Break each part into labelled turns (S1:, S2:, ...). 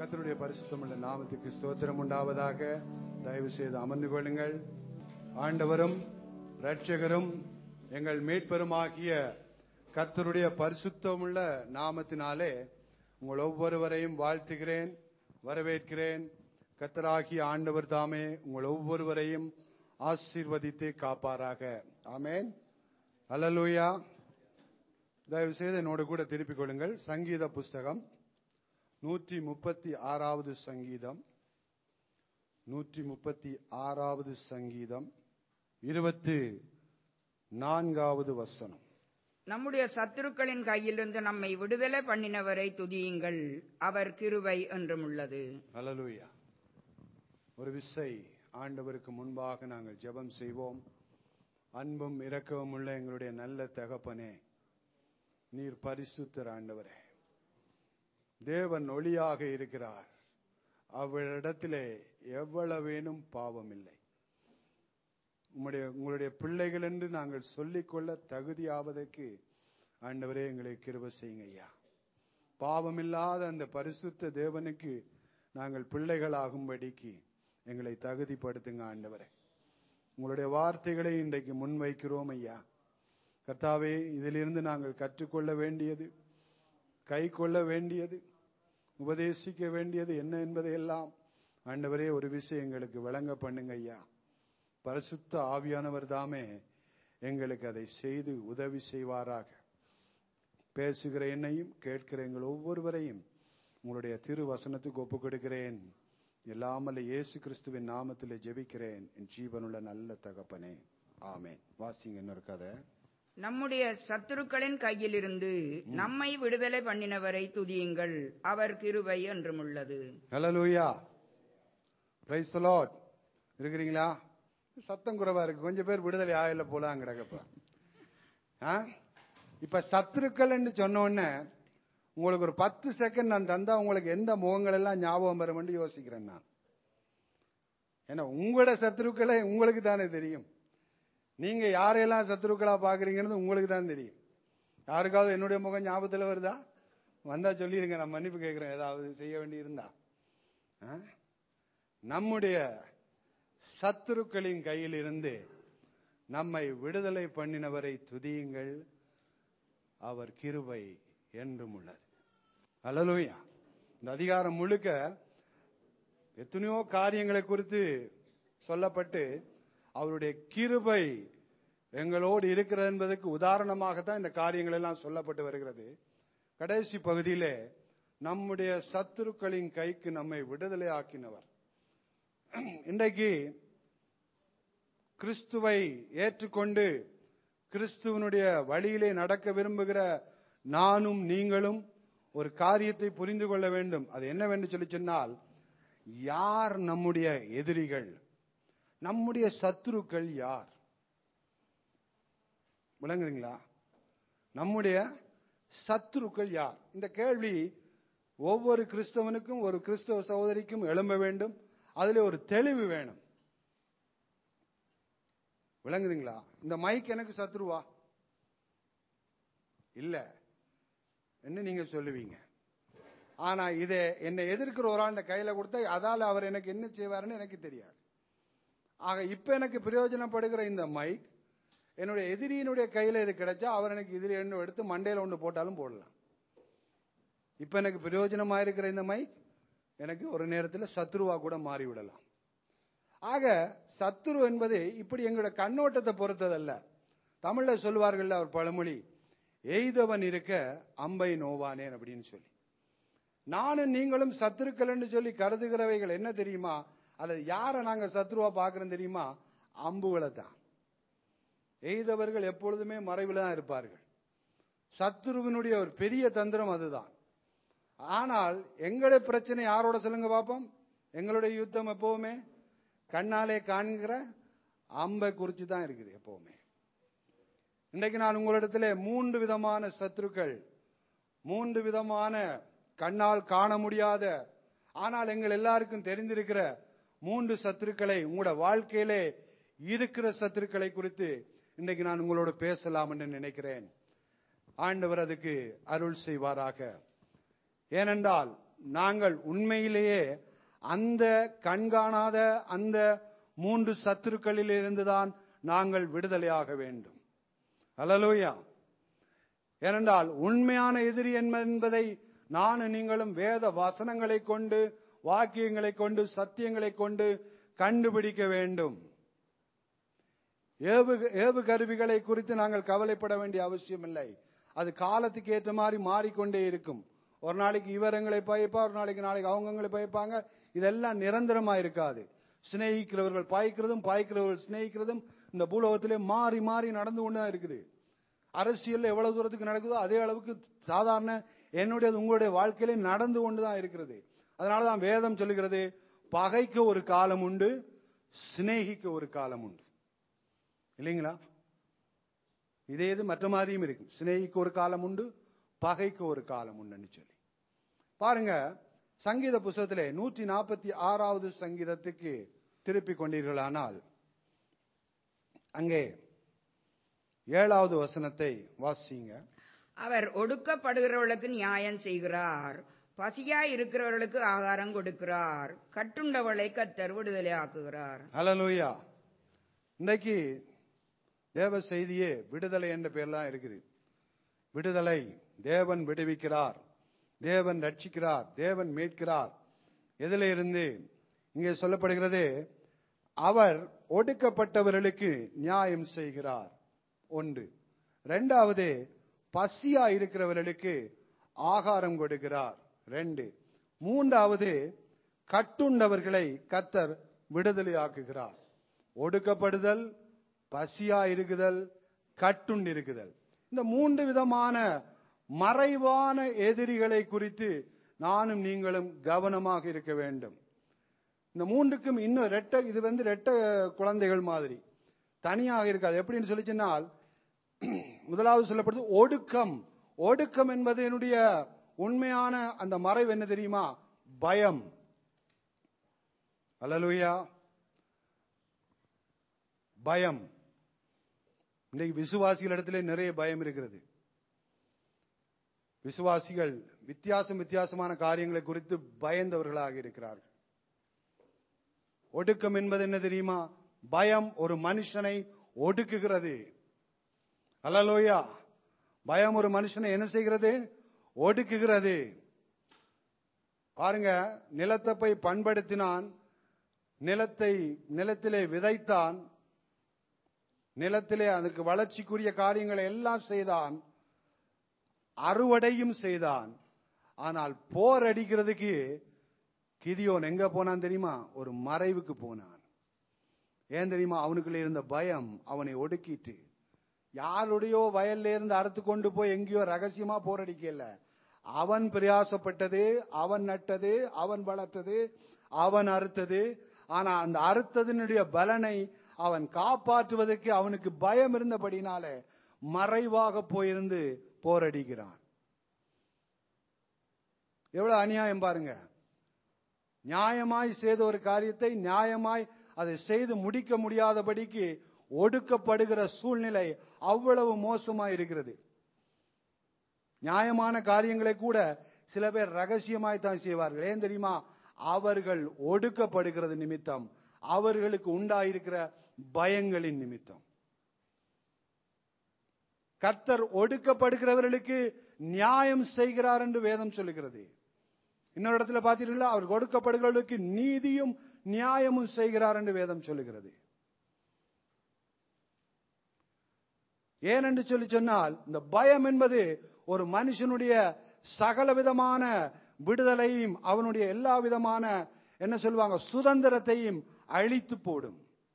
S1: கர்த்தருடைய பரிசுத்தமுள்ள நாமத்துக்கு ஸ்தோத்திரம் உண்டாவதாக தயவு செய்து அமர்ந்து கொள்ளுங்கள் ஆண்டவரும் இரட்சகரும் எங்கள் மீட்பெருமாகிய கர்த்தருடைய பரிசுத்தமுள்ள நாமத்தினாலே உங்கள் ஒவ்வொருவரையும் வாழ்த்துகிறேன் வரவேற்கிறேன் கர்த்தராகிய ஆண்டவர் தாமே உங்கள் ஒவ்வொருவரையும் ஆசீர்வதித்து காப்பாராக ஆமென் அல்லேலூயா தயவு செய்து என்னோடு கூட திருப்பிக் கொள்ளுங்கள் சங்கீத புஸ்தகம் நூற்றி முப்பத்தி ஆறாவது சங்கீதம் நூற்றி முப்பத்தி ஆறாவது சங்கீதம் இருபத்து நான்காவது வசனம்
S2: நம்முடைய சத்துருக்களின் கையிலிருந்து நம்மை விடுதலை பண்ணினவரை துதியுங்கள் அவர் கிருபை என்றும் உள்ளது
S1: அல்லேலூயா ஒரு விசை ஆண்டவருக்கு முன்பாக நாங்கள் ஜெபம் செய்வோம் அன்பும் இரக்கமும் உள்ள எங்களுடைய நல்ல தகப்பனே நீர் பரிசுத்தர் ஆண்டவரே தேவன் ஒளியாக இருக்கிறார் அவரிடத்திலே எவ்வளவேனும் பாவம் இல்லை உம்முடைய உங்களுடைய பிள்ளைகள் என்று நாங்கள் சொல்லிக்கொள்ள தகுதியாவதற்கு ஆண்டவரே எங்களை கிருப செய்யுங்க ஐயா பாவமில்லாத அந்த பரிசுத்த தேவனுக்கு நாங்கள் பிள்ளைகளாகும்படிக்கு எங்களை தகுதிப்படுத்துங்க ஆண்டவரே உங்களுடைய வார்த்தைகளை இன்றைக்கு முன்வைக்கிறோம் ஐயா கர்த்தாவே இதிலிருந்து நாங்கள் கற்றுக்கொள்ள வேண்டியது கை கொள்ள வேண்டியது உபதேசிக்க வேண்டியது என்ன என்பதையெல்லாம் ஆண்டவரே ஒரு விஷயம் எங்களுக்கு விளங்க பண்ணுங்க ஐயா பரிசுத்த ஆவியானவர் தாமே எங்களுக்கு அதை செய்து உதவி செய்வாராக பேசுகிற என்னையும் கேட்கிற எங்கள் ஒவ்வொருவரையும் உங்களுடைய திரு வசனத்துக்கு ஒப்புக் கொடுக்கிறேன் எல்லாமல்ல இயேசு கிறிஸ்துவின் நாமத்திலே ஜெபிக்கிறேன் என் ஜீவனுள்ள நல்ல தகப்பனே ஆமென் வாசிங்க இன்னொரு கதை
S2: நம்முடைய சத்துருக்களின் கையிலிருந்து நம்மை விடுதலை பண்ணினவரை துதியுங்கள் அவர் கிருபை என்றும் உள்ளது
S1: ஹalleluya பிரைஸ் தி லார்ட் இருக்கிறீங்களா சத்தம் குறைவா இருக்கு கொஞ்சம் பேர் விடுதலை ஆகல போலாம் கிடக்கப்ப ஆ? இப்ப சத்துருக்கள்னு சொன்ன உடனே உங்களுக்கு ஒரு பத்து செகண்ட் நான் தந்தா உங்களுக்கு எந்த முகங்கள் எல்லாம் ஞாபகம் வரும்னு யோசிக்கிறேன் நான் ஏன்னா உங்களோட சத்துருக்களை உங்களுக்கு தானே தெரியும் நீங்க யாரையெல்லாம் சத்துருக்களா பாக்குறீங்கன்னு உங்களுக்கு தான் தெரியும் யாருக்காவது என்னுடைய முகம் ஞாபகத்துல வருதா வந்தா சொல்லிருங்க நான் மன்னிப்பு கேட்கிறேன் ஏதாவது செய்ய வேண்டி இருந்தா ஆ? நம்முடைய சத்துருக்களின் கையில் இருந்து நம்மை விடுதலை பண்ணினவரை துதியுங்கள் அவர் கிருபை என்றும் உள்ளது அல்லலூயா இந்த அதிகாரம் முழுக்க எத்தனையோ காரியங்களை குறித்து சொல்லப்பட்டு அவருடைய கிருபை எங்களோடு இருக்கிறது என்பதற்கு உதாரணமாகத்தான் இந்த காரியங்கள் எல்லாம் சொல்லப்பட்டு வருகிறது கடைசி பகுதியிலே நம்முடைய சத்துருக்களின் கைக்கு நம்மை விடுதலை ஆக்கினவர் இன்றைக்கு கிறிஸ்துவை ஏற்றுக்கொண்டு கிறிஸ்துவனுடைய வழியிலே நடக்க விரும்புகிற நானும் நீங்களும் ஒரு காரியத்தை புரிந்து கொள்ள வேண்டும் அது என்னவென்று சொல்லி சொன்னால் யார் நம்முடைய எதிரிகள் நம்முடைய சத்துருக்கள் யார் விளங்குதுங்களா நம்முடைய சத்துருக்கள் யார் இந்த கேள்வி ஒவ்வொரு கிறிஸ்தவனுக்கும் ஒரு கிறிஸ்தவ சகோதரிக்கும் எழும்ப வேண்டும் அதுல ஒரு தெளிவு வேணும் விளங்குதுங்களா இந்த மைக் எனக்கு சத்ருவா இல்ல என்ன நீங்க சொல்லுவீங்க ஆனா இதை என்னை எதிர்க்கிற ஒரு ஆண்ட கையில கொடுத்தா அதால அவர் எனக்கு என்ன செய்வாருன்னு எனக்கு தெரியாது ஆக இப்ப எனக்கு பிரயோஜனப்படுகிற இந்த மைக் என்னுடைய எதிரியினுடைய கையில இது கிடைச்சா அவர் எனக்கு எதிரி ஒன்று எடுத்து மண்டையில ஒன்று போட்டாலும் போடலாம் இப்ப எனக்கு பிரயோஜனமா இருக்கிற இந்த மைக் எனக்கு ஒரு நேரத்தில் சத்ருவா கூட மாறிவிடலாம் ஆக சத்ரு என்பது இப்படி எங்களுடைய கண்ணோட்டத்தை பொறுத்ததல்ல தமிழ்ல சொல்வார்கள் அவர் பழமொழி எய்தவன் இருக்க அம்பை நோவானேன் அப்படின்னு சொல்லி நானும் நீங்களும் சத்துருக்கள்னு சொல்லி கருதுகிறவைகள் என்ன தெரியுமா அல்லது யாரை நாங்க சத்ருவா பார்க்கிறோம் தெரியுமா அம்புகளை தான் எய்தவர்கள் எப்பொழுதுமே மறைவில் தான் இருப்பார்கள் சத்துருவினுடைய ஒரு பெரிய தந்திரம் அதுதான் ஆனால் எங்களுடைய பிரச்சனை யாரோட சொல்லுங்க பார்ப்போம் எங்களுடைய யுத்தம் எப்பவுமே கண்ணாலே காண்கிற அம்பை குறித்து தான் இருக்குது எப்பவுமே இன்றைக்கு நான் உங்களிடத்துல மூன்று விதமான சத்துருக்கள் மூன்று விதமான கண்ணால் காண முடியாத ஆனால் எங்கள் எல்லாருக்கும் தெரிந்திருக்கிற மூன்று சத்துருக்களை உங்களோட வாழ்க்கையிலே இருக்கிற சத்துருக்களை குறித்து இன்னைக்கு நான் உங்களோட பேசலாம் என்று நினைக்கிறேன் ஆண்டவர் அதுக்கு அருள் செய்வாராக ஏனென்றால் நாங்கள் உண்மையிலேயே அந்த கண்காணாத அந்த மூன்று சத்துருக்களிலிருந்து தான் நாங்கள் விடுதலையாக வேண்டும் அல்லலூயா ஏனென்றால் உண்மையான எதிரி என்ப- என்பதை நானும் நீங்களும் வேத வசனங்களை கொண்டு வாக்கியங்களை கொண்டு சத்தியங்களை கொண்டு கண்டுபிடிக்க வேண்டும் ஏவு ஏவு கருவிகளை குறித்து நாங்கள் கவலைப்பட வேண்டிய அவசியம் இல்லை அது காலத்துக்கு ஏற்ற மாதிரி மாறிக்கொண்டே இருக்கும் ஒரு நாளைக்கு இவரங்களை பயப்பா ஒரு நாளைக்கு நாளைக்கு அவங்கங்களை பயப்பாங்க இதெல்லாம் நிரந்தரமா இருக்காது சிநேகிக்கிறவர்கள் பாய்க்கிறதும் பாய்க்கிறவர்கள் சிநேகிக்கிறதும் இந்த பூலோகத்திலே மாறி மாறி நடந்து கொண்டு தான் இருக்குது அரசியல் எவ்வளவு தூரத்துக்கு நடக்குதோ அதே அளவுக்கு சாதாரண என்னுடைய உங்களுடைய வாழ்க்கையிலே நடந்து கொண்டு தான் இருக்கிறது அதனாலதான் வேதம் சொல்லுகிறது பகைக்கு ஒரு காலம் உண்டு சிநேகிக்க ஒரு காலம் உண்டு இல்லைங்களா இதே இது மற்ற மாதிரியும் இருக்கு சிநேகிக்கு ஒரு காலம் உண்டு பகைக்கு ஒரு காலம் உண்டுன்னு சொல்லி பாருங்க சங்கீத புஸ்தகத்திலே நூற்றி நாற்பத்தி ஆறாவது சங்கீதத்துக்கு திருப்பி கொண்டீர்களானால் அங்கே ஏழாவது வசனத்தை வாசிங்க
S2: அவர் ஒடுக்கப்படுகிறவர்களுக்கு நியாயம் செய்கிறார் பசியாய் இருக்கிறவர்களுக்கு ஆகாரம் கொடுக்கிறார் கட்டுண்டவளை கத்தர் விடுதலை ஆக்குகிறார்
S1: ஹalleluya இன்னைக்கு தேவ செய்தியே விடுதலை என்ற பேர்லாம் இருக்குது விடுதலை தேவன் விடுவிக்கிறார் தேவன் ரட்சிக்கிறார் தேவன் மீட்கிறார் எதில இருந்து இங்கே சொல்லப்படுகிறது அவர் ஒடுக்கப்பட்டவர்களுக்கு நியாயம் செய்கிறார் ஒன்று இரண்டாவது பசியா இருக்கிறவர்களுக்கு ஆகாரம் கொடுக்கிறார் ரெண்டு மூன்றாவது கட்டுண்டவர்களை கத்தர் விடுதலையாக்குகிறார் ஒடுக்கப்படுதல் பசியா இருக்குதல் கட்டுண்டு இருக்குதல் இந்த மூன்று விதமான மறைவான எதிரிகளை குறித்து நானும் நீங்களும் கவனமாக இருக்க வேண்டும் இந்த மூன்றுக்கும் இன்னும் ரெட்ட இது வந்து ரெட்ட குழந்தைகள் மாதிரி தனியாக இருக்காது எப்படின்னு சொல்லி சொன்னால் முதலாவது சொல்லப்படுது ஒடுக்கம் ஒடுக்கம் என்பது என்னுடைய உண்மையான அந்த மறைவு என்ன தெரியுமா பயம் அல்லலுயா பயம் இன்னைக்கு விசுவாசிகள் இடத்துல நிறைய பயம் இருக்கிறது விசுவாசிகள் வித்தியாசம் வித்தியாசமான காரியங்களை குறித்து பயந்தவர்களாக இருக்கிறார்கள் ஒடுக்கம் என்பது என்ன தெரியுமா பயம் ஒரு மனுஷனை ஒடுக்குகிறது அல்லலோயா பயம் ஒரு மனுஷனை என்ன செய்கிறது ஒடுக்குகிறது பாருங்க நிலத்தை போய் பண்படுத்தினான் நிலத்தை நிலத்திலே விதைத்தான் நிலத்திலே அதுக்கு வளர்ச்சிக்குரிய காரியங்களை எல்லாம் செய்தான் அறுவடையும் செய்தான் ஆனால் போர் அடிக்கிறதுக்கு கிதியோன் எங்க போனான் தெரியுமா ஒரு மறைவுக்கு போனான் ஏன் தெரியுமா அவனுக்குள்ள இருந்த பயம் அவனை ஒடுக்கிட்டு யாருடையோ வயல்ல இருந்து அறுத்து கொண்டு போய் எங்கேயோ ரகசியமா போரடிக்கல அவன் பிரயாசப்பட்டது அவன் நட்டது அவன் வளர்த்தது அவன் அறுத்தது ஆனா அந்த அறுத்ததனுடைய பலனை அவன் காப்பாற்றுவதற்கு அவனுக்கு பயம் இருந்தபடினால மறைவாக போயிருந்து போரடிக்கிறான் எவ்வளவு அநியாயம் பாருங்க நியாயமாய் செய்த ஒரு காரியத்தை நியாயமாய் அதை செய்து முடிக்க முடியாதபடிக்கு ஒடுக்கப்படுகிற சூழ்நிலை அவ்வளவு மோசமாய் இருக்கிறது நியாயமான காரியங்களை கூட சில பேர் ரகசியமாய் தான் செய்வார்கள் ஏன் தெரியுமா அவர்கள் ஒடுக்கப்படுகிறது நிமித்தம் அவர்களுக்கு உண்டாயிருக்கிற பயங்களின் நிமித்தம் கர்த்தர் ஒடுக்கப்படுகிறவர்களுக்கு நியாயம் செய்கிறார் என்று வேதம் சொல்லுகிறது இன்னொரு இடத்துல பார்த்தீர்களா அவர் ஒடுக்கப்படுகிறவர்களுக்கு நீதியும் நியாயமும் செய்கிறார் என்று வேதம் சொல்லுகிறது ஏனென்று சொல்லி சொன்னால் இந்த பயம் என்பது ஒரு மனுஷனுடைய சகல விதமான விடுதலையும் அவனுடைய எல்லா விதமான என்ன சொல்லுவாங்க சுதந்திரத்தையும் அழித்து போடும்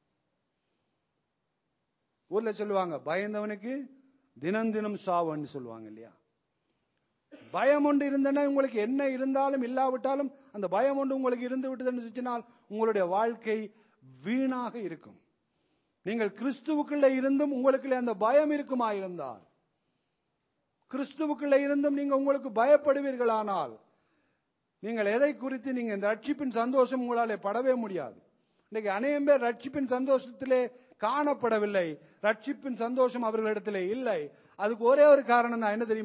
S1: ஊர்ல சொல்லுவாங்க பயந்தவனுக்கு தினம் தினம் சாவுன்னு சொல்லுவாங்க இல்லையா பயம் ஒன்று இருந்தனா உங்களுக்கு என்ன இருந்தாலும் இல்லாவிட்டாலும் அந்த பயம் ஒன்று உங்களுக்கு இருந்து விட்டதுன்னு சொன்னால் உங்களுடைய வாழ்க்கை வீணாக இருக்கும் நீங்கள் கிறிஸ்துவுக்குள்ள இருந்தும் உங்களுக்குள்ள அந்த பயம் இருக்குமா இருந்தால் கிறிஸ்துவுக்குள்ள இருந்தும் நீங்க உங்களுக்கு பயப்படுவீர்களானால் நீங்கள் எதை குறித்து நீங்க இந்த ரட்சிப்பின் சந்தோஷம் உங்களாலே படவே முடியாது இன்னைக்கு அநேகம் பேர் ரட்சிப்பின் சந்தோஷத்திலே காணப்படவில்லை ரட்சிப்பின் சந்தோஷம் அவர்களிடத்திலே இல்லை அதுக்கு ஒரே ஒரு காரணம் தான் என்ன தெரியுமா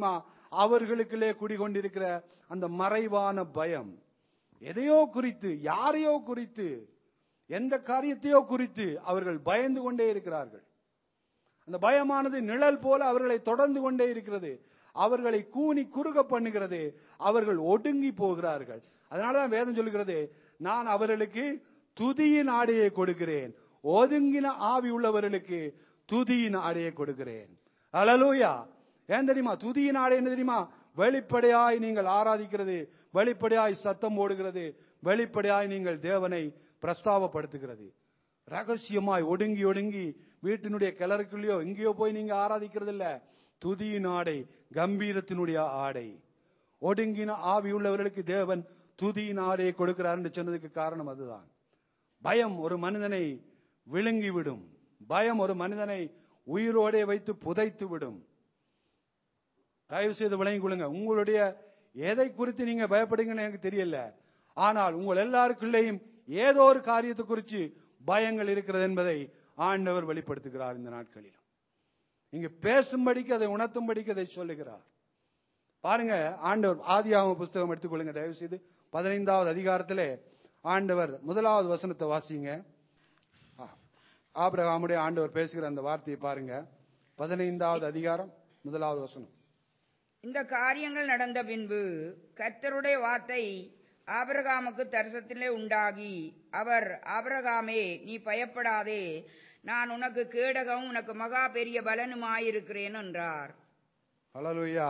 S1: அவர்களுக்குள்ளே குடிகொண்டிருக்கிற அந்த மறைவான பயம் எதையோ குறித்து யாரையோ குறித்து எந்த காரியத்தையோ குறித்து அவர்கள் பயந்து கொண்டே இருக்கிறார்கள் அந்த பயமானது நிழல் போல அவர்களை தொடர்ந்து கொண்டே இருக்கிறது அவர்களை கூனி குறுக பண்ணுகிறது அவர்கள் ஒடுங்கி போகிறார்கள் அதனாலதான் வேதம் சொல்லுகிறது நான் அவர்களுக்கு துதியின் ஆடையை கொடுக்கிறேன் ஒதுங்கின ஆவி உள்ளவர்களுக்கு துதியின் ஆடையை கொடுக்கிறேன் அலலூயா ஏன் தெரியுமா துதியின் ஆடை என்ன தெரியுமா வெளிப்படையாய் நீங்கள் ஆராதிக்கிறது வெளிப்படையாய் சத்தம் போடுகிறது வெளிப்படையாய் நீங்கள் தேவனை பிரஸ்தாபப்படுத்துகிறது ரகசியமாய் ஒடுங்கி ஒடுங்கி வீட்டினுடைய கிளறுக்குள்ளேயோ எங்கேயோ போய் நீங்க ஆராதிக்கிறது இல்ல துதியின் ஆடை கம்பீரத்தினுடைய ஆடை ஒடுங்கின ஆவி உள்ளவர்களுக்கு தேவன் துதியின் ஆடையை கொடுக்கிறார் என்று சொன்னதுக்கு காரணம் அதுதான் பயம் ஒரு மனிதனை விழுங்கி விடும் பயம் ஒரு மனிதனை உயிரோடே வைத்து புதைத்து விடும் தயவு செய்து விளங்கிக் கொள்ளுங்க உங்களுடைய எதை குறித்து நீங்க பயப்படுங்கன்னு எனக்கு தெரியல ஆனால் உங்கள் எல்லாருக்குள்ளேயும் ஏதோ ஒரு காரியத்தை குறித்து பயங்கள் இருக்கிறது என்பதை ஆண்டவர் வெளிப்படுத்துகிறார் இந்த நாட்களில் இங்க பேசும்படிக்கு அதை உணர்த்தும்படிக்கு அதை சொல்லுகிறார் பாருங்க ஆண்டவர் ஆதியாகம புஸ்தகம் எடுத்துக்கொள்ளுங்க தயவு செய்து பதினைந்தாவது அதிகாரத்திலே ஆண்டவர் முதலாவது வசனத்தை வாசிங்க ஆ- ஆபிரகாமுடைய ஆண்டவர் பேசுகிற அந்த வார்த்தையை பாருங்க பதினைந்தாவது அதிகாரம் முதலாவது வசனம்
S2: இந்த காரியங்கள் நடந்த பின்பு கர்த்தருடைய வார்த்தை ஆபிரகாமுக்கு தரிசனத்திலே உண்டாகி அவர் ஆபிரகாமே நீ பயப்படாதே நான் உனக்கு கேடகம் உனக்கு மகா பெரிய பலனுமாயிருக்கிறேன் என்றார்
S1: ஹalleluya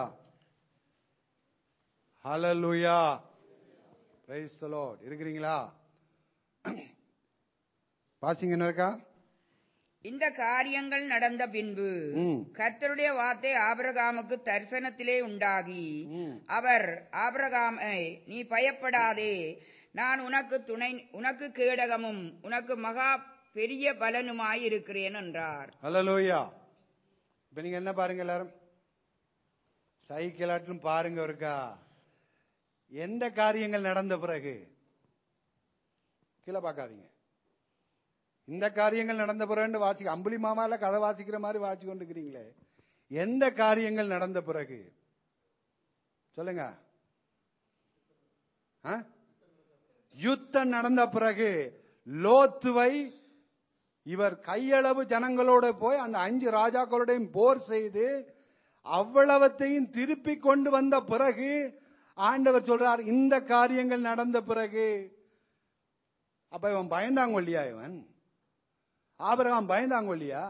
S1: ஹalleluya praise the lord இருக்கிறீங்களா வாசிங்க என்ன இருக்கா
S2: இந்த காரியங்கள் நடந்த பின்பு
S1: ம்.
S2: கர்த்தருடைய வார்த்தை ஆபிரகாமுக்கு தரிசனத்திலே உண்டாகி
S1: ம்.
S2: அவர் ஆபிரகாமை நீ பயப்படாதே நான் உனக்கு துணை உனக்கு கேடகமும் உனக்கு மகா பெரிய பலனுமாயிருக்கிறேன் என்றார்
S1: ஹalleluya இப்ப நீங்க என்ன பாருங்க எல்லாரும் சைக்கிள் ஆட்டிலும் பாருங்க இருக்கா எந்த காரியங்கள் நடந்த பிறகு கீழே பார்க்காதீங்க இந்த காரியங்கள் நடந்த பிறகு வாசிக்க அம்புலி மாமால கதை வாசிக்கிற மாதிரி வாசி கொண்டிருக்கிறீங்களே எந்த காரியங்கள் நடந்த பிறகு சொல்லுங்க ஆ? யுத்தம் நடந்த பிறகு லோத்துவை இவர் கையளவு ஜனங்களோட போய் அந்த அஞ்சு ராஜாக்களோடையும் போர் செய்து அவ்வளவத்தையும் திருப்பி கொண்டு வந்த பிறகு ஆண்டவர் சொல்றார் இந்த காரியங்கள் நடந்த பிறகு அப்ப இவன் பயந்தாங்கொல்லியா இவன் ஆபிரகாம் பயந்தாங்கொல்லியா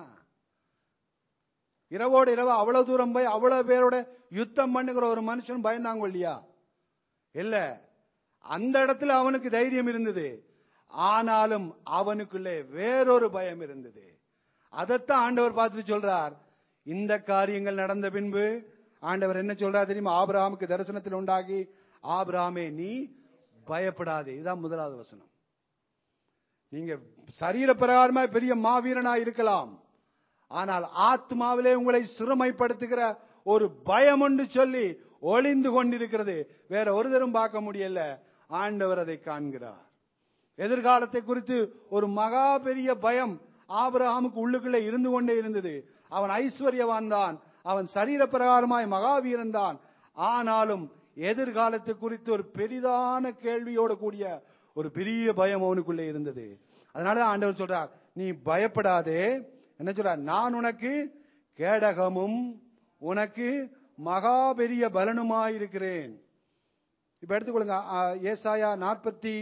S1: இரவோடு இரவு அவ்வளவு தூரம் போய் அவ்வளவு பேரோட யுத்தம் பண்ணுகிற ஒரு மனுஷன் பயந்தாங்கொல்லியா இல்ல அந்த இடத்துல அவனுக்கு தைரியம் இருந்தது ஆனாலும் அவனுக்குள்ளே வேறொரு பயம் இருந்தது அதைத்தான் ஆண்டவர் பார்த்துட்டு சொல்றார் இந்த காரியங்கள் நடந்த பின்பு ஆண்டவர் என்ன சொல்றார் தெரியுமா ஆபிரகாமுக்கு தரிசனத்தில் உண்டாகி ஆபிரகாமே நீ பயப்படாதே இதுதான் முதலாவது வசனம் நீங்க சரீர பிரகாரமா பெரிய மாவீரனா இருக்கலாம் ஆனால் ஆத்மாவிலே உங்களை சிறுமைப்படுத்துகிற ஒரு பயம் என்று சொல்லி ஒளிந்து கொண்டிருக்கிறது வேற ஒருத்தரும் பார்க்க முடியல ஆண்டவர் அதை காண்கிறார் எதிர்காலத்தை குறித்து ஒரு மகா பெரிய பயம் ஆபிரகாமுக்கு உள்ளுக்குள்ளே இருந்து கொண்டே இருந்தது அவன் ஐஸ்வர்யவான் தான் அவன் சரீர பிரகாரமாய் மகாவீரன் தான் ஆனாலும் எதிர்காலத்தை குறித்து ஒரு பெரிதான கேள்வியோட கூடிய ஒரு பெரிய பயம் அவனுக்குள்ளே இருந்தது அதனால ஆண்டவர் சொல்றார் நீ பயப்படாதே என்ன சொல்றார் நான் உனக்கு கேடகமும் உனக்கு மகா பெரிய பலனுமாயிருக்கிறேன் இப்ப எடுத்துக்கொள்ளுங்க ஆ, ஏசாயா நாற்பத்தி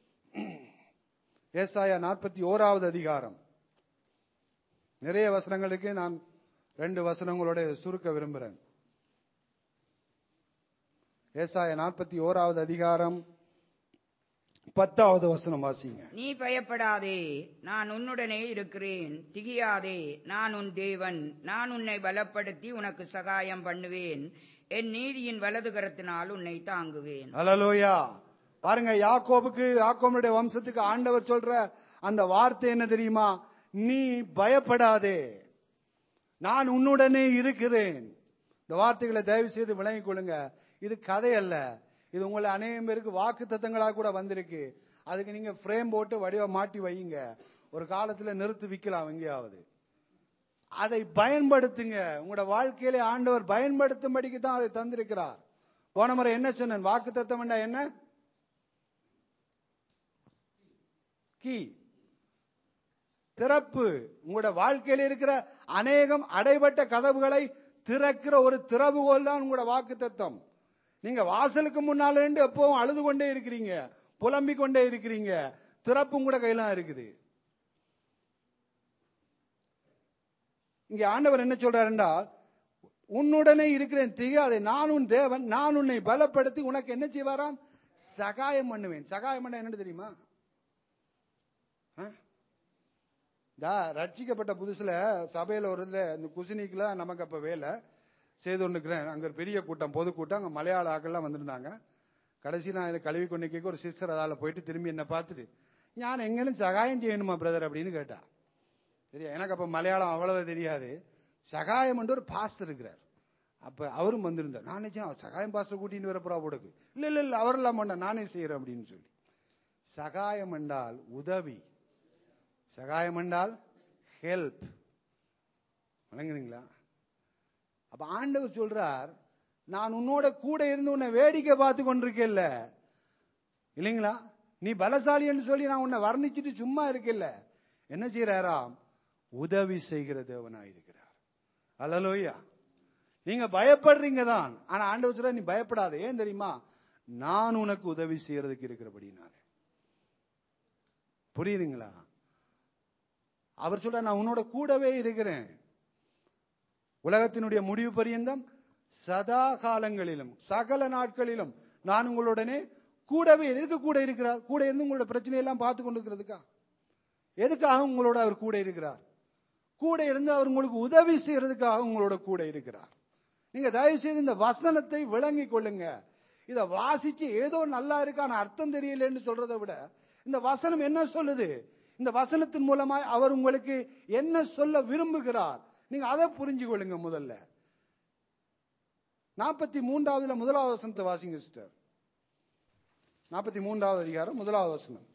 S1: ஏசாயா நாற்பத்தி ஓராவது அதிகாரம் நிறைய வசனங்களுக்கு நான் ரெண்டு வசனங்களோட சுருக்க விரும்புகிறேன் ஏசாயா நாற்பத்தி ஓராவது அதிகாரம் பத்தாவது வசனம் வாசிங்க
S2: நீ பயப்படாதே நான் உன்னுடனே இருக்கிறேன் திகியாதே நான் உன் தேவன் நான் உன்னை பலப்படுத்தி உனக்கு சகாயம் பண்ணுவேன் என் நீதியின் வலது கரத்தினால் உன்னை தாங்குவேன்
S1: ஹalleluya பாருங்க யாக்கோபுக்கு யாக்கோபுடைய வம்சத்துக்கு ஆண்டவர் சொல்ற அந்த வார்த்தை என்ன தெரியுமா நீ பயப்படாதே நான் உன்னுடனே இருக்கிறேன் இந்த வார்த்தைகளை தயவு செய்து விளங்கிக் கொள்ளுங்க இது கதை அல்ல இது உங்களை அநேகம் பேருக்கு வாக்கு தத்தங்களாக கூட வந்திருக்கு அதுக்கு நீங்க ஃப்ரேம் போட்டு வடிவ மாட்டி வையுங்க ஒரு காலத்துல நிறுத்தி விக்கலாம் எங்கேயாவது அதை பயன்படுத்துங்க உங்களோட வாழ்க்கையிலே ஆண்டவர் பயன்படுத்தும்படிக்கு தான் அதை தந்திருக்கிறார் போன முறை என்ன சொன்னேன் வாக்கு தத்தம் என்ன கீ திறப்பு உங்களோட வாழ்க்கையில் இருக்கிற அநேகம் அடைபட்ட கதவுகளை திறக்கிற ஒரு திறவுகோல் தான் உங்களோட வாக்கு தத்தம் நீங்க வாசலுக்கு முன்னால இருந்து எப்பவும் அழுது கொண்டே இருக்கிறீங்க புலம்பிக் கொண்டே இருக்கிறீங்க திறப்பும் கூட கையில இருக்குது இங்க ஆண்டவர் என்ன சொல்றாரு என்றால் உன்னுடனே இருக்கிறேன் திகாதே நான் உன் தேவன் நான் உன்னை பலப்படுத்தி உனக்கு என்ன செய்வாராம் சகாயம் பண்ணுவேன் சகாயம் பண்ண என்னன்னு தெரியுமா ஆ? தா ரட்சிக்கப்பட்ட புதுசுல சபையில ஒரு இதுல இந்த குசினிக்குல நமக்கு அப்ப வேலை செய்து கொண்டிருக்கிறேன் அங்க ஒரு பெரிய கூட்டம் பொதுக்கூட்டம் அங்க மலையாள ஆக்கள்லாம் வந்திருந்தாங்க கடைசி நான் இதை கழுவி கொண்டு கேட்க ஒரு சிஸ்டர் அதால போயிட்டு திரும்பி என்ன பார்த்துட்டு ஞான் எங்கன்னு சகாயம் செய்யணுமா பிரதர் அப்படின்னு கேட்டா சரியா எனக்கு அப்ப மலையாளம் அவ்வளவு தெரியாது சகாயம் என்று ஒரு பாஸ்டர் இருக்கிறார் அப்ப அவரும் வந்திருந்தார் நான் நினைச்சேன் அவர் சகாயம் பாஸ்டர் கூட்டிட்டு வர புறா போடுக்கு இல்ல இல்ல இல்ல அவரெல்லாம் பண்ண நானே செய்யறேன் அப்படின்னு சொல்லி சகாயம் என்றால் உதவி சகாயம் என்றால் ஹெல்ப் வழங்குறீங்களா அப்ப ஆண்டவர் சொல்றார் நான் உன்னோட கூட இருந்து உன்னை வேடிக்கை பார்த்து கொண்டிருக்கேல்ல இல்லைங்களா நீ பலசாலி என்று சொல்லி நான் உன்னை வர்ணிச்சிட்டு சும்மா இருக்கேல்ல என்ன செய்யறாராம் உதவி செய்கிற தேவனாயிருக்கிறார் அல்லலோயா நீங்க பயப்படுறீங்க தான் ஆனா ஆண்டவர் சொல்ற நீ பயப்படாத ஏன் தெரியுமா நான் உனக்கு உதவி செய்யறதுக்கு இருக்கிறபடினாலே புரியுதுங்களா அவர் சொல்ற நான் உன்னோட கூடவே இருக்கிறேன் உலகத்தினுடைய முடிவு பரியந்தம் சதா காலங்களிலும் சகல நாட்களிலும் நான் உங்களுடனே கூடவே எதுக்கு கூட இருக்கிறார் கூட இருந்து உங்களோட பிரச்சனையெல்லாம் பார்த்து கொண்டிருக்கிறதுக்கா எதுக்காக உங்களோட அவர் கூட இருக்கிறார் கூட இருந்து அவர் உங்களுக்கு உதவி செய்யறதுக்காக உங்களோட கூட இருக்கிறார் நீங்க தயவு செய்து இந்த வசனத்தை விளங்கிக் கொள்ளுங்க இத வாசிச்சு ஏதோ நல்லா இருக்கான அர்த்தம் தெரியலன்னு சொல்றதை விட இந்த வசனம் என்ன சொல்லுது இந்த வசனத்தின் மூலமாய் அவர் உங்களுக்கு என்ன சொல்ல விரும்புகிறார் நீங்க அதை புரிஞ்சு கொள்ளுங்க முதல்ல நாற்பத்தி மூன்றாவதுல முதலாவது வசனத்தை வாசிங்க சிஸ்டர் நாற்பத்தி மூன்றாவது அதிகாரம் முதலாவது வசனம்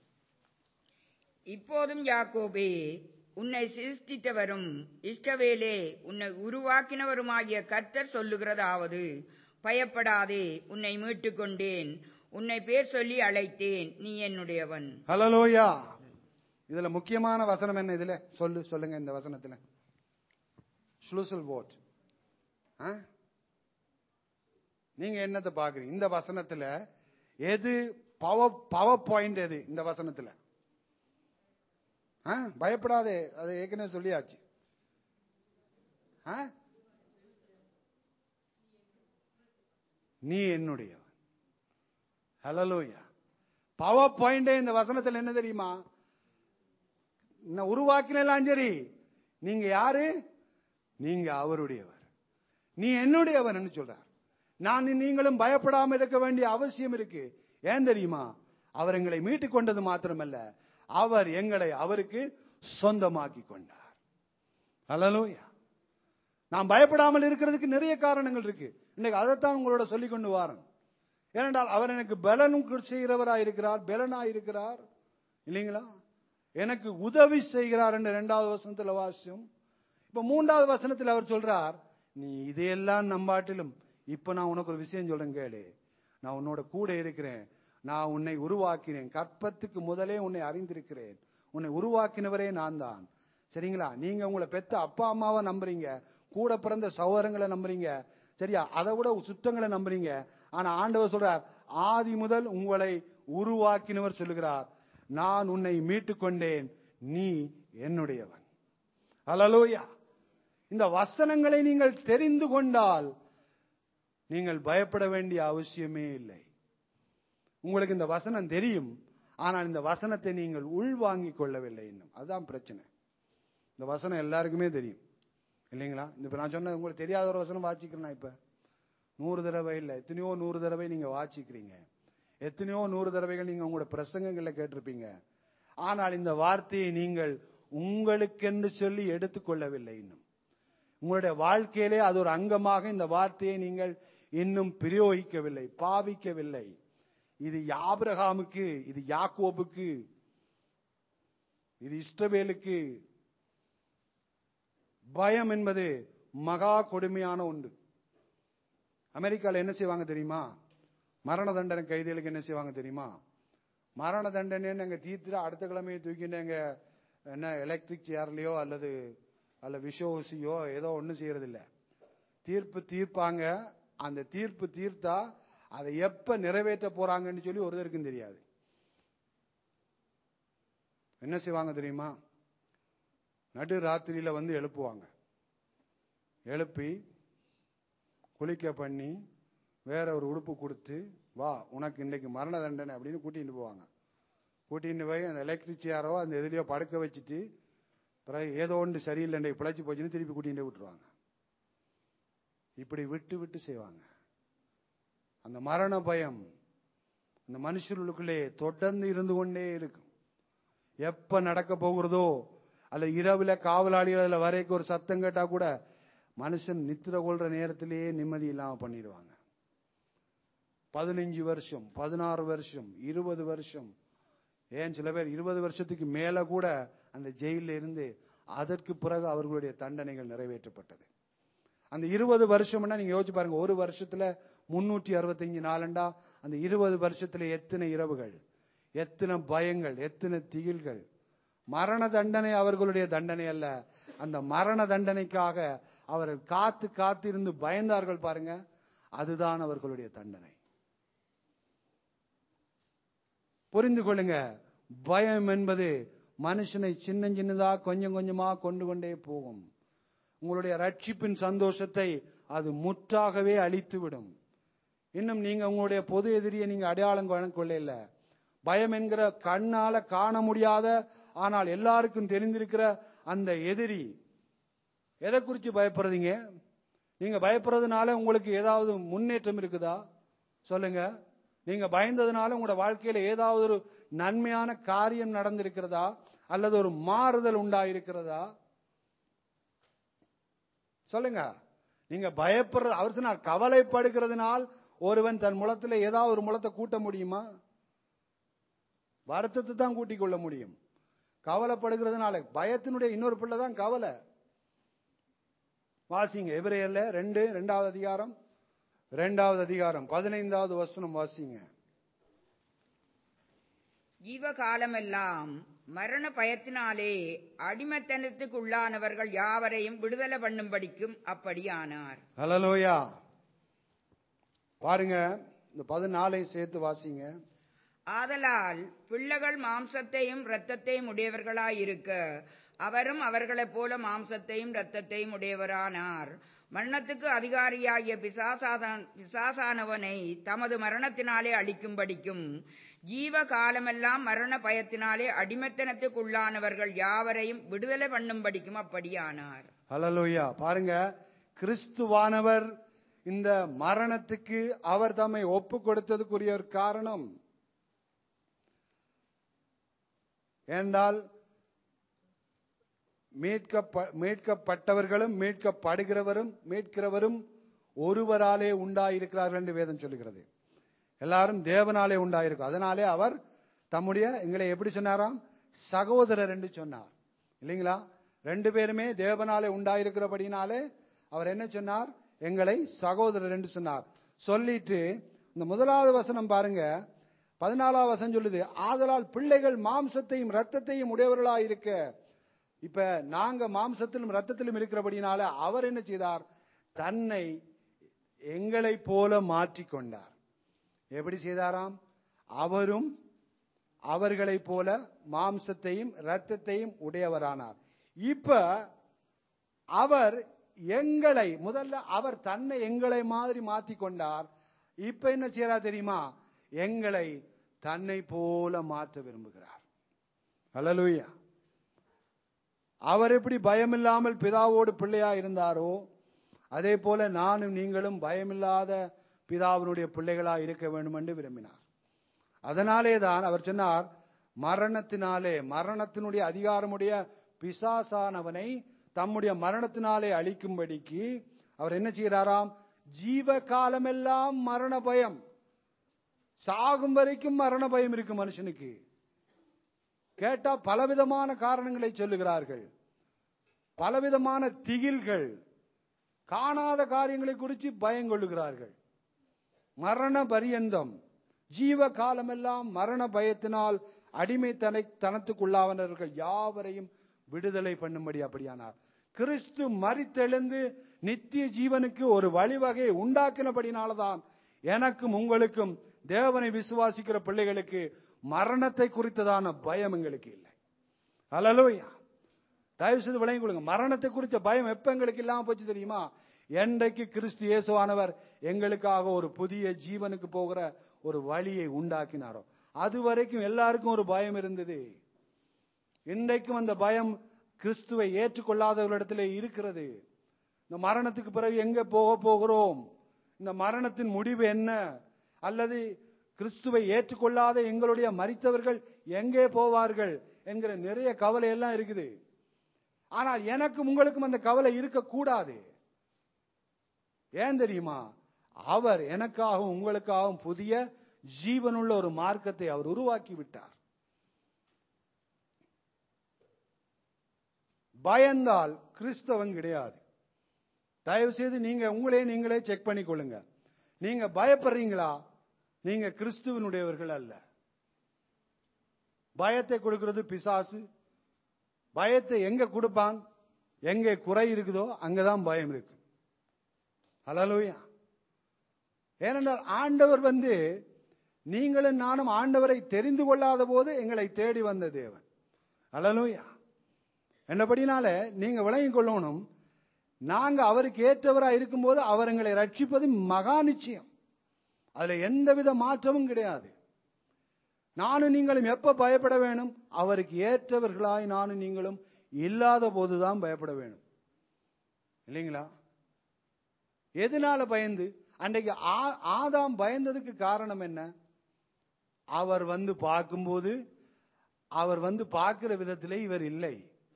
S2: இப்போதும் யாக்கோபே உன்னை சிருஷ்டித்தவரும் இஷ்டவேலே உன்னை உருவாக்கினவருமாகிய கர்த்தர் சொல்லுகிறதாவது பயப்படாதே உன்னை மீட்டுக் கொண்டேன் உன்னை பேர் சொல்லி அழைத்தேன் நீ என்னுடையவன்
S1: ஹலலோயா இதுல முக்கியமான வசனம் என்ன இதுல சொல்லு சொல்லுங்க இந்த வசனத்துல ஸ்லூசல் போட் நீங்க என்னத்தை பாக்குறீங்க இந்த வசனத்துல எது பவர் பவர் பாயிண்ட் எது இந்த வசனத்துல ஆ? பயப்படாதே அதை ஏற்கனவே சொல்லியாச்சு ஆ? நீ என்னுடையவன் ஹலலோயா பவர் பாயிண்டே இந்த வசனத்துல என்ன தெரியுமா நான் உருவாக்கினெல்லாம் சரி நீங்க யாரு நீங்க அவருடையவர் நீ என்னுடையவன் சொல்றார் நான் நீங்களும் பயப்படாம இருக்க வேண்டிய அவசியம் இருக்கு ஏன் தெரியுமா அவர் எங்களை மீட்டுக் கொண்டது மாத்திரமல்ல அவர் எங்களை அவருக்கு சொந்தமாக்கி கொண்டார் ஹalleluya நாம் பயப்படாமல் இருக்கிறதுக்கு நிறைய காரணங்கள் இருக்கு இன்னைக்கு அதைத்தான் உங்களோட சொல்லிக் கொண்டு வாரன் ஏனென்றால் அவர் எனக்கு பலனும் செய்கிறவராய் இருக்கிறார் பலனாய் இருக்கிறார் இல்லைங்களா எனக்கு உதவி செய்கிறார் என்று இரண்டாவது வசனத்துல வாசிச்சோம் இப்ப மூன்றாவது வசனத்தில் அவர் சொல்றார் நீ இதையெல்லாம் நம்பாட்டிலும் இப்ப நான் உனக்கு ஒரு விஷயம் சொல்றேன் கேளு நான் உன்னோட கூட இருக்கிறேன் நான் உன்னை உருவாக்கினேன் கற்பத்துக்கு முதலே உன்னை அறிந்திருக்கிறேன் உன்னை உருவாக்கினவரே நான் தான் சரிங்களா நீங்க உங்களை பெத்த அப்பா அம்மாவை நம்புறீங்க கூட பிறந்த சகோதரங்களை நம்புறீங்க சரியா அதை விட சுத்தங்களை நம்புறீங்க ஆனா ஆண்டவர் சொல்றார் ஆதி முதல் உங்களை உருவாக்கினவர் சொல்லுகிறார் நான் உன்னை மீட்டுக் கொண்டேன் நீ என்னுடையவன் அலலோயா இந்த வசனங்களை நீங்கள் தெரிந்து கொண்டால் நீங்கள் பயப்பட வேண்டிய அவசியமே இல்லை உங்களுக்கு இந்த வசனம் தெரியும் ஆனால் இந்த வசனத்தை நீங்கள் உள்வாங்கிக் கொள்ளவில்லை இன்னும் அதுதான் பிரச்சனை இந்த வசனம் எல்லாருக்குமே தெரியும் இல்லைங்களா இந்த இப்ப நான் சொன்ன உங்களுக்கு தெரியாத ஒரு வசனம் வாசிக்கிறேன் இப்ப நூறு தடவை இல்லை எத்தனையோ நூறு தடவை நீங்க வாசிக்கிறீங்க எத்தனையோ நூறு தடவைகள் நீங்க உங்களோட பிரசங்கங்கள்ல கேட்டிருப்பீங்க ஆனால் இந்த வார்த்தையை நீங்கள் உங்களுக்கென்று சொல்லி எடுத்துக்கொள்ளவில்லை இன்னும் உங்களுடைய வாழ்க்கையிலே அது ஒரு அங்கமாக இந்த வார்த்தையை நீங்கள் இன்னும் பிரயோகிக்கவில்லை பாவிக்கவில்லை இது யாபிரகாமுக்கு இது யாக்கோபுக்கு இது இஷ்டவேலுக்கு பயம் என்பது மகா கொடுமையான ஒன்று அமெரிக்கால என்ன செய்வாங்க தெரியுமா மரண தண்டனை கைதிகளுக்கு என்ன செய்வாங்க தெரியுமா மரண தண்டனைன்னு அங்க தீர்த்துட்டு அடுத்த கிழமையை தூக்கிட்டு அங்க என்ன எலக்ட்ரிக் சேர்லயோ அல்லது அல்ல விஷோசியோ ஏதோ ஒன்றும் செய்யறது இல்ல தீர்ப்பு தீர்ப்பாங்க அந்த தீர்ப்பு தீர்த்தா அதை எப்ப நிறைவேற்ற போறாங்கன்னு சொல்லி ஒருத்தருக்கும் தெரியாது என்ன செய்வாங்க தெரியுமா நடு ராத்திரியில வந்து எழுப்புவாங்க எழுப்பி குளிக்க பண்ணி வேற ஒரு உடுப்பு கொடுத்து வா உனக்கு இன்னைக்கு மரண தண்டனை அப்படின்னு கூட்டிட்டு போவாங்க கூட்டிட்டு போய் அந்த எலக்ட்ரிக் சேரோ அந்த எதுலையோ படுக்க வச்சுட்டு பிறகு ஏதோ ஒன்று சரியில்லை பிழைச்சி போச்சுன்னு திருப்பி கூட்டிட்டு விட்டுருவாங்க இப்படி விட்டு விட்டு செய்வாங்க அந்த மரண பயம் அந்த மனுஷர்களுக்குள்ளே தொடர்ந்து இருந்து கொண்டே இருக்கும் எப்ப நடக்க போகிறதோ அல்ல இரவுல காவலாளிகள் அதுல வரைக்கும் ஒரு சத்தம் கேட்டா கூட மனுஷன் நித்திர கொள்ற நேரத்திலேயே நிம்மதி இல்லாம பண்ணிடுவாங்க பதினஞ்சு வருஷம் பதினாறு வருஷம் இருபது வருஷம் ஏன் சில பேர் இருபது வருஷத்துக்கு மேல கூட அந்த ஜெயில இருந்து அதற்கு பிறகு அவர்களுடைய தண்டனைகள் நிறைவேற்றப்பட்டது அந்த இருபது வருஷம்னா நீங்க யோசிச்சு பாருங்க ஒரு வருஷத்துல முன்னூற்றி அறுபத்தஞ்சு நாளண்டா அந்த இருபது வருஷத்துல எத்தனை இரவுகள் எத்தனை பயங்கள் எத்தனை திகில்கள் மரண தண்டனை அவர்களுடைய தண்டனை அல்ல அந்த மரண தண்டனைக்காக அவர்கள் காத்து காத்து இருந்து பயந்தார்கள் பாருங்க அதுதான் அவர்களுடைய தண்டனை புரிந்து கொள்ளுங்க பயம் என்பது மனுஷனை சின்ன சின்னதா கொஞ்சம் கொஞ்சமா கொண்டு கொண்டே போகும் உங்களுடைய ரட்சிப்பின் சந்தோஷத்தை அது முற்றாகவே அழித்து விடும் இன்னும் நீங்க உங்களுடைய பொது எதிரியை நீங்க அடையாளம் காண கொள்ள இல்ல பயம் என்கிற கண்ணால காண முடியாத ஆனால் எல்லாருக்கும் தெரிந்திருக்கிற அந்த எதிரி எதை குறித்து பயப்படுறீங்க நீங்க பயப்படுறதுனால உங்களுக்கு ஏதாவது முன்னேற்றம் இருக்குதா சொல்லுங்க நீங்க பயந்ததுனால உங்களோட வாழ்க்கையில ஏதாவது ஒரு நன்மையான காரியம் நடந்திருக்கிறதா அல்லது ஒரு மாறுதல் உண்டாயிருக்கிறதா சொல்லுங்க நீங்க பயப்படுறது அவர் சொன்னார் கவலைப்படுகிறதுனால் ஒருவன் தன் முளத்துல ஏதாவது ஒரு முளத்தை கூட்ட முடியுமா வருத்தத்தை தான் கூட்டிக் கொள்ள முடியும் கவலைப்படுகிறதுனால பயத்தினுடைய இன்னொரு பிள்ளை தான் கவலை வாசிங்க எபிரேயர்ல ரெண்டு ரெண்டாவது அதிகாரம் ரெண்டாவது அதிகாரம் பதினைந்தாவது வசனம் வாசிங்க
S2: ஜீவகாலமெல்லாம் மரண பயத்தினாலே அடிமத்தனத்துக்கு உள்ளானவர்கள் யாவரையும் விடுதலை பண்ணும்படிக்கும் அப்படியானார்
S1: ஹலலோயா பாருங்க இந்த பதினாலையும் சேர்த்து வாசிங்க
S2: ஆதலால் பிள்ளைகள் மாம்சத்தையும் இரத்தத்தையும் உடையவர்களாயிருக்க அவரும் அவர்களைப் போல மாம்சத்தையும் இரத்தத்தையும் உடையவரானார் மரணத்துக்கு அதிகாரியாகிய பிசாசாதான் பிசாசானவனை தமது மரணத்தினாலே அழிக்கும்படிக்கும் ஜீவ காலமெல்லாம் மரண பயத்தினாலே அடிமத்தனத்துக்குள்ளானவர்கள் யாவரையும் விடுதலை பண்ணும்படிக்கும் அப்படியானார்
S1: ஹலலோயா பாருங்க கிறிஸ்துவானவர் இந்த மரணத்துக்கு அவர் தம்மை ஒப்பு கொடுத்ததுக்குரிய ஒரு காரணம் ஏனென்றால் மீட்கப்ப- மீட்கப்பட்டவர்களும் மீட்கப்படுகிறவரும் மீட்கிறவரும் ஒருவராலே உண்டாயிருக்கிறார்கள் என்று வேதம் சொல்லுகிறது எல்லாரும் தேவனாலே உண்டாயிருக்கும் அதனாலே அவர் தம்முடைய எங்களை எப்படி சொன்னாராம் சகோதரர் என்று சொன்னார் இல்லைங்களா ரெண்டு பேருமே தேவனாலே உண்டாயிருக்கிறபடினாலே அவர் என்ன சொன்னார் எங்களை சகோதரர் என்று சொன்னார் சொல்லிட்டு இந்த முதலாவது வசனம் பாருங்க பதினாலாவது வசனம் சொல்லுது ஆதலால் பிள்ளைகள் மாம்சத்தையும் ரத்தத்தையும் உடையவர்களாயிருக்க இப்ப நாங்க மாம்சத்திலும் ரத்தத்திலும் இருக்கிறபடினால அவர் என்ன செய்தார் தன்னை எங்களை போல மாற்றிக்கொண்டார் எப்படி செய்தாராம் அவரும் அவர்களைப் போல மாம்சத்தையும் இரத்தத்தையும் உடையவரானார் இப்ப அவர் எங்களை முதல்ல அவர் தன்னை எங்களை மாதிரி மாத்தி கொண்டார் இப்ப என்ன செய்யறா தெரியுமா எங்களை தன்னை போல மாற்ற விரும்புகிறார் அல்லலுயா அவர் எப்படி பயமில்லாமல் பிதாவோடு பிள்ளையா இருந்தாரோ அதே போல நானும் நீங்களும் பயமில்லாத பிதாவினுடைய பிள்ளைகளா இருக்க வேண்டும் என்று விரும்பினார் அதனாலே தான் அவர் சொன்னார் மரணத்தினாலே மரணத்தினுடைய அதிகாரமுடைய பிசாசானவனை தம்முடைய மரணத்தினாலே அழிக்கும்படிக்கு அவர் என்ன செய்கிறாராம் ஜீவ காலமெல்லாம் மரண பயம் சாகும் வரைக்கும் மரண பயம் இருக்கு மனுஷனுக்கு கேட்டா பலவிதமான காரணங்களை சொல்லுகிறார்கள் பலவிதமான திகில்கள் காணாத காரியங்களை குறித்து பயங்கொள்ளுகிறார்கள் மரண பரியந்தம் ஜீவ காலமெல்லாம் மரண பயத்தினால் அடிமைத்தனை தனத்துக்குள்ளாவனர்கள் யாவரையும் விடுதலை பண்ணும்படி அப்படியானார் கிறிஸ்து மரித்தெழுந்து நித்திய ஜீவனுக்கு ஒரு வழிவகையை உண்டாக்கினபடினால்தான் எனக்கும் உங்களுக்கும் தேவனை விசுவாசிக்கிற பிள்ளைகளுக்கு மரணத்தை குறித்ததான பயம் எங்களுக்கு இல்லை அலலோயா தயவு செய்து விளங்கிக் கொள்ளுங்க மரணத்தை குறித்த பயம் எப்ப எங்களுக்கு இல்லாம போச்சு தெரியுமா என்றைக்கு கிறிஸ்து இயேசுவானவர் எங்களுக்காக ஒரு புதிய ஜீவனுக்கு போகிற ஒரு வழியை உண்டாக்கினாரோ அது வரைக்கும் எல்லாருக்கும் ஒரு பயம் இருந்தது இன்றைக்கும் அந்த பயம் கிறிஸ்துவை ஏற்றுக்கொள்ளாதவர்களிடத்திலே இருக்கிறது இந்த மரணத்துக்கு பிறகு எங்க போக போகிறோம் இந்த மரணத்தின் முடிவு என்ன அல்லது கிறிஸ்துவை ஏற்றுக்கொள்ளாத எங்களுடைய மரித்தவர்கள் எங்கே போவார்கள் என்கிற நிறைய கவலை எல்லாம் இருக்குது ஆனால் எனக்கும் உங்களுக்கும் அந்த கவலை இருக்கக்கூடாது ஏன் தெரியுமா அவர் எனக்காகவும் உங்களுக்காகவும் புதிய ஜீவனுள்ள ஒரு மார்க்கத்தை அவர் உருவாக்கி விட்டார் பயந்தால் கிறிஸ்தவன் கிடையாது தயவு செய்து நீங்க உங்களே நீங்களே செக் பண்ணிக்கொள்ளுங்க நீங்க பயப்படுறீங்களா நீங்க கிறிஸ்துவனுடையவர்கள் அல்ல பயத்தை கொடுக்கிறது பிசாசு பயத்தை எங்க கொடுப்பான் எங்க குறை இருக்குதோ அங்கதான் பயம் இருக்கு ஹலலூயா ஏனென்றால் ஆண்டவர் வந்து நீங்களும் நானும் ஆண்டவரை தெரிந்து கொள்ளாத போது எங்களை தேடி வந்த தேவன் ஹலலூயா என்னபடினால நீங்க விளங்கிக் கொள்ளணும் நாங்க அவருக்கு ஏற்றவராக இருக்கும்போது அவர் எங்களை ரட்சிப்பது மகா நிச்சயம் அதுல எந்தவித மாற்றமும் கிடையாது நானும் நீங்களும் எப்ப பயப்பட வேணும் அவருக்கு ஏற்றவர்களாய் நானும் நீங்களும் இல்லாத போதுதான் பயப்பட வேணும் இல்லைங்களா எதனால பயந்து அன்றைக்கு ஆ- ஆதாம் பயந்ததுக்கு காரணம் என்ன அவர் வந்து பார்க்கும்போது அவர் வந்து பார்க்கிற விதத்திலே இவர் இல்லை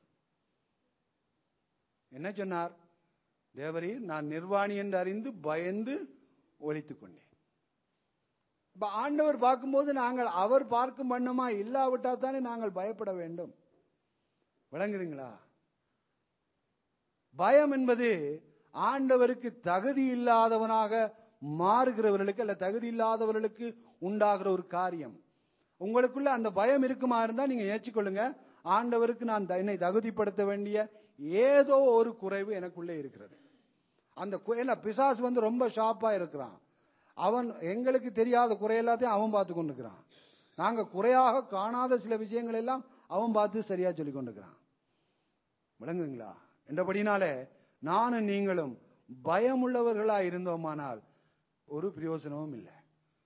S1: என்ன சொன்னார் தேவரீர் நான் நிர்வாணி என்று அறிந்து பயந்து ஒழித்துக் கொண்டேன் இப்ப ஆண்டவர் பார்க்கும்போது நாங்கள் அவர் பார்க்கும் வண்ணமா இல்லாவிட்டா தானே நாங்கள் பயப்பட வேண்டும் விளங்குதுங்களா பயம் என்பது ஆண்டவருக்கு தகுதி இல்லாதவனாக மாறுகிறவர்களுக்கு அல்ல தகுதி இல்லாதவர்களுக்கு உண்டாகிற ஒரு காரியம் உங்களுக்குள்ள அந்த பயம் இருக்குமா இருந்தா நீங்க ஏற்றுக்கொள்ளுங்க ஆண்டவருக்கு நான் த- என்னை தகுதிப்படுத்த வேண்டிய ஏதோ ஒரு குறைவு எனக்குள்ளே இருக்கிறது அந்த கு- ஏன்னா பிசாசு வந்து ரொம்ப ஷார்ப்பா இருக்கிறான் அவன் எங்களுக்கு தெரியாத குறை எல்லாத்தையும் அவன் பார்த்து கொண்டிருக்கிறான் நாங்க குறையாக காணாத சில விஷயங்கள் எல்லாம் அவன் பார்த்து சரியா சொல்லி கொண்டிருக்கிறான் விளங்குங்களா என்றபடினாலே நானும் நீங்களும் பயமுள்ளவர்களா இருந்தோமானால் ஒரு பிரயோசனமும் இல்லை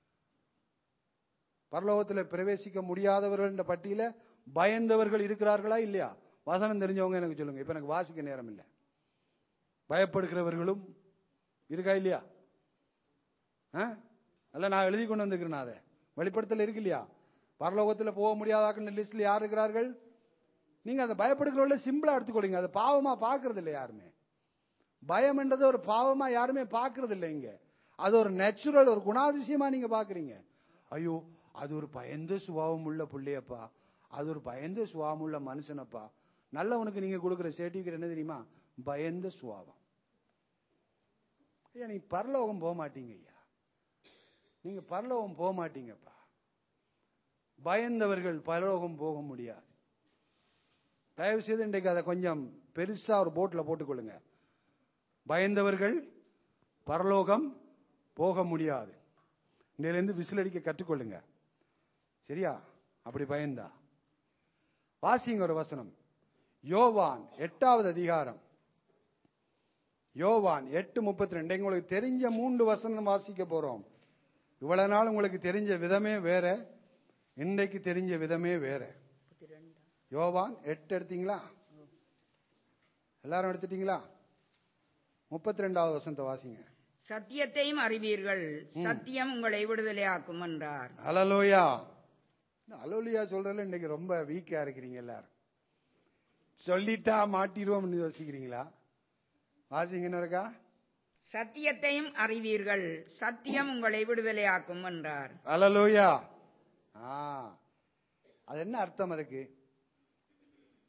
S1: பரலோகத்தில் பிரவேசிக்க முடியாதவர்கள் என்ற பட்டியல பயந்தவர்கள் இருக்கிறார்களா இல்லையா வசனம் தெரிஞ்சவங்க எனக்கு சொல்லுங்க இப்ப எனக்கு வாசிக்க நேரம் இல்லை பயப்படுகிறவர்களும் இருக்கா இல்லையா ஆ? அல்ல நான் எழுதி கொண்டு வந்துக்கிறேன் அதை வெளிப்படுத்தல இருக்கு இல்லையா பரலோகத்தில் போக முடியாதாக்குன்னு லிஸ்ட்ல யார் இருக்கிறார்கள் நீங்க அதை பயப்படுகிறவங்கள சிம்பிளா எடுத்துக்கொள்ளுங்க அதை பாவமா பார்க்கறது இல்லை யாருமே பயம் என்றது ஒரு பாவமா யாருமே பார்க்கறது இல்லை இங்க அது ஒரு நேச்சுரல் ஒரு குணாதிசயமா நீங்க பாக்குறீங்க ஐயோ அது ஒரு பயந்த சுபாவம் உள்ள புள்ளையப்பா அது ஒரு பயந்த சுபாவம் உள்ள மனுஷனப்பா நல்லவனுக்கு நீங்க கொடுக்குற சர்டிபிகேட் என்ன தெரியுமா பயந்த சுபாவம் ஐயா நீ பரலோகம் போக மாட்டீங்க ஐயா நீங்க பரலோகம் போக மாட்டீங்கப்பா பயந்தவர்கள் பரலோகம் போக முடியாது தயவு செய்து இன்றைக்கு அதை கொஞ்சம் பெருசா ஒரு போட்ல போட்டுக்கொள்ளுங்க பயந்தவர்கள் பரலோகம் போக முடியாது இன்றையிலிருந்து விசில் அடிக்க கற்றுக்கொள்ளுங்க சரியா அப்படி பயந்தா வாசிங்க ஒரு வசனம் யோவான் எட்டாவது அதிகாரம் யோவான் எட்டு முப்பத்தி ரெண்டு உங்களுக்கு தெரிஞ்ச மூன்று வசனம் வாசிக்க போறோம் இவ்வளவு நாள் உங்களுக்கு தெரிஞ்ச விதமே வேற இன்றைக்கு தெரிஞ்ச விதமே வேற யோவான் எட்டு எடுத்தீங்களா எல்லாரும் எடுத்துட்டீங்களா முப்பத்தி ரெண்டாவது வசனத்தை வாசிங்க
S2: சத்தியத்தையும் அறிவீர்கள் சத்தியம் உங்களை விடுதலையாக்கும் என்றார்
S1: அலலோயா அலோலியா சொல்றதுல இன்னைக்கு ரொம்ப வீக்கா இருக்கிறீங்க எல்லாரும் சொல்லிட்டா மாட்டிடுவோம்னு யோசிக்கிறீங்களா வாசிங்கன்னு இருக்கா
S2: சத்தியத்தையும் அறிவீர்கள் சத்தியம் உங்களை விடுதலையாக்கும் என்றார்
S1: அலலோயா ஆ அது என்ன அர்த்தம் அதுக்கு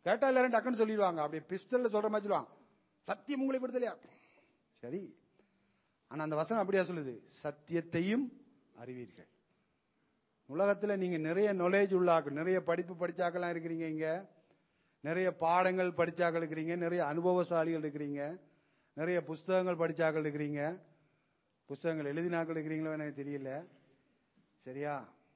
S1: கேட்டா எல்லாரும் டக்குன்னு சொல்லிடுவாங்க அப்படி பிஸ்டல்ல சொல்ற மாதிரி சொல்லுவாங்க சத்தியம் உங்களை விடுதலையா சரி ஆனா அந்த வசனம் அப்படியா சொல்லுது சத்தியத்தையும் அறிவீர்கள் உலகத்துல நீங்க நிறைய நாலேஜ் உள்ளாக்கள் நிறைய படிப்பு படிச்சாக்கெல்லாம் இருக்கிறீங்க இங்க நிறைய பாடங்கள் படிச்சாக்கள் இருக்கிறீங்க நிறைய அனுபவசாலிகள் இருக்கிறீங்க நிறைய புஸ்தகங்கள் படிச்சாக்கள் இருக்கிறீங்க புஸ்தகங்கள் எழுதினாக்கள் இருக்கிறீங்களோ எனக்கு தெரியல சரியா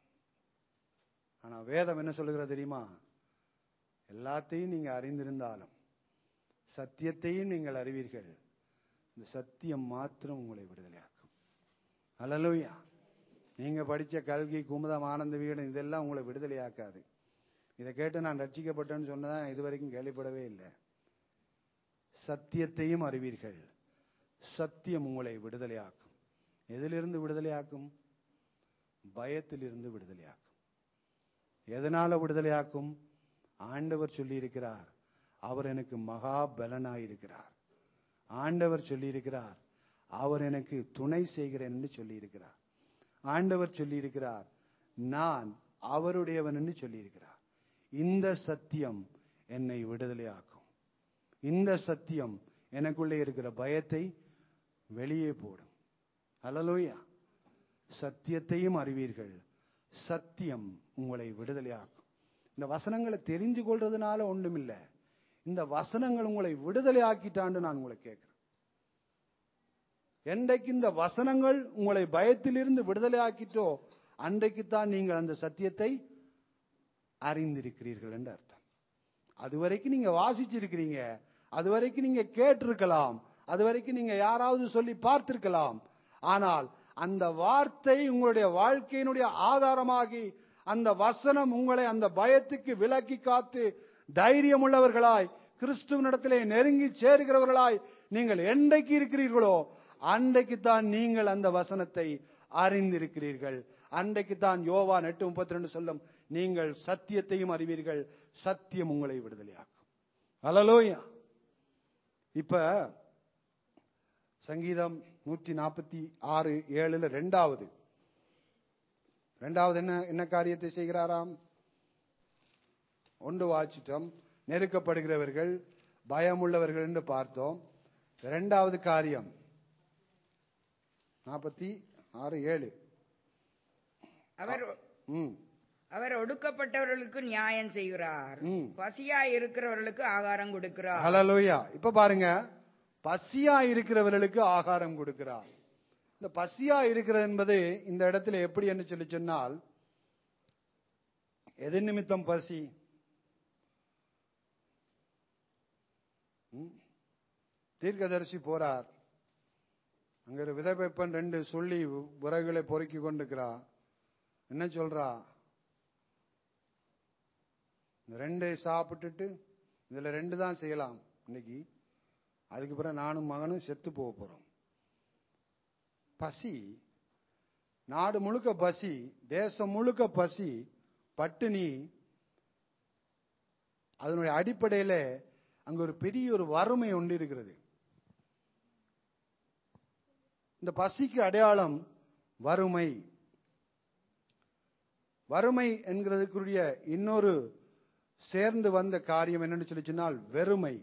S1: ஆனா வேதம் என்ன சொல்லுகிறது தெரியுமா எல்லாத்தையும் நீங்க அறிந்திருந்தாலும் சத்தியத்தையும் நீங்கள் அறிவீர்கள் இந்த சத்தியம் மாத்திரம் உங்களை விடுதலையாக்கும் அல்லலூயா நீங்க படிச்ச கல்கி குமுதம் ஆனந்த வீடன் இதெல்லாம் உங்களை விடுதலையாக்காது இதை கேட்டு நான் ரட்சிக்கப்பட்டேன்னு சொன்னதா நான் இதுவரைக்கும் கேள்விப்படவே இல்லை சத்தியத்தையும் அறிவீர்கள் சத்தியம் உங்களை விடுதலையாக்கும் எதிலிருந்து விடுதலையாக்கும் பயத்திலிருந்து விடுதலையாக்கும் எதனால விடுதலையாக்கும் ஆண்டவர் சொல்லி இருக்கிறார் அவர் எனக்கு மகா பலனாயிருக்கிறார் ஆண்டவர் சொல்லி இருக்கிறார் அவர் எனக்கு துணை செய்கிறேன் என்று சொல்லி இருக்கிறார் ஆண்டவர் சொல்லி இருக்கிறார் நான் அவருடையவன் என்று சொல்லி இருக்கிறார் இந்த சத்தியம் என்னை விடுதலையாக்கும் இந்த சத்தியம் எனக்குள்ளே இருக்கிற பயத்தை வெளியே போடும் அல்லலோயா சத்தியத்தையும் அறிவீர்கள் சத்தியம் உங்களை விடுதலையாக்கும் இந்த வசனங்களை தெரிஞ்சு கொள்றதுனால ஒண்ணுமில்லை இந்த வசனங்கள் உங்களை விடுதலை ஆக்கிட்டான்னு நான் உங்களை கேட்கிறேன் என்றைக்கு இந்த வசனங்கள் உங்களை பயத்திலிருந்து விடுதலை ஆக்கிட்டோ அன்றைக்குத்தான் நீங்கள் அந்த சத்தியத்தை அறிந்திருக்கிறீர்கள் என்று அர்த்தம் அது வரைக்கும் நீங்க வாசிச்சிருக்கிறீங்க அது வரைக்கும் நீங்க கேட்டிருக்கலாம் அது வரைக்கும் நீங்க யாராவது சொல்லி பார்த்திருக்கலாம் ஆனால் அந்த வார்த்தை உங்களுடைய வாழ்க்கையினுடைய ஆதாரமாகி அந்த வசனம் உங்களை அந்த பயத்துக்கு விலக்கி காத்து தைரியம் உள்ளவர்களாய் கிறிஸ்துவனிடத்திலே நெருங்கி சேருகிறவர்களாய் நீங்கள் என்றைக்கு இருக்கிறீர்களோ அன்றைக்கு தான் நீங்கள் அந்த வசனத்தை அறிந்திருக்கிறீர்கள் அன்றைக்கு தான் யோவான் எட்டு முப்பத்தி ரெண்டு சொல்லும் நீங்கள் சத்தியத்தையும் அறிவீர்கள் சத்தியம் உங்களை விடுதலையாக்கும் அலலோயா இப்ப சங்கீதம் நூற்றி நாற்பத்தி ஆறு ஏழுல ரெண்டாவது ரெண்டாவது என்ன என்ன காரியத்தை செய்கிறாராம் ஒன்று வாச்சிட்டோம் நெருக்கப்படுகிறவர்கள் பயமுள்ளவர்கள் என்று பார்த்தோம் இரண்டாவது காரியம் நாற்பத்தி ஆறு ஏழு
S2: அவர்
S1: ம்
S2: அவர் ஒடுக்கப்பட்டவர்களுக்கு நியாயம் செய்கிறார்
S1: ம்.
S2: பசியாய் இருக்கிறவர்களுக்கு ஆகாரம் கொடுக்கிறார்
S1: ஹalleluya இப்ப பாருங்க பசியா இருக்கிறவர்களுக்கு ஆகாரம் கொடுக்கிறார் இந்த பசியா இருக்கிறது என்பது இந்த இடத்துல எப்படி என்று சொல்லி சொன்னால் எது நிமித்தம் பசி ம்? தீர்க்கதரிசி போறார் அங்க ஒரு விதவைப்பன் ரெண்டு சொல்லி விறகுகளை பொறுக்கி கொண்டிருக்கிறா என்ன சொல்றா இந்த ரெண்டை சாப்பிட்டுட்டு இதுல ரெண்டு தான் செய்யலாம் இன்னைக்கு அதுக்கு பிறகு நானும் மகனும் செத்து போக போறோம் பசி நாடு முழுக்க பசி தேசம் முழுக்க பசி பட்டினி அதனுடைய அடிப்படையில அங்க ஒரு பெரிய ஒரு வறுமை ஒன்று இருக்கிறது இந்த பசிக்கு அடையாளம் வறுமை வறுமை என்கிறதுக்குரிய இன்னொரு சேர்ந்து வந்த காரியம் என்னன்னு சொல்லி சொன்னால் வெறுமை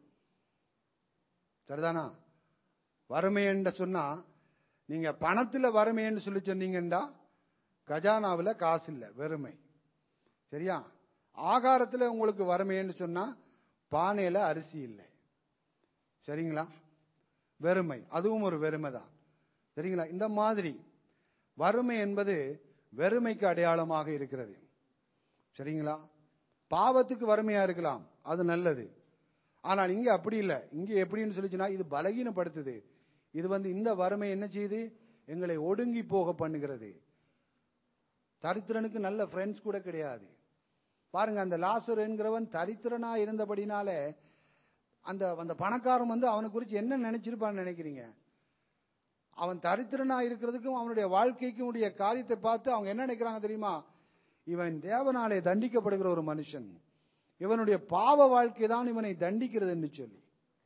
S1: சரிதானா வறுமை என்று சொன்னா நீங்க பணத்துல வறுமைன்னு சொல்லி சொன்னீங்கன்னா கஜானாவில் காசு இல்லை வெறுமை சரியா ஆகாரத்துல உங்களுக்கு வறுமைன்னு சொன்னா பானையில அரிசி இல்லை சரிங்களா வெறுமை அதுவும் ஒரு வெறுமை தான் சரிங்களா இந்த மாதிரி வறுமை என்பது வெறுமைக்கு அடையாளமாக இருக்கிறது சரிங்களா பாவத்துக்கு வறுமையா இருக்கலாம் அது நல்லது ஆனால் இங்க அப்படி இல்லை இங்க எப்படின்னு சொல்லிச்சுன்னா இது பலகீனப்படுத்துது இது வந்து இந்த வறுமை என்ன செய்யுது எங்களை ஒடுங்கி போக பண்ணுகிறது தரித்திரனுக்கு நல்ல ஃப்ரெண்ட்ஸ் கூட கிடையாது பாருங்க அந்த லாசர் என்கிறவன் தரித்திரனா இருந்தபடினாலே அந்த அந்த பணக்காரன் வந்து அவனை குறித்து என்ன நினைச்சிருப்பான்னு நினைக்கிறீங்க அவன் தரித்திரனா இருக்கிறதுக்கும் அவனுடைய வாழ்க்கைக்கும் உடைய காரியத்தை பார்த்து அவங்க என்ன நினைக்கிறாங்க தெரியுமா இவன் தேவனாலே தண்டிக்கப்படுகிற ஒரு மனுஷன் இவனுடைய பாவ வாழ்க்கை தான் இவனை தண்டிக்கிறது என்று சொல்லி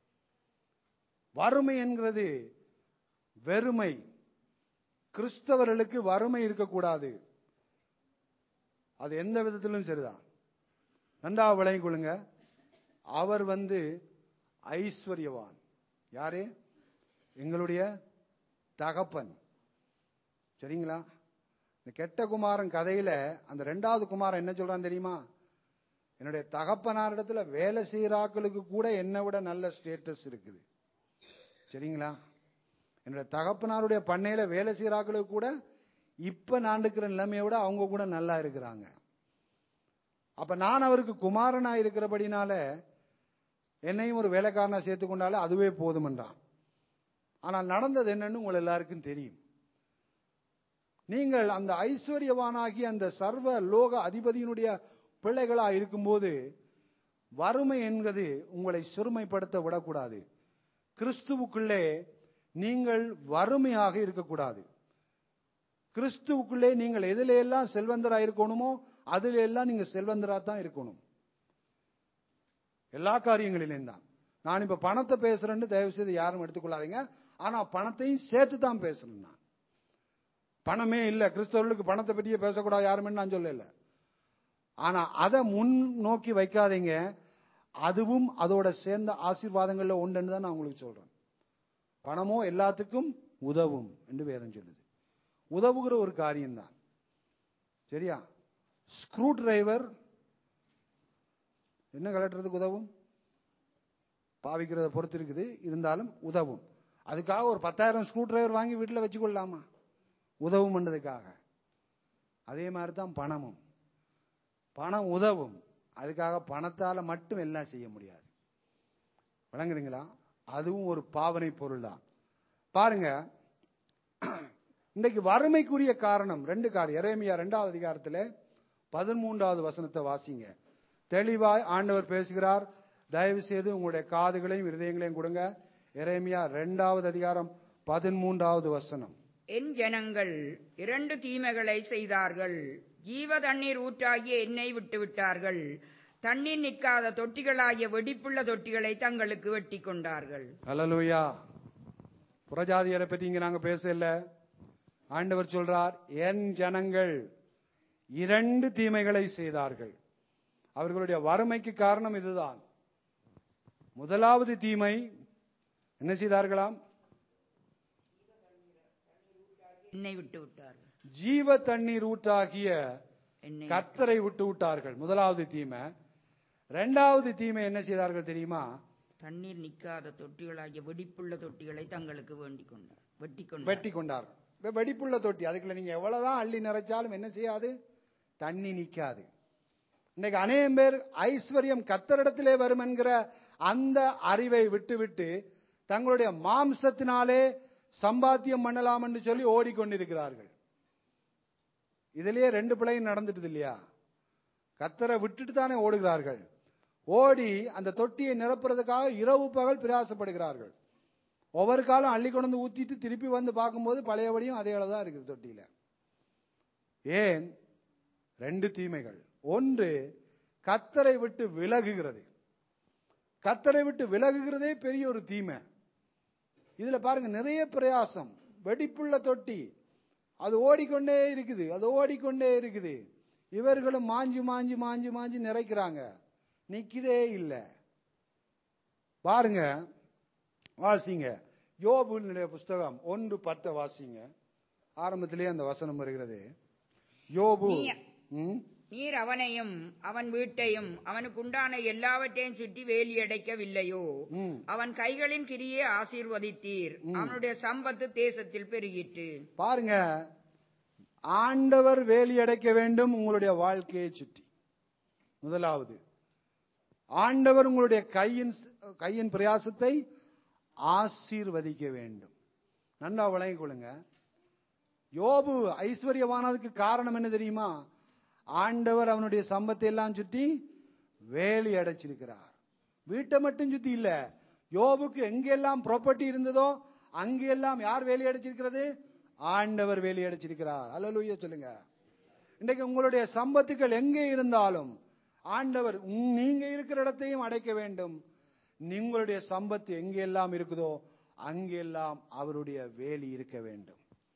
S1: வறுமை என்கிறது வெறுமை கிறிஸ்தவர்களுக்கு வறுமை இருக்கக்கூடாது அது எந்த விதத்திலும் சரிதான் நன்றாக விளங்கிக் கொள்ளுங்க அவர் வந்து ஐஸ்வர்யவான் யாரு எங்களுடைய தகப்பன் சரிங்களா இந்த கெட்ட குமாரன் கதையில அந்த ரெண்டாவது குமாரன் என்ன சொல்றான் தெரியுமா என்னுடைய தகப்பனாரிடத்துல வேலை செய்யறாக்களுக்கு கூட என்னை விட நல்ல ஸ்டேட்டஸ் இருக்குது சரிங்களா என்னுடைய தகப்பனாருடைய பண்ணையில வேலை செய்யறாக்களுக்கு கூட இப்ப நான் இருக்கிற நிலைமையை விட அவங்க கூட நல்லா இருக்கிறாங்க அப்ப நான் அவருக்கு குமாரனா இருக்கிறபடினால என்னையும் ஒரு வேலைக்காரனா சேர்த்து கொண்டாலே அதுவே போதும் என்றான் ஆனால் நடந்தது என்னன்னு உங்கள் எல்லாருக்கும் தெரியும் நீங்கள் அந்த ஐஸ்வர்யவானாகி அந்த சர்வ லோக அதிபதியினுடைய பிள்ளைகளா இருக்கும்போது வறுமை என்பது உங்களை சிறுமைப்படுத்த விடக்கூடாது கிறிஸ்துவுக்குள்ளே நீங்கள் வறுமையாக இருக்கக்கூடாது கிறிஸ்துவுக்குள்ளே நீங்கள் எதில எல்லாம் செல்வந்தரா இருக்கணுமோ அதுல எல்லாம் நீங்க செல்வந்தரா தான் இருக்கணும் எல்லா காரியங்களிலும் தான் நான் இப்ப பணத்தை பேசுறேன்னு தயவு செய்து யாரும் எடுத்துக்கொள்ளாதீங்க ஆனா பணத்தையும் சேர்த்து தான் பேசுறேன் நான் பணமே இல்ல கிறிஸ்தவர்களுக்கு பணத்தை பற்றியே பேசக்கூடாது யாருமே நான் சொல்லல ஆனா அதை முன் நோக்கி வைக்காதீங்க அதுவும் அதோட சேர்ந்த ஆசீர்வாதங்கள்ல ஒன்றுன்னு தான் நான் உங்களுக்கு சொல்றேன் பணமோ எல்லாத்துக்கும் உதவும் என்று வேதம் சொல்லுது உதவுகிற ஒரு காரியம்தான் சரியா ஸ்க்ரூ டிரைவர் என்ன கலட்டுறதுக்கு உதவும் பாவிக்கிறத பொறுத்து இருக்குது இருந்தாலும் உதவும் அதுக்காக ஒரு பத்தாயிரம் ஸ்க்ரூ டிரைவர் வாங்கி வீட்டில் வச்சுக்கொள்ளலாமா உதவும் பண்ணதுக்காக அதே மாதிரி தான் பணமும் பணம் உதவும் அதுக்காக பணத்தால மட்டும் எல்லாம் செய்ய முடியாது விளங்குறீங்களா அதுவும் ஒரு பாவனை பொருள் தான் பாருங்க இன்னைக்கு வறுமைக்குரிய காரணம் ரெண்டு காரியம் எரேமியா ரெண்டாவது அதிகாரத்தில் பதிமூன்றாவது வசனத்தை வாசிங்க தெளிவாய் ஆண்டவர் பேசுகிறார் தயவு செய்து உங்களுடைய காதுகளையும் இருதயங்களையும் கொடுங்க எரேமியா ரெண்டாவது அதிகாரம் பதிமூன்றாவது வசனம்
S2: என் ஜனங்கள் இரண்டு தீமைகளை செய்தார்கள் ஜீவ தண்ணீர் ஊற்றாகிய எண்ணெய் விட்டு விட்டார்கள் தண்ணீர் நிற்காத தொட்டிகளாகிய வெடிப்புள்ள தொட்டிகளை தங்களுக்கு வெட்டி கொண்டார்கள்
S1: ஹலலூயா புறஜாதியரை பற்றி இங்க நாங்க பேசல ஆண்டவர் சொல்றார் என் ஜனங்கள் இரண்டு தீமைகளை செய்தார்கள் அவர்களுடைய வறுமைக்கு காரணம் இதுதான் முதலாவது தீமை என்ன செய்தார்களாம்
S2: எண்ணெய் விட்டு விட்டார்கள்
S1: ஜீவ தண்ணீர் ஊற்றாகிய
S2: எண்ணெய்
S1: கத்தரை விட்டு விட்டார்கள் முதலாவது தீமை இரண்டாவது தீமை என்ன செய்தார்கள் தெரியுமா
S2: தண்ணீர் நிற்காத தொட்டிகளாகிய வெடிப்புள்ள தொட்டிகளை தங்களுக்கு வேண்டிக் கொண்டார் வெட்டி கொண்டார்
S1: வெட்டி கொண்டார்கள் இப்ப வெடிப்புள்ள தொட்டி அதுக்குள்ள நீங்க எவ்வளவுதான் அள்ளி நிறைச்சாலும் என்ன செய்யாது தண்ணி நிக்காது இன்னைக்கு அநேகம் பேர் ஐஸ்வர்யம் கத்தரிடத்திலே வரும் என்கிற அந்த அறிவை விட்டுவிட்டு தங்களுடைய மாம்சத்தினாலே சம்பாத்தியம் பண்ணலாம் என்று சொல்லி ஓடிக்கொண்டிருக்கிறார்கள் இதுலயே ரெண்டு பிள்ளையும் நடந்துட்டு இல்லையா கத்தரை விட்டுட்டு தானே ஓடுகிறார்கள் ஓடி அந்த தொட்டியை நிரப்புறதுக்காக இரவு பகல் பிரயாசப்படுகிறார்கள் ஒவ்வொரு காலம் அள்ளி கொண்டு வந்து ஊத்திட்டு திருப்பி வந்து பார்க்கும்போது பழையபடியும் அதே அளவு தான் இருக்குது தொட்டியில ஏன் ரெண்டு தீமைகள் ஒன்று கத்தரை விட்டு விலகுகிறது கத்தரை விட்டு விலகுகிறதே பெரிய ஒரு தீமை இதுல பாருங்க நிறைய பிரயாசம் வெடிப்புள்ள தொட்டி அது ஓடிக்கொண்டே இருக்குது அது ஓடிக்கொண்டே இருக்குது இவர்களும் மாஞ்சி மாஞ்சி மாஞ்சி மாஞ்சி நிறைக்கிறாங்க நிக்கிறே இல்லை பாருங்க வாசிங்க யோபுனுடைய புஸ்தகம் ஒன்று பத்தை வாசிங்க ஆரம்பத்திலேயே அந்த வசனம் வருகிறது யோபு
S2: நீ-
S1: ம்,
S2: நீர் அவனையும் அவன் வீட்டையும் அவனுக்கு உண்டான எல்லாவற்றையும் சுற்றி வேலி அடைக்கவில்லையோ
S1: ம்.
S2: அவன் கைகளின் கிரியை ஆசீர்வதித்தீர் அவனுடைய சம்பத்து தேசத்தில் பெருகிற்று
S1: பாருங்க ஆண்டவர் வேலி அடைக்க வேண்டும் உங்களுடைய வாழ்க்கையை சுற்றி முதலாவது ஆண்டவர் உங்களுடைய கையின் கையின் பிரயாசத்தை ஆசீர்வதிக்க வேண்டும் நல்லா விளங்கிக் கொள்ளுங்க யோபு ஐஸ்வர்யவானதுக்கு காரணம் என்ன தெரியுமா ஆண்டவர் அவனுடைய சம்பத்தை எல்லாம் சுற்றி வேலி அடைச்சிருக்கிறார் வீட்டை மட்டும் சுத்தி இல்ல யோபுக்கு எங்கெல்லாம் ப்ராப்பர்ட்டி இருந்ததோ அங்கெல்லாம் யார் வேலி அடைச்சிருக்கிறது ஆண்டவர் வேலி அடைச்சிருக்கிறார் அல்லலுய சொல்லுங்க இன்றைக்கு உங்களுடைய சம்பத்துக்கள் எங்கே இருந்தாலும் ஆண்டவர் உம் நீங்க இருக்கிற இடத்தையும் அடைக்க வேண்டும் உங்களுடைய சம்பத்து எங்கெல்லாம் இருக்குதோ அங்கெல்லாம் அவருடைய வேலி இருக்க வேண்டும்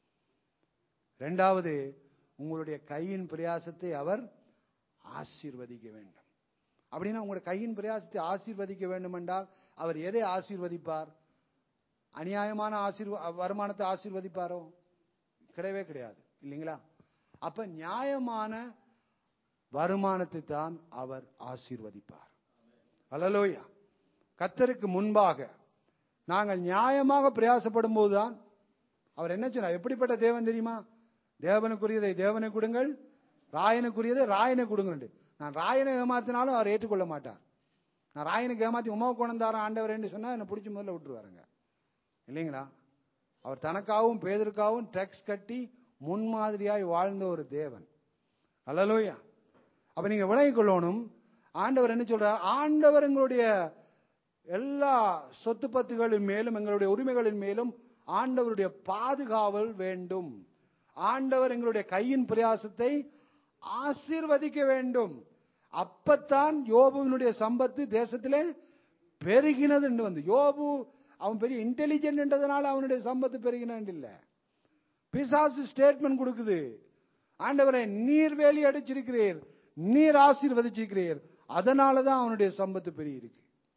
S1: இரண்டாவது உங்களுடைய கையின் பிரயாசத்தை அவர் ஆசீர்வதிக்க வேண்டும் அப்படின்னா உங்களுடைய கையின் பிரயாசத்தை ஆசீர்வதிக்க வேண்டும் என்றால் அவர் எதை ஆசீர்வதிப்பார் அநியாயமான ஆசீர்வ வருமானத்தை ஆசீர்வதிப்பாரோ கிடையவே கிடையாது இல்லைங்களா அப்ப நியாயமான வருமானத்தை தான் அவர் ஆசீர்வதிப்பார் அல்லலோயா கத்தருக்கு முன்பாக நாங்கள் நியாயமாக பிரயாசப்படும் போதுதான் அவர் என்ன சொன்னார் எப்படிப்பட்ட தேவன் தெரியுமா தேவனுக்குரியதை தேவனை கொடுங்கள் ராயனுக்குரியதை ராயனை கொடுங்க நான் ராயனை ஏமாத்தினாலும் அவர் ஏற்றுக்கொள்ள மாட்டார் நான் ராயனுக்கு ஏமாத்தி உமாவை கொண்டாரன் ஆண்டவர் என்று சொன்னா என்னை பிடிச்சி முதல்ல விட்டுருவாருங்க இல்லைங்களா அவர் தனக்காகவும் பேதருக்காகவும் டேக்ஸ் கட்டி முன்மாதிரியாய் வாழ்ந்த ஒரு தேவன் அல்லலோயா அப்ப நீங்க விளங்கிக் கொள்ளணும் ஆண்டவர் என்ன சொல்றார் ஆண்டவர் எங்களுடைய எல்லா சொத்து பத்துகளின் மேலும் எங்களுடைய உரிமைகளின் மேலும் ஆண்டவருடைய பாதுகாவல் வேண்டும் ஆண்டவர் எங்களுடைய கையின் பிரயாசத்தை ஆசீர்வதிக்க வேண்டும் அப்பத்தான் யோபுவினுடைய சம்பத்து தேசத்திலே பெருகினது என்று வந்து யோபு அவன் பெரிய இன்டெலிஜென்ட்ன்றதுனால அவனுடைய சம்பத்து பெருகினான் இல்ல பிசாசு ஸ்டேட்மெண்ட் கொடுக்குது ஆண்டவரை நீர் வேலி அடிச்சிருக்கிறீர் நீர் ஆசீர்வதிச்சிருக்கிறீர் அதனாலதான் அவனுடைய சம்பத்து பெரிய இருக்கு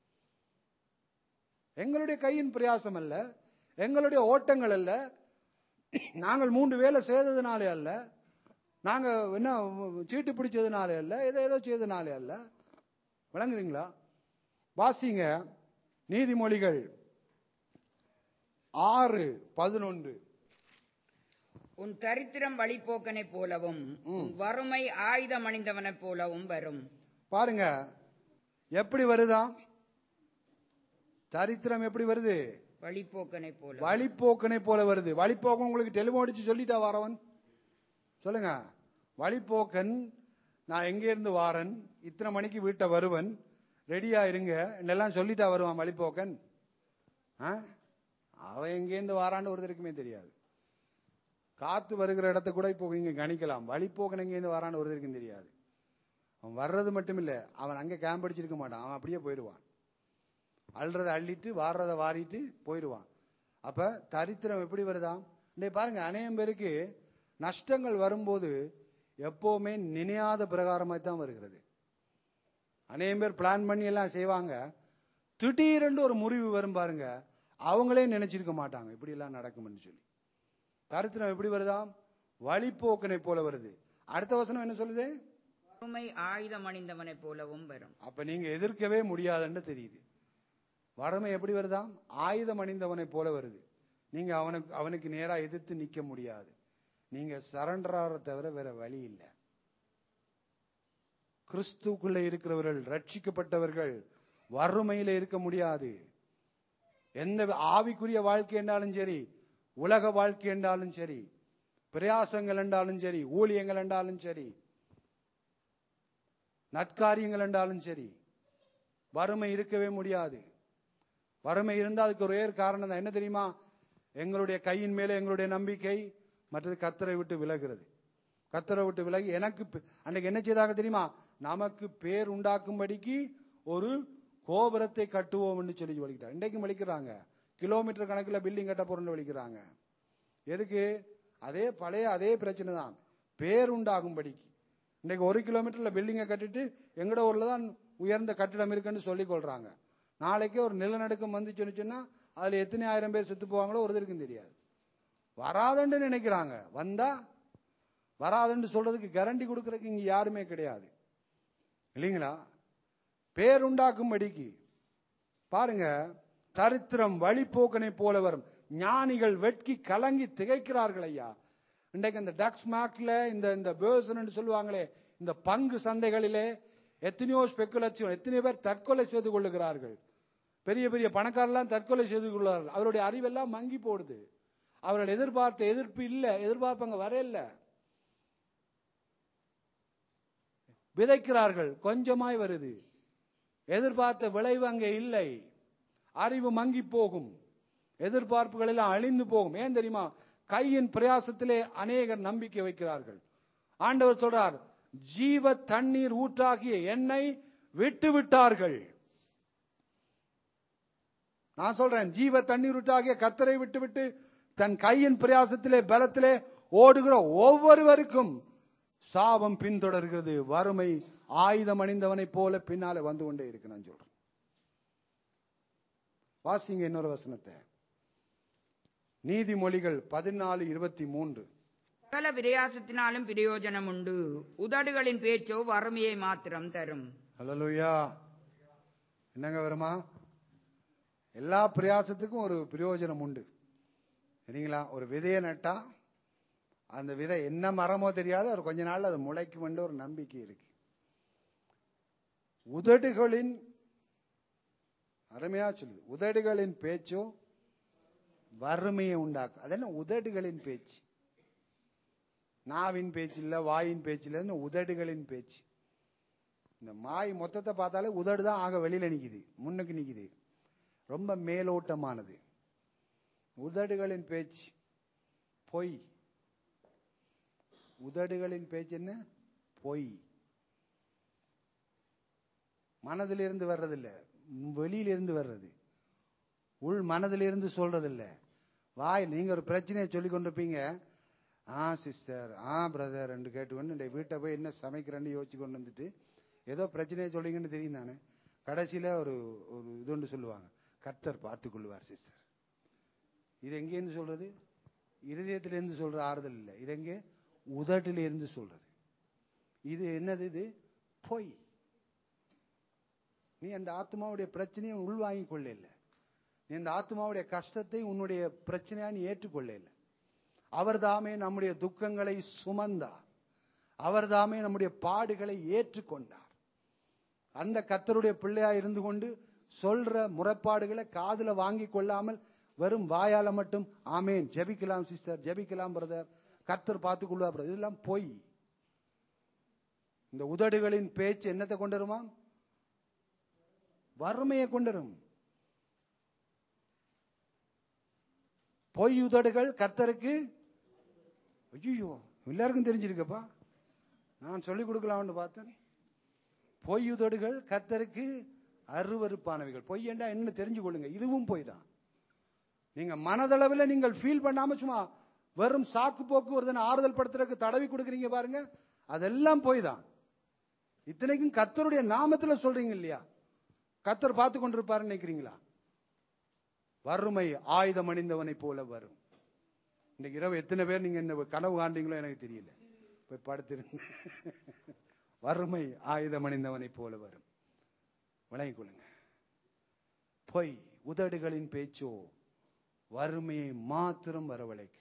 S1: எங்களுடைய கையின் பிரயாசம் அல்ல எங்களுடைய ஓட்டங்கள் அல்ல நாங்கள் மூன்று வேலை செய்ததுனாலே அல்ல நாங்க என்ன சீட்டு பிடிச்சதுனாலே அல்ல ஏதோ ஏதோ செய்ததுனாலே அல்ல விளங்குதுங்களா வாசிங்க நீதிமொழிகள் ஆறு பதினொன்று
S2: உன் தரித்திரம் வழிபோக்கனைப் போலவும் உன் வறுமை ஆயுதம் அணிந்தவனைப் போலவும் வரும்
S1: பாருங்க எப்படி வருதா தரித்திரம் எப்படி வருது
S2: வழிபோக்கனைப் போல
S1: வழிப்போக்கனை போல வருது வழிப்போக்கன் உங்களுக்கு டெலிபோன் அடிச்சு சொல்லிட்டா வாரவன் சொல்லுங்க வழிப்போக்கன் நான் எங்க இருந்து வாரன் இத்தனை மணிக்கு வீட்டை வருவன் ரெடியா இருங்க எல்லாம் சொல்லிட்டா வருவான் வழிப்போக்கன் ஆ? அவன் எங்கேருந்து வாரான்னு ஒருத்தருக்குமே தெரியாது காத்து வருகிற இடத்த கூட இப்போ இங்க கணிக்கலாம் வழிப்போக்கன் எங்கேருந்து வாரான்னு ஒருத்தருக்கும் தெரியாது அவன் வர்றது மட்டும் இல்ல அவன் அங்க கேம்ப் அடிச்சிருக்க மாட்டான் அவன் அப்படியே போயிடுவான் அள்ளுறதை அள்ளிட்டு வாடுறதை வாரிட்டு போயிடுவான் அப்ப தரித்திரம் எப்படி வருதாம் இன்னைக்கு பாருங்க அநேகம் பேருக்கு நஷ்டங்கள் வரும்போது எப்பவுமே நினையாத பிரகாரமாக தான் வருகிறது அநேகம் பேர் பிளான் பண்ணி எல்லாம் செய்வாங்க திடீரென்று ஒரு முறிவு வரும் பாருங்க அவங்களே நினைச்சிருக்க மாட்டாங்க இப்படி எல்லாம் நடக்கும்னு சொல்லி தரித்திரம் எப்படி வருதாம் வழிப்போக்கனை போல வருது அடுத்த வசனம் என்ன சொல்லுது
S2: வறுமை ஆயுதம் அணிந்தவனைப் போலவும் வரும்
S1: அப்ப நீங்க எதிர்க்கவே முடியாதுன்னு தெரியுது வறுமை எப்படி வருதாம் ஆயுதம் அணிந்தவனை போல வருது நீங்க அவனுக்கு அவனுக்கு நேரா எதிர்த்து நிக்க முடியாது நீங்க சரண்டர் ஆகிற தவிர வேற வழி இல்லை கிறிஸ்துக்குள்ள இருக்கிறவர்கள் ரட்சிக்கப்பட்டவர்கள் வறுமையில இருக்க முடியாது எந்த ஆவிக்குரிய வாழ்க்கை என்றாலும் சரி உலக வாழ்க்கை என்றாலும் சரி பிரயாசங்கள் என்றாலும் சரி ஊழியங்கள் என்றாலும் சரி நற்காரியங்கள் என்றாலும் சரி வறுமை இருக்கவே முடியாது வறுமை இருந்தால் அதுக்கு ஒரே ஒரு காரணம் தான் என்ன தெரியுமா எங்களுடைய கையின் மேலே எங்களுடைய நம்பிக்கை மற்றது கத்தரை விட்டு விலகிறது கத்தரை விட்டு விலகி எனக்கு பே- அன்னைக்கு என்ன செய்தாங்க தெரியுமா நமக்கு பேர் உண்டாக்கும்படிக்கு ஒரு கோபுரத்தை கட்டுவோம் என்று சொல்லி வலிக்கிறாங்க இன்றைக்கும் வலிக்கிறாங்க கிலோமீட்டர் கணக்கில் பில்டிங் கட்ட போறோம்னு வலிக்கிறாங்க எதுக்கு அதே பழைய அதே பிரச்சனை தான் பேர் உண்டாகும்படிக்கு இன்னைக்கு ஒரு கிலோமீட்டர்ல பில்டிங்கை கட்டிட்டு எங்கட ஊர்ல தான் உயர்ந்த கட்டிடம் இருக்குன்னு சொல்லிக் கொள்றாங்க நாளைக்கே ஒரு நிலநடுக்கம் வந்துச்சுன்னு சொன்னா அதுல எத்தனை ஆயிரம் பேர் செத்து போவாங்களோ ஒருத்தருக்கும் தெரியாது வராதுன்னு நினைக்கிறாங்க வந்தா வராதுன்னு சொல்றதுக்கு கேரண்டி கொடுக்கறதுக்கு இங்க யாருமே கிடையாது இல்லைங்களா பேருண்டாக்கும்படிக்கு பாருங்க தரித்திரம் வழிபோக்கனை போல வரும் ஞானிகள் வெட்கி கலங்கி திகைக்கிறார்கள் ஐயா இன்றைக்கு இந்த டக்ஸ் மார்க்ல இந்த இந்த பேர்சன் சொல்லுவாங்களே இந்த பங்கு சந்தைகளிலே எத்தனையோ ஸ்பெகுலேஷன் எத்தனையோ பேர் தற்கொலை செய்து கொள்ளுகிறார்கள் பெரிய பெரிய பணக்காரெல்லாம் தற்கொலை செய்து கொள்வார்கள் அவருடைய அறிவெல்லாம் மங்கி போடுது அவர்கள் எதிர்பார்த்த எதிர்ப்பு இல்ல எதிர்பார்ப்பு அங்க வரையில்ல விதைக்கிறார்கள் கொஞ்சமாய் வருது எதிர்பார்த்த விளைவு அங்கே இல்லை அறிவு மங்கி போகும் எதிர்பார்ப்புகள் எல்லாம் அழிந்து போகும் ஏன் தெரியுமா கையின் பிரயாசத்திலே அநேகர் நம்பிக்கை வைக்கிறார்கள் ஆண்டவர் சொல்றார் ஜீவ தண்ணீர் ஊற்றாகிய எண்ணெய் விட்டு விட்டார்கள் நான் சொல்றேன் ஜீவ தண்ணீர் ஊற்றாகிய கத்தரை விட்டு விட்டு தன் கையின் பிரயாசத்திலே பலத்திலே ஓடுகிற ஒவ்வொருவருக்கும் சாபம் பின்தொடர்கிறது வறுமை ஆயுதம் அணிந்தவனைப் போல பின்னாலே வந்து கொண்டே இருக்கு நான் சொல்றேன் வாசிங்க இன்னொரு வசனத்தை நீதிமொழிகள் பதினாலு இருபத்தி மூன்று
S2: சகல பிரயாசத்தினாலும் பிரயோஜனம் உண்டு உதடுகளின் பேச்சோ வறுமையை மாத்திரம் தரும்
S1: ஹலலுயா என்னங்க வருமா எல்லா பிரயாசத்துக்கும் ஒரு பிரயோஜனம் உண்டு சரிங்களா ஒரு விதையை நட்டா அந்த விதை என்ன மரமோ தெரியாது ஒரு கொஞ்ச நாள் அது முளைக்கும் ஒரு நம்பிக்கை இருக்கு உதடுகளின் அருமையா சொல்லுது உதடுகளின் பேச்சோ வறுமையை உண்டாக்கும் அது என்ன உதடுகளின் பேச்சு நாவின் பேச்சு இல்ல வாயின் பேச்சு இல்ல இன்னும் உதடுகளின் பேச்சு இந்த மாய் மொத்தத்தை பார்த்தாலே உதடு தான் ஆக வெளியில நிக்குது முன்னுக்கு நிக்குது ரொம்ப மேலோட்டமானது உதடுகளின் பேச்சு பொய் உதடுகளின் பேச்சு என்ன பொய் மனதிலிருந்து வர்றதில்ல வெளியிலிருந்து வர்றது உள் மனதிலிருந்து சொல்றதில்ல வாய் நீங்க ஒரு பிரச்சனையை சொல்லி கொண்டிருப்பீங்க ஆ சிஸ்டர் ஆ பிரதர் என்று கேட்டுக்கொண்டு இந்த வீட்டை போய் என்ன சமைக்கிறேன்னு யோசிச்சு கொண்டு வந்துட்டு ஏதோ பிரச்சனையை சொல்லிங்கன்னு தெரியும் தானே கடைசியில ஒரு ஒரு இது ஒன்று சொல்லுவாங்க கர்த்தர் பார்த்துக் கொள்வார் சிஸ்டர் இது எங்கேருந்து சொல்றது இருதயத்திலிருந்து சொல்ற ஆறுதல் இல்லை இது எங்கே உதட்டிலிருந்து சொல்றது இது என்னது இது பொய் நீ அந்த ஆத்மாவுடைய பிரச்சனையை உள்வாங்கிக் கொள்ள இல்லை நீ அந்த ஆத்மாவுடைய கஷ்டத்தை உன்னுடைய பிரச்சனையா நீ ஏற்றுக்கொள்ள இல்லை அவர் தாமே நம்முடைய துக்கங்களை சுமந்தார் அவர் தாமே நம்முடைய பாடுகளை ஏற்றுக்கொண்டார் அந்த கத்தருடைய பிள்ளையா இருந்து கொண்டு சொல்ற முறைப்பாடுகளை காதுல வாங்கி கொள்ளாமல் வெறும் வாயால மட்டும் ஆமேன் ஜெபிக்கலாம் சிஸ்டர் ஜெபிக்கலாம் பிரதர் கர்த்தர் பார்த்துக் கொள்வா brother. இதெல்லாம் பொய் இந்த உதடுகளின் பேச்சு என்னத்தை கொண்டு வருமா வறுமையை கொண்டு வரும் பொய் உதடுகள் கர்த்தருக்கு ஐயோ எல்லாருக்கும் தெரிஞ்சிருக்கப்பா நான் சொல்லிக் கொடுக்கலாம்னு பார்த்தேன் பொய் உதடுகள் கர்த்தருக்கு அருவருப்பானவைகள் பொய் என்றா என்ன தெரிஞ்சு கொள்ளுங்க இதுவும் பொய் தான் நீங்க மனதளவில் நீங்கள் ஃபீல் பண்ணாம சும்மா வெறும் சாக்கு போக்கு ஒரு ஆறுதல் படுத்துறதுக்கு தடவி கொடுக்குறீங்க பாருங்க அதெல்லாம் பொய் தான் இத்தனைக்கும் கர்த்தருடைய நாமத்துல சொல்றீங்க இல்லையா கர்த்தர் பார்த்து கொண்டிருப்பாருன்னு நினைக்கிறீங்களா வறுமை ஆயுதம் அணிந்தவனை போல வரும் இன்னைக்கு இரவு எத்தனை பேர் நீங்க இந்த கனவு காண்டீங்களோ எனக்கு தெரியல போய் படுத்திருங்க வறுமை ஆயுதம் அணிந்தவனை போல வரும் விளங்கிக் கொள்ளுங்க பொய் உதடுகளின் பேச்சோ வறுமையை மாத்திரம் வரவழைக்கும்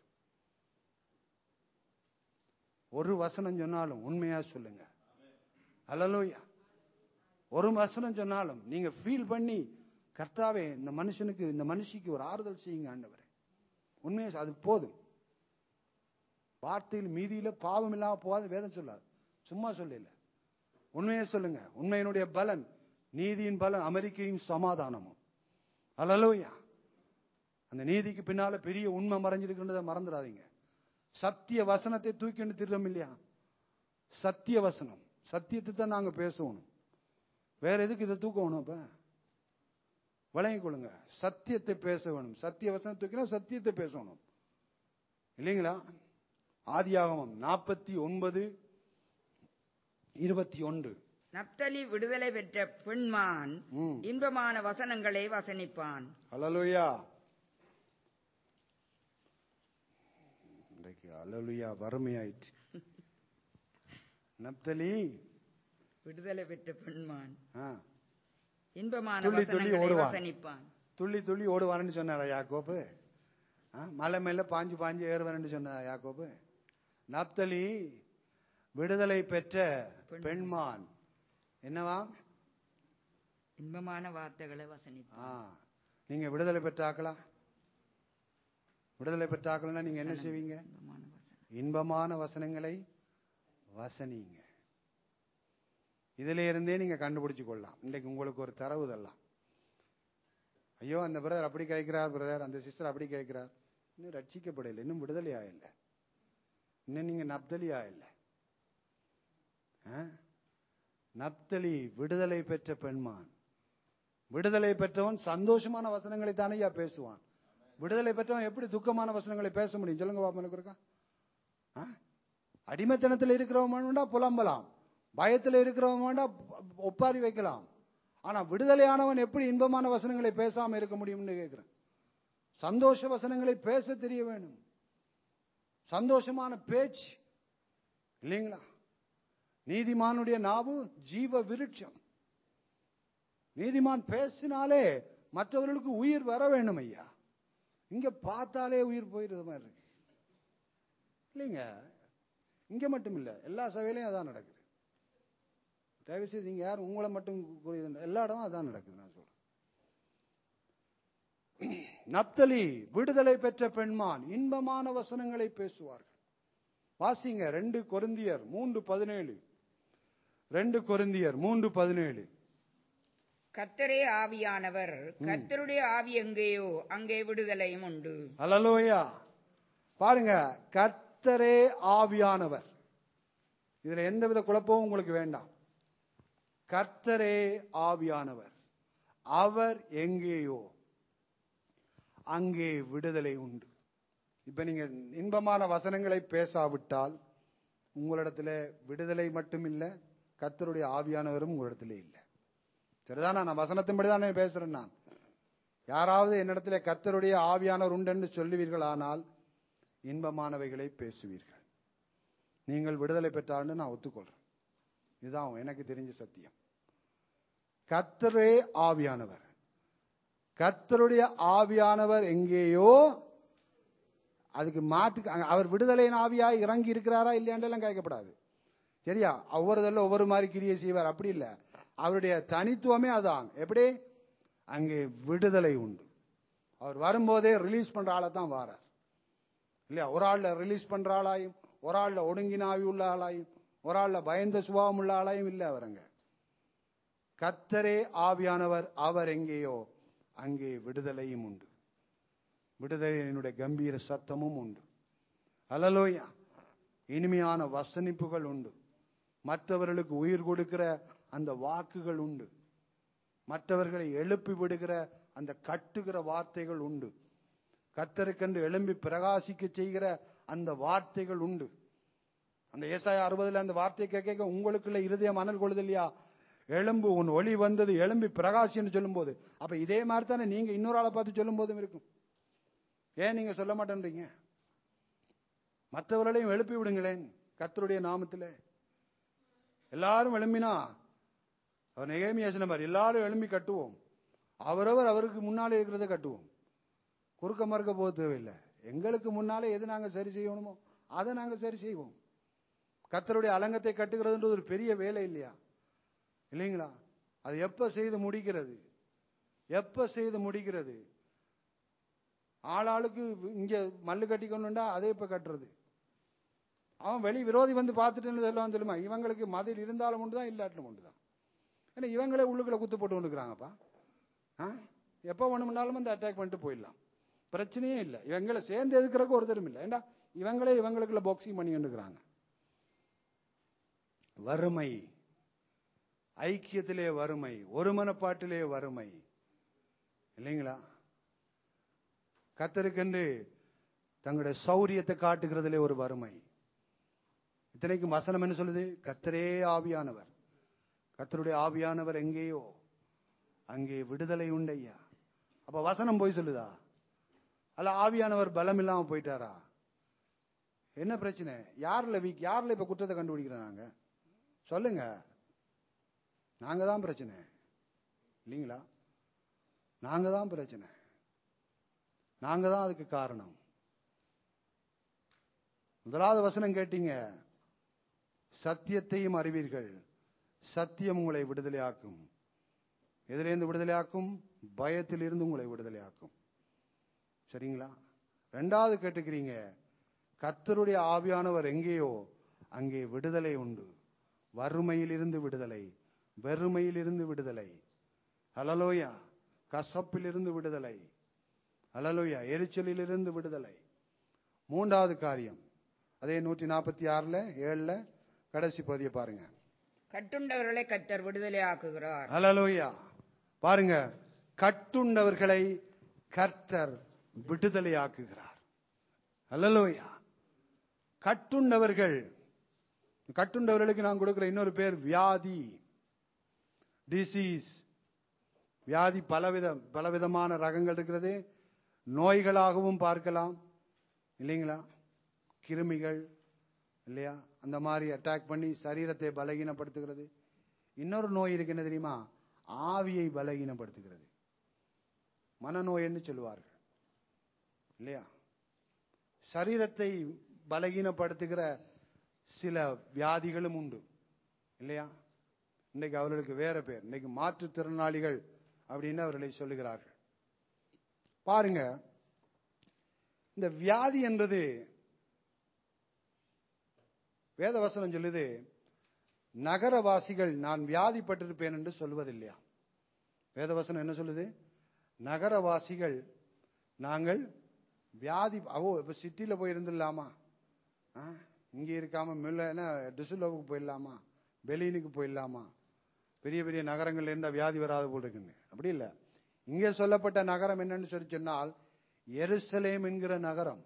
S1: ஒரு வசனம் சொன்னாலும் உண்மையா சொல்லுங்க அல்லலோயா ஒரு வசனம் சொன்னாலும் நீங்க ஃபீல் பண்ணி கர்த்தாவே இந்த மனுஷனுக்கு இந்த மனுஷிக்கு ஒரு ஆறுதல் செய்யுங்க ஆண்டவரே உண்மையா சொ- அது போதும் வார்த்தையில் மீதியில பாவம் இல்லாம போகாது வேதம் சொல்லாது சும்மா சொல்லல உண்மையை சொல்லுங்க உண்மையினுடைய பலன் நீதியின் பலன் அமெரிக்கையும் சமாதானமும் அல்லலோயா அந்த நீதிக்கு பின்னால பெரிய உண்மை மறைஞ்சிருக்கின்றதை மறந்துடாதீங்க சத்திய வசனத்தை தூக்கிட்டு திருடம் இல்லையா சத்திய வசனம் சத்தியத்தை தான் நாங்க பேசணும் வேற எதுக்கு இதை தூக்கணும் அப்ப விளங்கிக் கொள்ளுங்க சத்தியத்தை பேச வேணும் சத்திய வசனம் தூக்கினா சத்தியத்தை பேசணும் இல்லைங்களா ஆதியாகமம் நாற்பத்தி ஒன்பது இருபத்தி ஒன்று
S2: நப்தலி விடுதலை பெற்ற பெண்மான்
S1: ம்.
S2: இன்பமான வசனங்களை வசனிப்பான்
S1: அலலுயா இன்றைக்கு அலலுயா வறுமையாயிற்று நப்தலி
S2: விடுதலை பெற்ற பெண்மான்
S1: ஆ,
S2: இன்பமான
S1: துள்ளி துள்ளி
S2: வசனங்களை
S1: ஓடுவான்.
S2: வசனிப்பான்
S1: துள்ளி துள்ளி ஓடுவான்னு சொன்னாரா யாக்கோப்பு ஆ, மலை மேல பாஞ்சு பாஞ்சு ஏறுவான்னு சொன்னாரா யாக்கோப்பு நப்தலி விடுதலை பெற்ற பெண்மான் என்னவா
S2: இன்பமான வார்த்தைகளை வசனிப்பான்
S1: ஆ, நீங்க விடுதலை பெற்றாங்களா விடுதலை பெற்றாக்கலன்னா நீங்க என்ன செய்வீங்க
S2: இன்பமான வசனம்
S1: இன்பமான வசனங்களை வசனிங்க இதுல இருந்தே நீங்க கண்டுபிடிச்சு கொள்ளலாம் இன்னைக்கு உங்களுக்கு ஒரு தரவு இதெல்லாம் ஐயோ அந்த பிரதர் அப்படி கேட்கிறார் பிரதர் அந்த சிஸ்டர் அப்படி கேட்கிறார் இன்னும் ரட்சிக்கப்படலை இன்னும் விடுதலை ஆகல இன்னும் நீங்க நப்தலி ஆகல ஆ? நப்தலி விடுதலை பெற்ற பெண்மான் விடுதலை பெற்றவன் சந்தோஷமான வசனங்களை தானே ஐயா பேசுவான் விடுதலை பெற்றவன் எப்படி துக்கமான வசனங்களை பேச முடியும் சொல்லுங்க பாப்பா எனக்கு இருக்கா ஆ? அடிமைத்தனத்தில் இருக்கிறவன் புலம்பலாம் பயத்தில் இருக்கிறவங்க வேண்டாம் ஒப்பாரி வைக்கலாம் ஆனா விடுதலையானவன் எப்படி இன்பமான வசனங்களை பேசாம இருக்க முடியும்னு கேட்கிறேன் சந்தோஷ வசனங்களை பேச தெரிய வேணும் சந்தோஷமான பேச்சு இல்லைங்களா நீதிமானுடைய நாவு ஜீவ விருட்சம் நீதிமான் பேசினாலே மற்றவர்களுக்கு உயிர் வர வேண்டும் ஐயா இங்க பார்த்தாலே உயிர் போயிடுற மாதிரி இருக்கு இல்லைங்க இங்க மட்டும் இல்ல எல்லா சபையிலையும் அதான் நடக்குது தயவு செய்து நீங்க யாரும் உங்களை மட்டும் கூறியது- எல்லா இடமும் அதான் நடக்குது நான் சொல்றேன் நப்தலி விடுதலை பெற்ற பெண்மான் இன்பமான வசனங்களை பேசுவார்கள் வாசிங்க ரெண்டு கொரிந்தியர் மூன்று பதினேழு ரெண்டு கொரிந்தியர் மூன்று பதினேழு
S2: கர்த்தரே ஆவியானவர் கர்த்தருடைய ஆவி எங்கேயோ அங்கே விடுதலையும் உண்டு
S1: அல்லலோயா பாருங்க கர்த்தரே ஆவியானவர் இதுல எந்தவித குழப்பமும் உங்களுக்கு வேண்டாம் கர்த்தரே ஆவியானவர் அவர் எங்கேயோ அங்கே விடுதலை உண்டு இப்ப நீங்க இன்பமான வசனங்களை பேசாவிட்டால் உங்களிடத்துல விடுதலை மட்டும் இல்ல கர்த்தருடைய ஆவியானவரும் உங்களிடத்துல இல்லை சரிதான் நான் வசனத்தின்படி தான் நான் பேசுறேன் நான் யாராவது என்னிடத்துல கர்த்தருடைய ஆவியானவர் உண்டென்று சொல்லுவீர்களானால் இன்பமானவைகளை பேசுவீர்கள் நீங்கள் விடுதலை பெற்றார்னு நான் ஒத்துக்கொள்றேன் இதுதான் எனக்கு தெரிஞ்ச சத்தியம் கர்த்தரே ஆவியானவர் கர்த்தருடைய ஆவியானவர் எங்கேயோ அதுக்கு மாற்று அங்க அவர் விடுதலையின் ஆவியாய் இறங்கி இருக்கிறாரா இல்லையாண்டெல்லாம் கேட்கப்படாது சரியா ஒவ்வொருதல்ல ஒவ்வொரு மாதிரி கிரியை செய்வார் அப்படி இல்ல அவருடைய தனித்துவமே அதான் எப்படி அங்கே விடுதலை உண்டு அவர் வரும்போதே ரிலீஸ் பண்ற ஆளை தான் வாரார் இல்லையா ஒரு ஆள்ல ரிலீஸ் பண்ற ஆளாயும் ஒரு ஆள்ல ஒடுங்கின ஆவி உள்ள ஆளாயும் ஒரு ஆள்ல பயந்த சுபாவம் உள்ள ஆளாயும் இல்ல அவருங்க கத்தரே ஆவியானவர் அவர் எங்கேயோ அங்கே விடுதலையும் உண்டு விடுதலையினுடைய கம்பீர சத்தமும் உண்டு அலலோயா இனிமையான வசனிப்புகள் உண்டு மற்றவர்களுக்கு உயிர் கொடுக்கிற அந்த வாக்குகள் உண்டு மற்றவர்களை எழுப்பி விடுகிற அந்த கட்டுகிற வார்த்தைகள் உண்டு கத்தருக்கென்று எழும்பி பிரகாசிக்க செய்கிற அந்த வார்த்தைகள் உண்டு அந்த ஏசாய அறுபதுல அந்த வார்த்தையை கேட்க கேட்க உங்களுக்குள்ள இருதயம் அனல் கொள்ளுது இல்லையா எலும்பு உன் ஒளி வந்தது எழும்பி பிரகாசின்னு சொல்லும்போது அப்ப இதே மாதிரி தானே நீங்க இன்னொரு ஆளை பார்த்து சொல்லும் போதும் இருக்கும் ஏன் நீங்க சொல்ல மாட்டேன்றீங்க மற்றவர்களையும் எழுப்பி விடுங்களேன் கர்த்தருடைய நாமத்திலே எல்லாரும் எழும்பினா அவர் நெகேமியா சொன்ன மாதிரி எல்லாரும் எழும்பி கட்டுவோம் அவரவர் அவருக்கு முன்னாலே இருக்கிறத கட்டுவோம் குறுக்க மறுக்க போக தேவையில்லை எங்களுக்கு முன்னாலே எது நாங்க சரி செய்யணுமோ அதை நாங்க சரி செய்வோம் கர்த்தருடைய அலங்கத்தை கட்டுகிறதுன்றது ஒரு பெரிய வேலை இல்லையா இல்லைங்களா அது எப்ப செய்து முடிக்கிறது எப்ப செய்து முடிக்கிறது ஆளாளுக்கு இங்க மல்லு கட்டிக்கணும்டா அதே இப்ப கட்டுறது அவன் வெளி விரோதி வந்து பார்த்துட்டு சொல்லுவான் தெரியுமா இவங்களுக்கு மதில் இருந்தாலும் உண்டு தான் இல்லாட்டிலும் உண்டு தான் ஏன்னா இவங்களே உள்ளுக்குள்ள குத்து போட்டு வந்துக்கிறாங்கப்பா ஆ எப்போ வேணும்னாலும் வந்து அட்டாக் பண்ணிட்டு போயிடலாம் பிரச்சனையே இல்லை இவங்களை சேர்ந்து எதுக்குறக்கு ஒருத்தரும் இல்லை ஏண்டா இவங்களே இவங்களுக்குள்ள பாக்ஸிங் பண்ணி வந்துக்கிறாங்க வறுமை ஐக்கியத்திலே வறுமை ஒருமனப்பாட்டிலே வறுமை இல்லைங்களா கத்தருக்கென்று தங்களுடைய சௌரியத்தை காட்டுகிறதிலே ஒரு வறுமை இத்தனைக்கும் வசனம் என்ன சொல்லுது கத்தரே ஆவியானவர் கத்தருடைய ஆவியானவர் எங்கேயோ அங்கே விடுதலை உண்டையா அப்ப வசனம் போய் சொல்லுதா அல்ல ஆவியானவர் பலம் இல்லாம போயிட்டாரா என்ன பிரச்சனை யார்ல வீக் யார்ல இப்ப குற்றத்தை கண்டுபிடிக்கிறோம் நாங்க சொல்லுங்க நாங்க தான் பிரச்சனை இல்லைங்களா நாங்க தான் பிரச்சனை நாங்க தான் அதுக்கு காரணம் முதலாவது வசனம் கேட்டீங்க சத்தியத்தையும் அறிவீர்கள் சத்தியம் உங்களை விடுதலையாக்கும் எதிலேருந்து விடுதலையாக்கும் பயத்தில் இருந்து உங்களை விடுதலையாக்கும் சரிங்களா ரெண்டாவது கேட்டுக்கிறீங்க கத்தருடைய ஆவியானவர் எங்கேயோ அங்கே விடுதலை உண்டு வறுமையிலிருந்து விடுதலை வெறுமையிலிருந்து விடுதலை அலலோயா கசப்பிலிருந்து விடுதலை அலலோயா எரிச்சலிலிருந்து விடுதலை மூன்றாவது காரியம் அதே நூற்றி நாற்பத்தி ஆறுல ஏழுல கடைசி பகுதியை பாருங்க
S2: கட்டுண்டவர்களை கத்தர் விடுதலை ஆக்குகிறார்
S1: அலலோயா பாருங்க கட்டுண்டவர்களை கர்த்தர் விடுதலையாக்குகிறார் அல்லலோயா கட்டுண்டவர்கள் கட்டுண்டவர்களுக்கு நான் கொடுக்கிற இன்னொரு பேர் வியாதி டிசீஸ் வியாதி பலவித பலவிதமான ரகங்கள் இருக்கிறது நோய்களாகவும் பார்க்கலாம் இல்லைங்களா கிருமிகள் இல்லையா அந்த மாதிரி அட்டாக் பண்ணி சரீரத்தை பலகீனப்படுத்துகிறது இன்னொரு நோய் இருக்கு என்ன தெரியுமா ஆவியை பலகீனப்படுத்துகிறது மனநோய்ன்னு சொல்லுவார்கள் இல்லையா சரீரத்தை பலகீனப்படுத்துகிற சில வியாதிகளும் உண்டு இல்லையா இன்னைக்கு அவர்களுக்கு வேற பேர் இன்னைக்கு மாற்றுத்திறனாளிகள் அப்படின்னு அவர்களை சொல்லுகிறார்கள் பாருங்க இந்த வியாதி என்பது வேதவசனம் சொல்லுது நகரவாசிகள் நான் வியாதிப்பட்டிருப்பேன் என்று சொல்வதில்லையா வேதவசனம் என்ன சொல்லுது நகரவாசிகள் நாங்கள் வியாதி அவோ இப்ப சிட்டியில போய் இருந்துடலாமா ஆ, இங்க இருக்காம மில்ல டிசுலோவுக்கு போயிடலாமா பெலினுக்கு போயிடலாமா பெரிய பெரிய நகரங்கள்ல இருந்தா வியாதி வராது போல் இருக்குன்னு அப்படி இல்ல இங்கே சொல்லப்பட்ட நகரம் என்னன்னு சொல்லி சொன்னால் எருசலேம் என்கிற நகரம்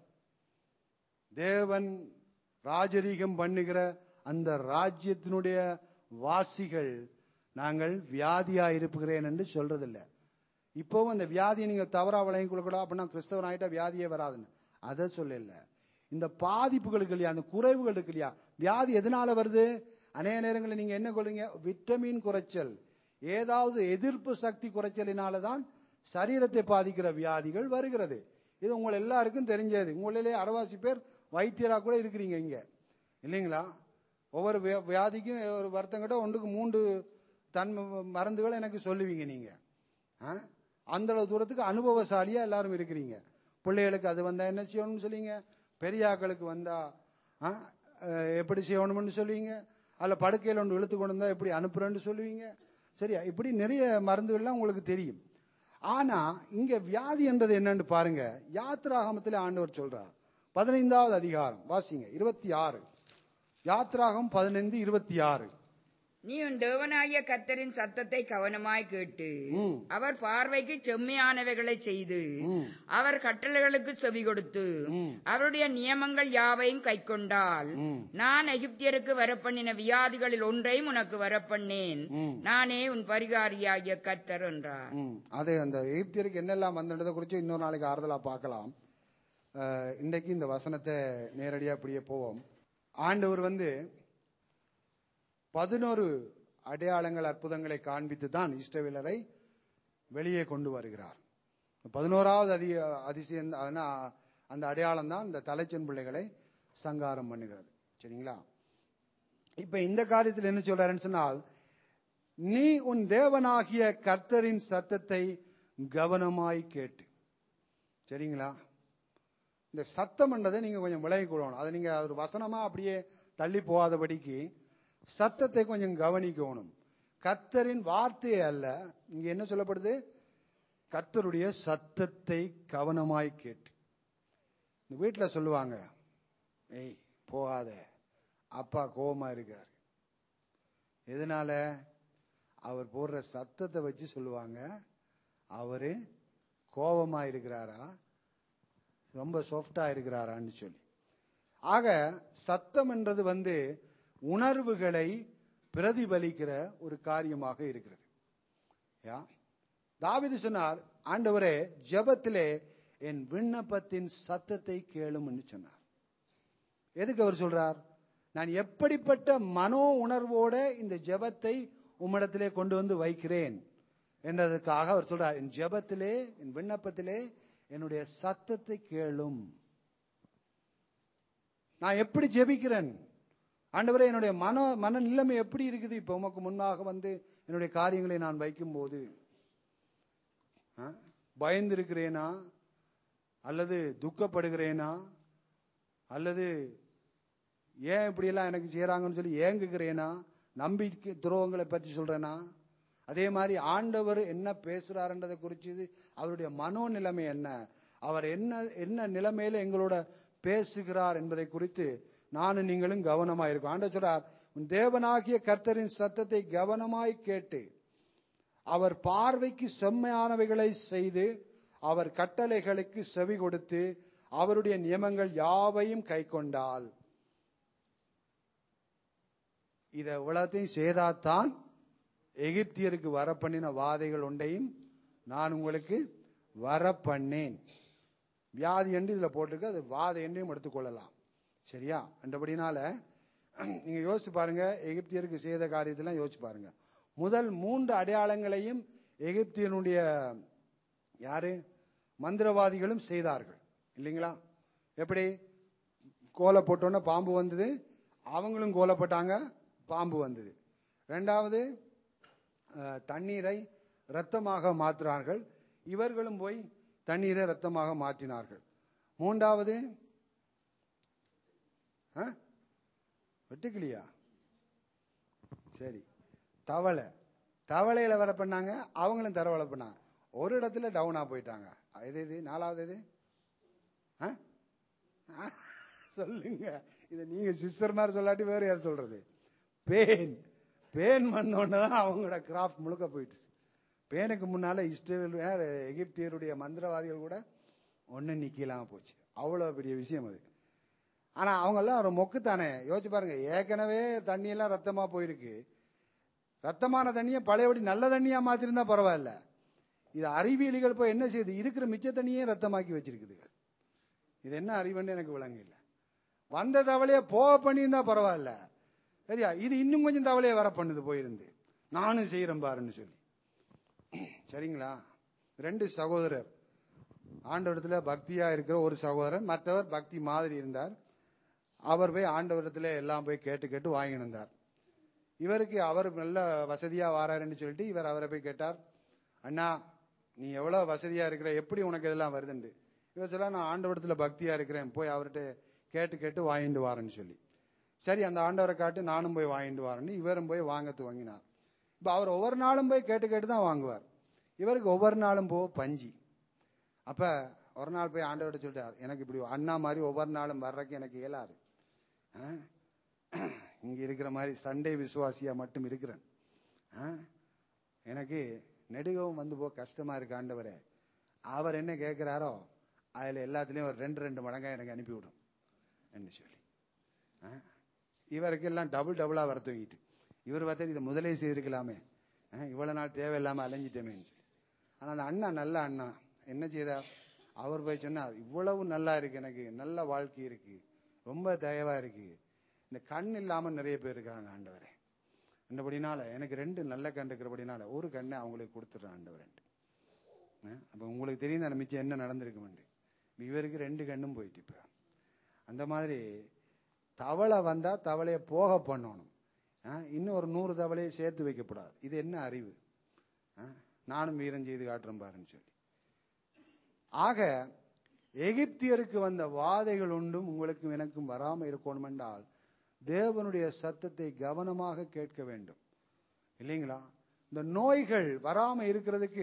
S1: தேவன் ராஜரீகம் பண்ணுகிற அந்த ராஜ்யத்தினுடைய வாசிகள் நாங்கள் வியாதியா இருப்புகிறேன் என்று சொல்றதில்ல இப்போவும் அந்த வியாதியை நீங்க தவறா வழங்கிக் கொள்ளக்கூடாது அப்படின்னா கிறிஸ்தவன் ஆயிட்டா வியாதியே வராதுன்னு அதை சொல்லல இந்த பாதிப்புகளுக்கு இல்லையா அந்த குறைவுகள் இருக்கு இல்லையா வியாதி எதனால வருது அநேக நேரங்களில் நீங்க என்ன கொள்ளுங்க விட்டமின் குறைச்சல் ஏதாவது எதிர்ப்பு சக்தி குறைச்சலினால தான் சரீரத்தை பாதிக்கிற வியாதிகள் வருகிறது இது உங்கள் எல்லாருக்கும் தெரிஞ்சது உங்களிலே அரைவாசி பேர் வைத்தியரா கூட இருக்கிறீங்க இங்க இல்லைங்களா ஒவ்வொரு வியா- வியாதிக்கும் ஒரு வருத்தங்கிட்ட ஒன்றுக்கு மூன்று தன் மருந்துகள் எனக்கு சொல்லுவீங்க நீங்க ஆ? அந்த அளவு தூரத்துக்கு அனுபவசாலியா எல்லாரும் இருக்கிறீங்க பிள்ளைகளுக்கு அது வந்தா என்ன செய்யணும்னு சொல்லுவீங்க பெரியாக்களுக்கு வந்தா ஆ, அஹ், எப்படி செய்யணும்னு சொல்லுவீங்க அல்ல படுக்கையில் ஒன்று இழுத்து கொண்டு வந்தா எப்படி அனுப்புறேன்னு சொல்லுவீங்க சரியா இப்படி நிறைய மருந்துகள்லாம் உங்களுக்கு தெரியும் ஆனா இங்க வியாதி என்றது என்னன்னு பாருங்க யாத்ராகமத்தில் ஆண்டவர் சொல்றார் பதினைந்தாவது அதிகாரம் வாசிங்க இருபத்தி ஆறு யாத்ராகம் பதினைந்து இருபத்தி ஆறு
S2: நீ உன் தேவனாகிய கர்த்தரின் சத்தத்தை கவனமாய் கேட்டு
S1: ம்.
S2: அவர் பார்வைக்கு செம்மையானவைகளை செய்து
S1: ம்.
S2: அவர் கட்டளைகளுக்கு செவி கொடுத்து
S1: ம்.
S2: அவருடைய நியமங்கள் யாவையும் கைக்கொண்டால்
S1: ம்.
S2: நான் எகிப்தியருக்கு வரப்பண்ணின வியாதிகளில் ஒன்றையும் உனக்கு வரப்பண்ணேன்
S1: ம்.
S2: நானே உன் பரிகாரியாகிய கர்த்தர் என்றார்
S1: ம். அது அந்த எகிப்தியருக்கு என்னெல்லாம் வந்ததை குறித்து இன்னொரு நாளைக்கு ஆறுதலா பார்க்கலாம் அஹ், இன்றைக்கு இந்த வசனத்தை நேரடியா அப்படியே போவோம் ஆண்டவர் வந்து பதினோரு அடையாளங்கள் அற்புதங்களை காண்பித்து தான் இஸ்ரவேலரை வெளியே கொண்டு வருகிறார் பதினோராவது அதி அதிசயம் அதனா அந்த அடையாளம் தான் இந்த தலைச்சன் பிள்ளைகளை சங்காரம் பண்ணுகிறது சரிங்களா இப்ப இந்த காரியத்தில் என்ன சொல்றாருன்னு சொன்னால் நீ உன் தேவனாகிய கர்த்தரின் சத்தத்தை கவனமாய் கேட்டு சரிங்களா இந்த சத்தம் என்றதை நீங்க கொஞ்சம் விலகி கொள்ளணும் அதை நீங்க ஒரு வசனமா அப்படியே தள்ளி போகாதபடிக்கு சத்தத்தை கொஞ்சம் கவனிக்கணும் கர்த்தரின் வார்த்தையே அல்ல இங்க என்ன சொல்லப்படுது கர்த்தருடைய சத்தத்தை கவனமாய் கேட்டு இந்த வீட்டுல சொல்லுவாங்க ஏய் போகாத அப்பா கோபமா இருக்கார் எதனால அவர் போடுற சத்தத்தை வச்சு சொல்லுவாங்க அவரு கோபமா இருக்கிறாரா ரொம்ப சாஃப்டா இருக்கிறாரான்னு சொல்லி ஆக சத்தம் என்றது வந்து உணர்வுகளை பிரதிபலிக்கிற ஒரு காரியமாக இருக்கிறது யா தாவீது சொன்னார் ஆண்டவரே ஜெபத்திலே என் விண்ணப்பத்தின் சத்தத்தை கேளும்னு சொன்னார் எதுக்கு அவர் சொல்றார் நான் எப்படிப்பட்ட மனோ உணர்வோட இந்த ஜெபத்தை உம்மிடத்திலே கொண்டு வந்து வைக்கிறேன் என்றதுக்காக அவர் சொல்றார் என் ஜெபத்திலே என் விண்ணப்பத்திலே என்னுடைய சத்தத்தை கேளும் நான் எப்படி ஜெபிக்கிறேன் ஆண்டவரே என்னுடைய மன மன நிலைமை எப்படி இருக்குது இப்ப உமக்கு முன்னாக வந்து என்னுடைய காரியங்களை நான் வைக்கும்போது ஆ? பயந்திருக்கிறேனா அல்லது துக்கப்படுகிறேனா அல்லது ஏன் இப்படியெல்லாம் எனக்கு செய்றாங்கன்னு சொல்லி ஏங்குகிறேனா நம்பிக்கை துரோகங்களை பற்றி சொல்றேனா அதே மாதிரி ஆண்டவர் என்ன பேசுறாருன்றதை குறித்து அவருடைய மனோநிலைமை என்ன அவர் என்ன என்ன நிலைமையில எங்களோட பேசுகிறார் என்பதை குறித்து நானும் நீங்களும் கவனமா இருக்கும் ஆண்டவர் சொல்றார் உன் தேவனாகிய கர்த்தரின் சத்தத்தை கவனமாய் கேட்டு அவர் பார்வைக்கு செம்மையானவைகளை செய்து அவர் கட்டளைகளுக்கு செவி கொடுத்து அவருடைய நியமங்கள் யாவையும் கைக்கொண்டால் இதை இவ்வளத்தையும் செய்தாதான் எகிப்தியருக்கு வர பண்ணின வாதைகள் ஒன்றையும் நான் உங்களுக்கு வர பண்ணேன் வியாதி என்று இதுல போட்டிருக்கு அது வாதை என்றையும் எடுத்துக்கொள்ளலாம் சரியா என்றபடினால நீங்க யோசிச்சு பாருங்க எகிப்தியருக்கு செய்த காரியத்தெல்லாம் யோசிச்சு பாருங்க முதல் மூன்று அடையாளங்களையும் எகிப்தியனுடைய யாரு மந்திரவாதிகளும் செய்தார்கள் இல்லைங்களா எப்படி கோலை போட்டோன்னே பாம்பு வந்தது அவங்களும் கோலை போட்டாங்க பாம்பு வந்தது ரெண்டாவது அஹ், தண்ணீரை இரத்தமாக மாற்றினார்கள் இவர்களும் போய் தண்ணீரை இரத்தமாக மாற்றினார்கள் மூன்றாவது ஆ? வெட்டுக்கிளியா சரி தவளை தவளையில வர பண்ணாங்க அவங்களும் தரவலை பண்ணாங்க ஒரு இடத்துல டவுனா போயிட்டாங்க இது இது நாலாவது இது ஆ? ஆ? சொல்லுங்க இதை நீங்க சிஸ்டர் மாதிரி சொல்லாட்டி வேற யார் சொல்றது பேன் பேன் வந்தோடனே தான் அவங்களோட கிராஃப்ட் முழுக்க போயிடுச்சு பேனுக்கு முன்னால இஸ்ரேல் எகிப்தியருடைய மந்திரவாதிகள் கூட ஒண்ணு நிக்கலாம் போச்சு அவ்வளவு பெரிய விஷயம் அது ஆனா அவங்க எல்லாம் ஒரு மொக்கு தானே யோசிச்சு பாருங்க ஏற்கனவே தண்ணி எல்லாம் ரத்தமா போயிருக்கு ரத்தமான தண்ணியை பழையபடி நல்ல தண்ணியா மாத்திருந்தா பரவாயில்ல இது அறிவியலிகள் போய் என்ன செய்யுது இருக்கிற மிச்ச தண்ணியே ரத்தமாக்கி வச்சிருக்குது இது என்ன அறிவுன்னு எனக்கு விளங்க இல்லை வந்த தவளையை போக பண்ணியிருந்தா பரவாயில்ல சரியா இது இன்னும் கொஞ்சம் தவளையை வர பண்ணுது போயிருந்து நானும் செய்யறேன் பாருன்னு சொல்லி சரிங்களா ரெண்டு சகோதரர் ஆண்டவரத்துல பக்தியா இருக்கிற ஒரு சகோதரர் மற்றவர் பக்தி மாதிரி இருந்தார் அவர் போய் ஆண்டவரத்துல எல்லாம் போய் கேட்டு கேட்டு வாங்கிட்டு வந்தார் இவருக்கு அவர் நல்ல வசதியா வாராருன்னு சொல்லிட்டு இவர் அவரை போய் கேட்டார் அண்ணா நீ எவ்வளவு வசதியா இருக்கிற எப்படி உனக்கு இதெல்லாம் வருதுண்டு இவர் சொல்ல நான் ஆண்டவரத்துல பக்தியா இருக்கிறேன் போய் அவர்கிட்ட கேட்டு கேட்டு வாங்கிட்டு வாரேன்னு சொல்லி சரி அந்த ஆண்டவரை காட்டு நானும் போய் வாங்கிட்டு வரேன்னு இவரும் போய் வாங்க துவங்கினார் இப்ப அவர் ஒவ்வொரு நாளும் போய் கேட்டு கேட்டு தான் வாங்குவார் இவருக்கு ஒவ்வொரு நாளும் போ பஞ்சி அப்ப ஒரு நாள் போய் ஆண்டவர்கிட்ட சொல்லிட்டார் எனக்கு இப்படி அண்ணா மாதிரி ஒவ்வொரு நாளும் வர்றதுக்கு எனக்கு இயலாது ஆ? இங்க இருக்கிற மாதிரி சண்டே விசுவாசியா மட்டும் இருக்கிறேன் ஆ? எனக்கு நெடுகவும் வந்து போக கஷ்டமா இருக்கு ஆண்டவரே அவர் என்ன கேட்கிறாரோ அதுல எல்லாத்துலயும் ஒரு ரெண்டு ரெண்டு மடங்கா எனக்கு அனுப்பிவிடும் என்று சொல்லி ஆ? இவருக்கு எல்லாம் டபுள் டபுளா வர தூங்கிட்டு இவர் பார்த்தா இதை முதலே செய்திருக்கலாமே ஆ, இவ்வளவு நாள் தேவையில்லாம அலைஞ்சிட்டோமேன்னு சொல்லி ஆனா அந்த அண்ணா நல்ல அண்ணா என்ன செய்தார் அவர் போய் சொன்னார் இவ்வளவு நல்லா இருக்கு எனக்கு நல்ல வாழ்க்கை இருக்கு ரொம்ப தயவா இருக்கு இந்த கண் இல்லாம நிறைய பேர் இருக்காங்க ஆண்டவரே என்றபடினால எனக்கு ரெண்டு நல்ல கண் இருக்கிறபடினால ஒரு கண்ணை அவங்களுக்கு கொடுத்துட்றேன் ஆண்டவரேன்ட்டு ஆ, அப்ப உங்களுக்கு தெரியும் தானே மிச்சம் என்ன நடந்திருக்குமெண்டு இவருக்கு ரெண்டு கண்ணும் போயிட்டு இப்ப அந்த மாதிரி தவளை வந்தா தவளையை போக பண்ணணும் ஆ, இன்னும் ஒரு நூறு தவளையை சேர்த்து வைக்கப்படாது இது என்ன அறிவு ஆ, நானும் வீரம் செய்து காட்டுறேன் பாருன்னு சொல்லி ஆக எகிப்தியருக்கு வந்த வாதைகள் ஒன்றும் உங்களுக்கும் எனக்கும் வராமல் இருக்கணும் என்றால் தேவனுடைய சத்தத்தை கவனமாக கேட்க வேண்டும் இல்லைங்களா இந்த நோய்கள் வராம இருக்கிறதுக்கு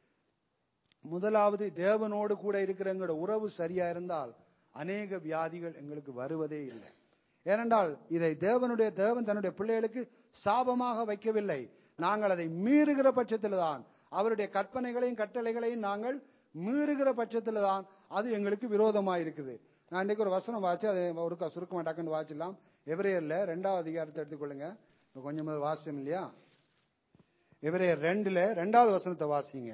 S1: முதலாவது தேவனோடு கூட இருக்கிற எங்களோட உறவு சரியா இருந்தால் அநேக வியாதிகள் எங்களுக்கு வருவதே இல்லை ஏனென்றால் இதை தேவனுடைய தேவன் தன்னுடைய பிள்ளைகளுக்கு சாபமாக வைக்கவில்லை நாங்கள் அதை மீறுகிற பட்சத்தில் தான் அவருடைய கற்பனைகளையும் கட்டளைகளையும் நாங்கள் மீறுகிற பட்சத்தில் தான் அது எங்களுக்கு விரோதமாக இருக்குது நான் இன்னைக்கு ஒரு வசனம் வாச்சு அதை ஒரு சுருக்கமா டக்குன்னு வாச்சிடலாம் எபிரேயர்ல ரெண்டாவது அதிகாரத்தை எடுத்துக்கொள்ளுங்க இப்ப கொஞ்சம் முதல் வாசியம் இல்லையா எபிரேயர் ரெண்டுல ரெண்டாவது வசனத்தை வாசிங்க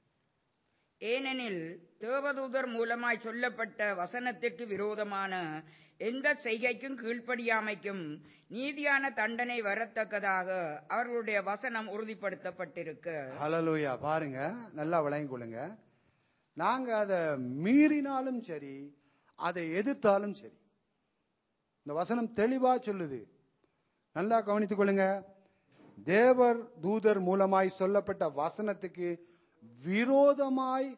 S2: ஏனெனில் தேவதூதர் மூலமாய் சொல்லப்பட்ட வசனத்திற்கு விரோதமான எந்த செய்கைக்கும் கீழ்ப்படியாமைக்கும் நீதியான தண்டனை வரத்தக்கதாக அவர்களுடைய வசனம் உறுதிப்படுத்தப்பட்டிருக்கு
S1: ஹalleluya பாருங்க நல்லா விளங்கிக் கொள்ளுங்க நாங்க அதை மீறினாலும் சரி அதை எதிர்த்தாலும் சரி இந்த வசனம் தெளிவா சொல்லுது நல்லா கவனித்துக் கொள்ளுங்க தேவர் தூதர் மூலமாய் சொல்லப்பட்ட வசனத்துக்கு விரோதமாய்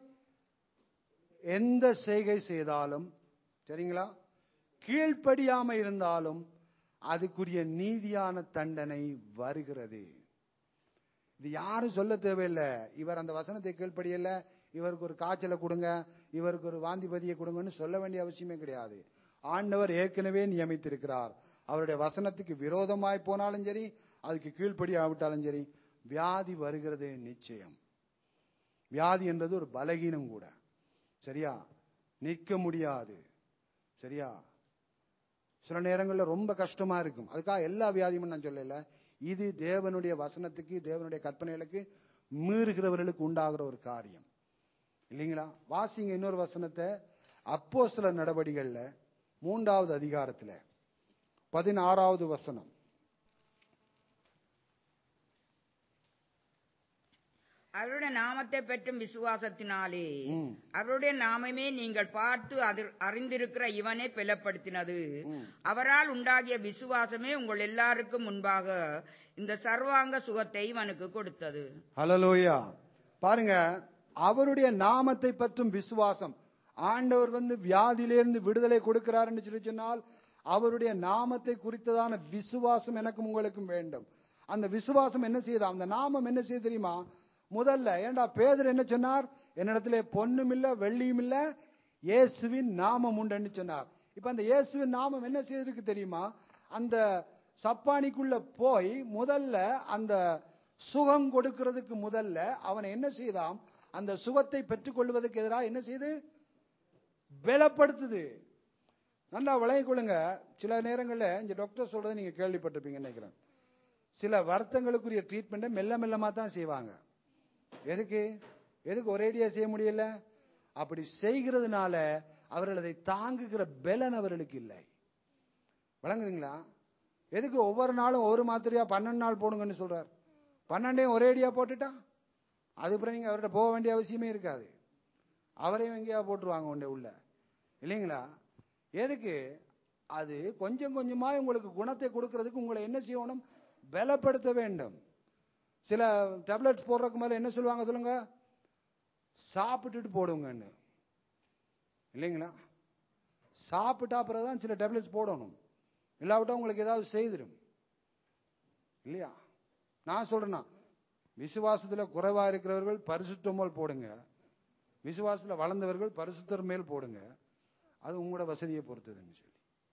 S1: எந்த செய்கை செய்தாலும் சரிங்களா கீழ்ப்படியாம இருந்தாலும் அதுக்குரிய நீதியான தண்டனை வருகிறது இது யாரும் சொல்ல தேவையில்லை இவர் அந்த வசனத்தை கீழ்ப்படியல இவருக்கு ஒரு காய்ச்சலை கொடுங்க இவருக்கு ஒரு வாந்திபதியை கொடுங்கன்னு சொல்ல வேண்டிய அவசியமே கிடையாது ஆண்டவர் ஏற்கனவே நியமித்திருக்கிறார் அவருடைய வசனத்துக்கு விரோதமாய் போனாலும் சரி அதுக்கு கீழ்ப்படி ஆவிட்டாலும் சரி வியாதி வருகிறது நிச்சயம் வியாதி என்றது ஒரு பலகீனம் கூட சரியா நிற்க முடியாது சரியா சில நேரங்களில் ரொம்ப கஷ்டமா இருக்கும் அதுக்காக எல்லா வியாதியும் நான் சொல்லல இது தேவனுடைய வசனத்துக்கு தேவனுடைய கற்பனைகளுக்கு மீறுகிறவர்களுக்கு உண்டாகிற ஒரு காரியம் இல்லைங்களா வாசிங்க இன்னொரு வசனத்தை அப்போ சில நடவடிக்கைகள்ல மூன்றாவது அதிகாரத்துல பதினாறாவது வசனம்
S2: அவருடைய நாமத்தை பெற்றும் விசுவாசத்தினாலே
S1: ம்.
S2: அவருடைய நாமமே நீங்கள் பார்த்து அதிர்- அறிந்திருக்கிற இவனை பெலப்படுத்தினது
S1: ம்.
S2: அவரால் உண்டாகிய விசுவாசமே உங்கள் எல்லாருக்கும் முன்பாக இந்த சர்வாங்க சுகத்தை இவனுக்கு கொடுத்தது
S1: ஹலலோயா பாருங்க அவருடைய நாமத்தை பற்றும் விசுவாசம் ஆண்டவர் வந்து வியாதியிலிருந்து விடுதலை கொடுக்கிறாருன்னு சொல்லி சொன்னால் அவருடைய நாமத்தை குறித்ததான விசுவாசம் எனக்கும் உங்களுக்கும் வேண்டும் அந்த விசுவாசம் என்ன செய்யுது அந்த நாமம் என்ன செய்யுது தெரியுமா முதல்ல ஏண்டா பேதர் என்ன சொன்னார் என்னிடத்துல பொன்னும் இல்ல வெள்ளியும் இல்ல இயேசுவின் நாமம் உண்டுன்னு சொன்னார் இப்ப அந்த இயேசுவின் நாமம் என்ன செய்திருக்கு தெரியுமா அந்த சப்பானிக்குள்ள போய் முதல்ல அந்த சுகம் கொடுக்கிறதுக்கு முதல்ல அவனை என்ன செய்தாம் அந்த சுகத்தை பெற்றுக்கொள்வதற்கு எதிராக என்ன செய்து பலப்படுத்துது நல்லா விளங்கிக் கொள்ளுங்க சில நேரங்களில் இந்த டாக்டர் சொல்றதை நீங்க கேள்விப்பட்டிருப்பீங்கன்னு நினைக்கிறேன் சில வருத்தங்களுக்குரிய ட்ரீட்மெண்ட்டை மெல்ல மெல்லமா தான் செய்வாங்க எதுக்கு எதுக்கு ஒரேடியா செய்ய முடியல அப்படி செய்கிறதுனால அவர்கள் அதை தாங்குகிற பலன் அவர்களுக்கு இல்லை விளங்குதுங்களா எதுக்கு ஒவ்வொரு நாளும் ஒரு மாத்திரையா பன்னெண்டு நாள் போடுங்கன்னு சொல்றார் பன்னெண்டையும் ஒரேடியா போட்டுட்டா அதுக்கப்புறம் நீங்க அவர்கிட்ட போக வேண்டிய அவசியமே இருக்காது அவரையும் எங்கேயா போட்டுருவாங்க உண்டே உள்ள இல்லைங்களா எதுக்கு அது கொஞ்சம் கொஞ்சமா உங்களுக்கு குணத்தை கொடுக்கறதுக்கு உங்களை என்ன செய்யணும் பலப்படுத்த வேண்டும் சில டேப்லெட்ஸ் போடுறதுக்கு மேல என்ன சொல்லுவாங்க சொல்லுங்க சாப்பிட்டுட்டு போடுங்கன்னு இல்லைங்களா சாப்பிட்டா அப்புறம் தான் சில டேப்லெட்ஸ் போடணும் இல்லாவிட்டா உங்களுக்கு ஏதாவது செய்திடும் இல்லையா நான் சொல்றேன்னா விசுவாசத்துல குறைவா இருக்கிறவர்கள் பரிசுத்தம் மேல் போடுங்க விசுவாசத்துல வளர்ந்தவர்கள் பரிசுத்தர் மேல் போடுங்க அது உங்களோட வசதியை பொறுத்ததுன்னு சொல்லி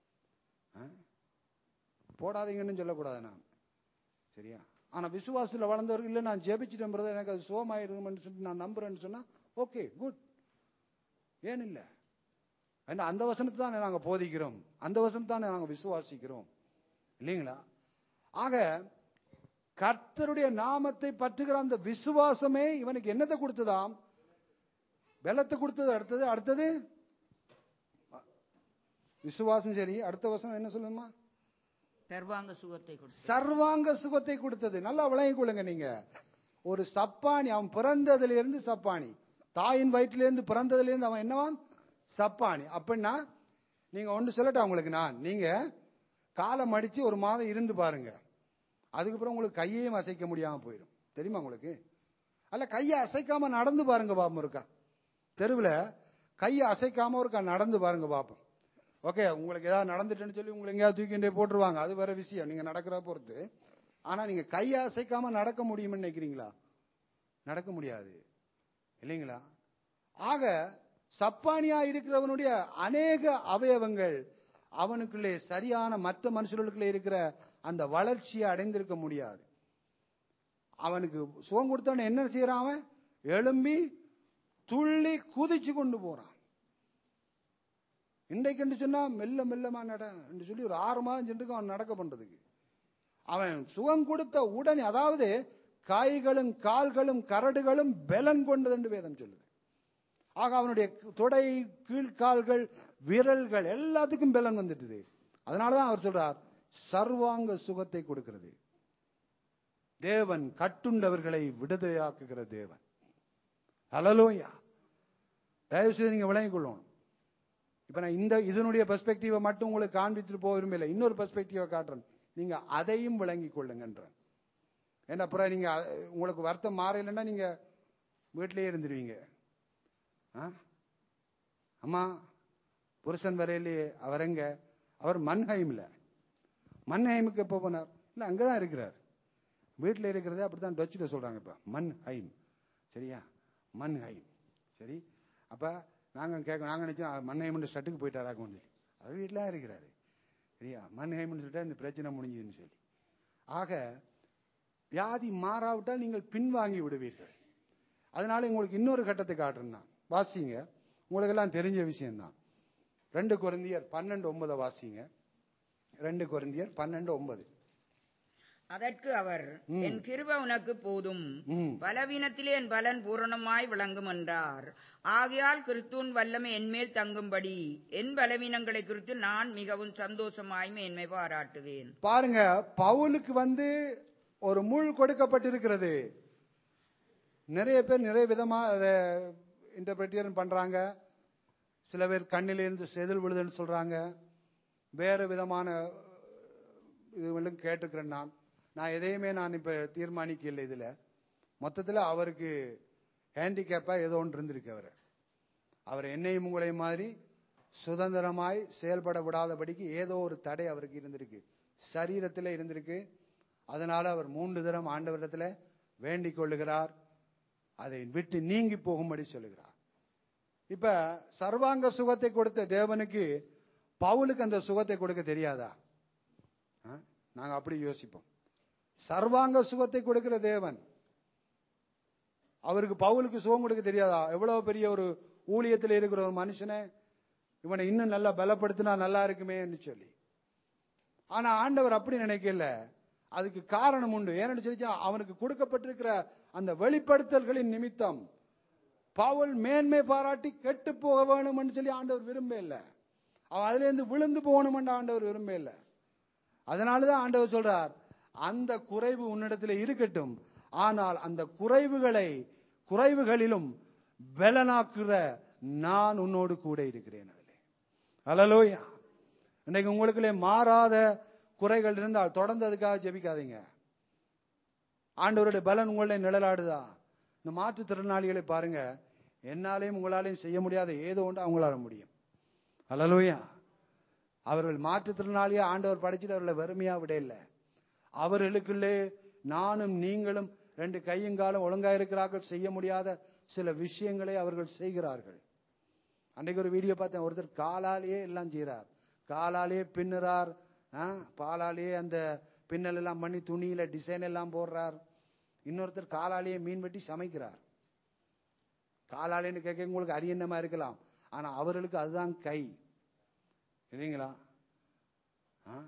S1: ஆ? போடாதீங்கன்னு சொல்லக்கூடாது நான் சரியா ஆனா விசுவாசத்துல வளர்ந்தவர்கள் இல்லை நான் ஜெபிச்சிட்டேன் brother, எனக்கு அது சோமாயிருக்கும்னு சொல்லிட்டு நான் நம்புறேன்னு சொன்னா ஓகே குட் ஏன் இல்லை ஏன்னா அந்த வசனத்தை தானே நாங்க போதிக்கிறோம் அந்த வசனத்தை தானே நாங்க விசுவாசிக்கிறோம் இல்லைங்களா ஆக கர்த்தருடைய நாமத்தை பற்றுகிற அந்த விசுவாசமே இவனுக்கு என்னத்தை கொடுத்ததாம் பலத்தை கொடுத்தது அடுத்தது அடுத்தது விசுவாசம் சரி அடுத்த வசனம் என்ன சொல்லுமா
S2: சர்வாங்க சுகத்தை கொடுத்தது
S1: சர்வாங்க சுகத்தை கொடுத்தது நல்லா விளங்கிக் கொள்ளுங்க நீங்க ஒரு சப்பானி அவன் பிறந்ததுல இருந்து சப்பானி தாயின் வயிற்றிலிருந்து பிறந்ததுல இருந்து அவன் என்னவான் சப்பானி அப்படின்னா நீங்க ஒன்று சொல்லட்டா உங்களுக்கு நான் நீங்க காலை மடிச்சு ஒரு மாதம் இருந்து பாருங்க அதுக்கப்புறம் உங்களுக்கு கையையும் அசைக்க முடியாம போயிடும் தெரியுமா உங்களுக்கு அல்ல கையை அசைக்காம நடந்து பாருங்க பாப்போம் இருக்கா தெருவில் கையை அசைக்காம இருக்கா நடந்து பாருங்க பாப்போம் ஓகே உங்களுக்கு ஏதாவது நடந்துட்டுன்னு சொல்லி உங்களை எங்கேயாவது தூக்கிண்டே போட்டுருவாங்க அது வேற விஷயம் நீங்க நடக்கிற பொறுத்து ஆனா நீங்க கையை அசைக்காம நடக்க முடியும்னு நினைக்கிறீங்களா நடக்க முடியாது இல்லைங்களா ஆக சப்பானியா இருக்கிறவனுடைய அநேக அவயவங்கள் அவனுக்குள்ளே சரியான மற்ற மனுஷர்களுக்குள்ளே இருக்கிற அந்த வளர்ச்சியை அடைந்திருக்க முடியாது அவனுக்கு சுகம் கொடுத்தவன என்ன செய்யறான் அவன் எழும்பி துள்ளி குதிச்சு கொண்டு போறான் இன்றைக்கு சொன்னா மெல்ல மெல்லமா நட என்று சொல்லி ஒரு ஆறு மாதம் சென்றுக்கு அவன் நடக்க பண்றதுக்கு அவன் சுகம் கொடுத்த உடனே அதாவது கைகளும் கால்களும் கரடுகளும் பலன் கொண்டது என்று வேதம் சொல்லுது ஆக அவனுடைய தொடை கீழ்கால்கள் விரல்கள் எல்லாத்துக்கும் பலன் வந்துட்டுது அதனாலதான் அவர் சொல்றார் சர்வாங்க சுகத்தை கொடுக்கிறது தேவன் கட்டுண்டவர்களை விடுதலையாக்குகிற தேவன் அலலோயா தயவு செய்து நீங்க விளங்கிக் கொள்ளணும் இப்ப நான் இந்த இதனுடைய பெர்ஸ்பெக்டிவை மட்டும் உங்களுக்கு காண்பித்துட்டு போக விரும்பல இன்னொரு பெர்ஸ்பெக்டிவை காட்டுறேன் நீங்க அதையும் விளங்கிக் கொள்ளுங்கன்றேன் ஏன்னா அப்புறம் நீங்க அ- உங்களுக்கு வருத்தம் மாறலைன்னா நீங்க வீட்டிலேயே இருந்துருவீங்க ஆ? அம்மா புருஷன் வரையிலேயே அவர் எங்க அவர் மன்ஹைம்ல மன்ஹைமுக்கு எப்போ போனார் இல்ல அங்கதான் இருக்கிறார் வீட்டில் இருக்கிறதே அப்படித்தான் டச்சுல சொல்றாங்க இப்ப மன்ஹைம் சரியா மன்ஹைம் சரி அப்ப நாங்க கேட்க நாங்க நினைச்சோம் மன்ஹைம்னு ஸ்டட்டுக்கு போயிட்டாராக்க சொல்லி அவர் வீட்டில் இருக்கிறாரு சரியா மன்ஹைம்னு சொல்லிட்டா இந்த பிரச்சனை முடிஞ்சதுன்னு சொல்லி ஆக வியாதி மாறாவிட்டால் நீங்கள் பின்வாங்கி விடுவீர்கள் அதனால உங்களுக்கு இன்னொரு கட்டத்தை காட்டுறேன் நான் வாசிங்க உங்களுக்கு எல்லாம் தெரிஞ்ச விஷயம்தான் ரெண்டு குழந்தையர் பன்னெண்டு ஒன்பதை வாசிங்க ரெண்டு கொரிந்தியர் பன்னெண்டு ஒன்பது
S2: அதற்கு அவர்
S1: ம்.
S2: என் கிருப உனக்கு போதும்
S1: ம்.
S2: பலவீனத்திலே என் பலன் பூரணமாய் விளங்கும் என்றார் ஆகையால் கிறிஸ்துவின் வல்லமை என்மேல் தங்கும்படி என் பலவீனங்களை குறித்து நான் மிகவும் சந்தோஷமாய் மேன்மை பாராட்டுவேன்
S1: பாருங்க பவுலுக்கு வந்து ஒரு முள் கொடுக்கப்பட்டிருக்கிறது நிறைய பேர் நிறைய விதமா அதை இன்டர்பிரேட்டியன் பண்றாங்க சில பேர் கண்ணிலிருந்து செதில் விழுதுன்னு சொல்றாங்க வேறு விதமான இதுகளும் கேட்டுக்கிறேன் நான் நான் எதையுமே நான் இப்ப தீர்மானிக்கல இதுல மொத்தத்துல அவருக்கு ஹேண்டிகேப்பா ஏதோ ஒன்று இருந்திருக்கு அவர் அவர் என்னையும் உங்களையும் மாதிரி சுதந்திரமாய் செயல்பட விடாதபடிக்கு ஏதோ ஒரு தடை அவருக்கு இருந்திருக்கு சரீரத்தில் இருந்திருக்கு அதனால அவர் மூன்று தரம் ஆண்டவரிடத்துல வேண்டிக் கொள்ளுகிறார் அதை விட்டு நீங்கி போகும்படி சொல்லுகிறார் இப்ப சர்வாங்க சுகத்தை கொடுத்த தேவனுக்கு பவுலுக்கு அந்த சுகத்தை கொடுக்க தெரியாதா ஆ? நாங்க அப்படி யோசிப்போம் சர்வாங்க சுகத்தை கொடுக்கிற தேவன் அவருக்கு பவுலுக்கு சுகம் கொடுக்க தெரியாதா எவ்வளவு பெரிய ஒரு ஊழியத்தில் இருக்கிற ஒரு மனுஷனை இவனை இன்னும் நல்லா பலப்படுத்தினா நல்லா இருக்குமேன்னு சொல்லி ஆனா ஆண்டவர் அப்படி நினைக்கல அதுக்கு காரணம் உண்டு ஏன்னு சொல்லி அவனுக்கு கொடுக்கப்பட்டிருக்கிற அந்த வெளிப்படுத்தல்களின் நிமித்தம் பவுல் மேன்மை பாராட்டி கெட்டு போக வேணும்னு சொல்லி ஆண்டவர் விரும்ப இல்லை அவன் அதுல இருந்து விழுந்து போகணும்னு ஆண்டவர் விரும்ப இல்லை அதனாலதான் ஆண்டவர் சொல்றார் அந்த குறைவு உன்னிடத்தில் இருக்கட்டும் ஆனால் அந்த குறைவுகளை குறைவுகளிலும் பலனாக்குற நான் உன்னோடு கூட இருக்கிறேன் அதிலே அலலோயா இன்னைக்கு உங்களுக்குள்ளே மாறாத குறைகள் இருந்தால் தொடர்ந்து அதுக்காக ஜெபிக்காதீங்க ஆண்டவருடைய பலன் உங்களுடைய நிழலாடுதா இந்த மாற்றுத்திறனாளிகளை பாருங்க என்னாலையும் உங்களாலையும் செய்ய முடியாத ஏதோ ஒன்று அவங்களால முடியும் அலலோயா அவர்கள் மாற்றுத்திறனாளியா ஆண்டவர் படைச்சிட்டு அவர்களை வெறுமையா விட இல்லை அவர்களுக்குள்ளே நானும் நீங்களும் ரெண்டு கையுங்காலும் ஒழுங்கா இருக்கிறார்கள் செய்ய முடியாத சில விஷயங்களை அவர்கள் செய்கிறார்கள் அன்றைக்கு ஒரு வீடியோ பார்த்தேன் ஒருத்தர் காலாலேயே எல்லாம் செய்கிறார் காலாலேயே பின்னுறார் ஆ, பாலாலேயே அந்த பின்னல் எல்லாம் பண்ணி துணியில டிசைன் எல்லாம் போடுறார் இன்னொருத்தர் காலாலேயே மீன் வெட்டி சமைக்கிறார் காலாலேன்னு கேட்க உங்களுக்கு அரியன்னமா இருக்கலாம் ஆனா அவர்களுக்கு அதுதான் கை இல்லைங்களா ஆ?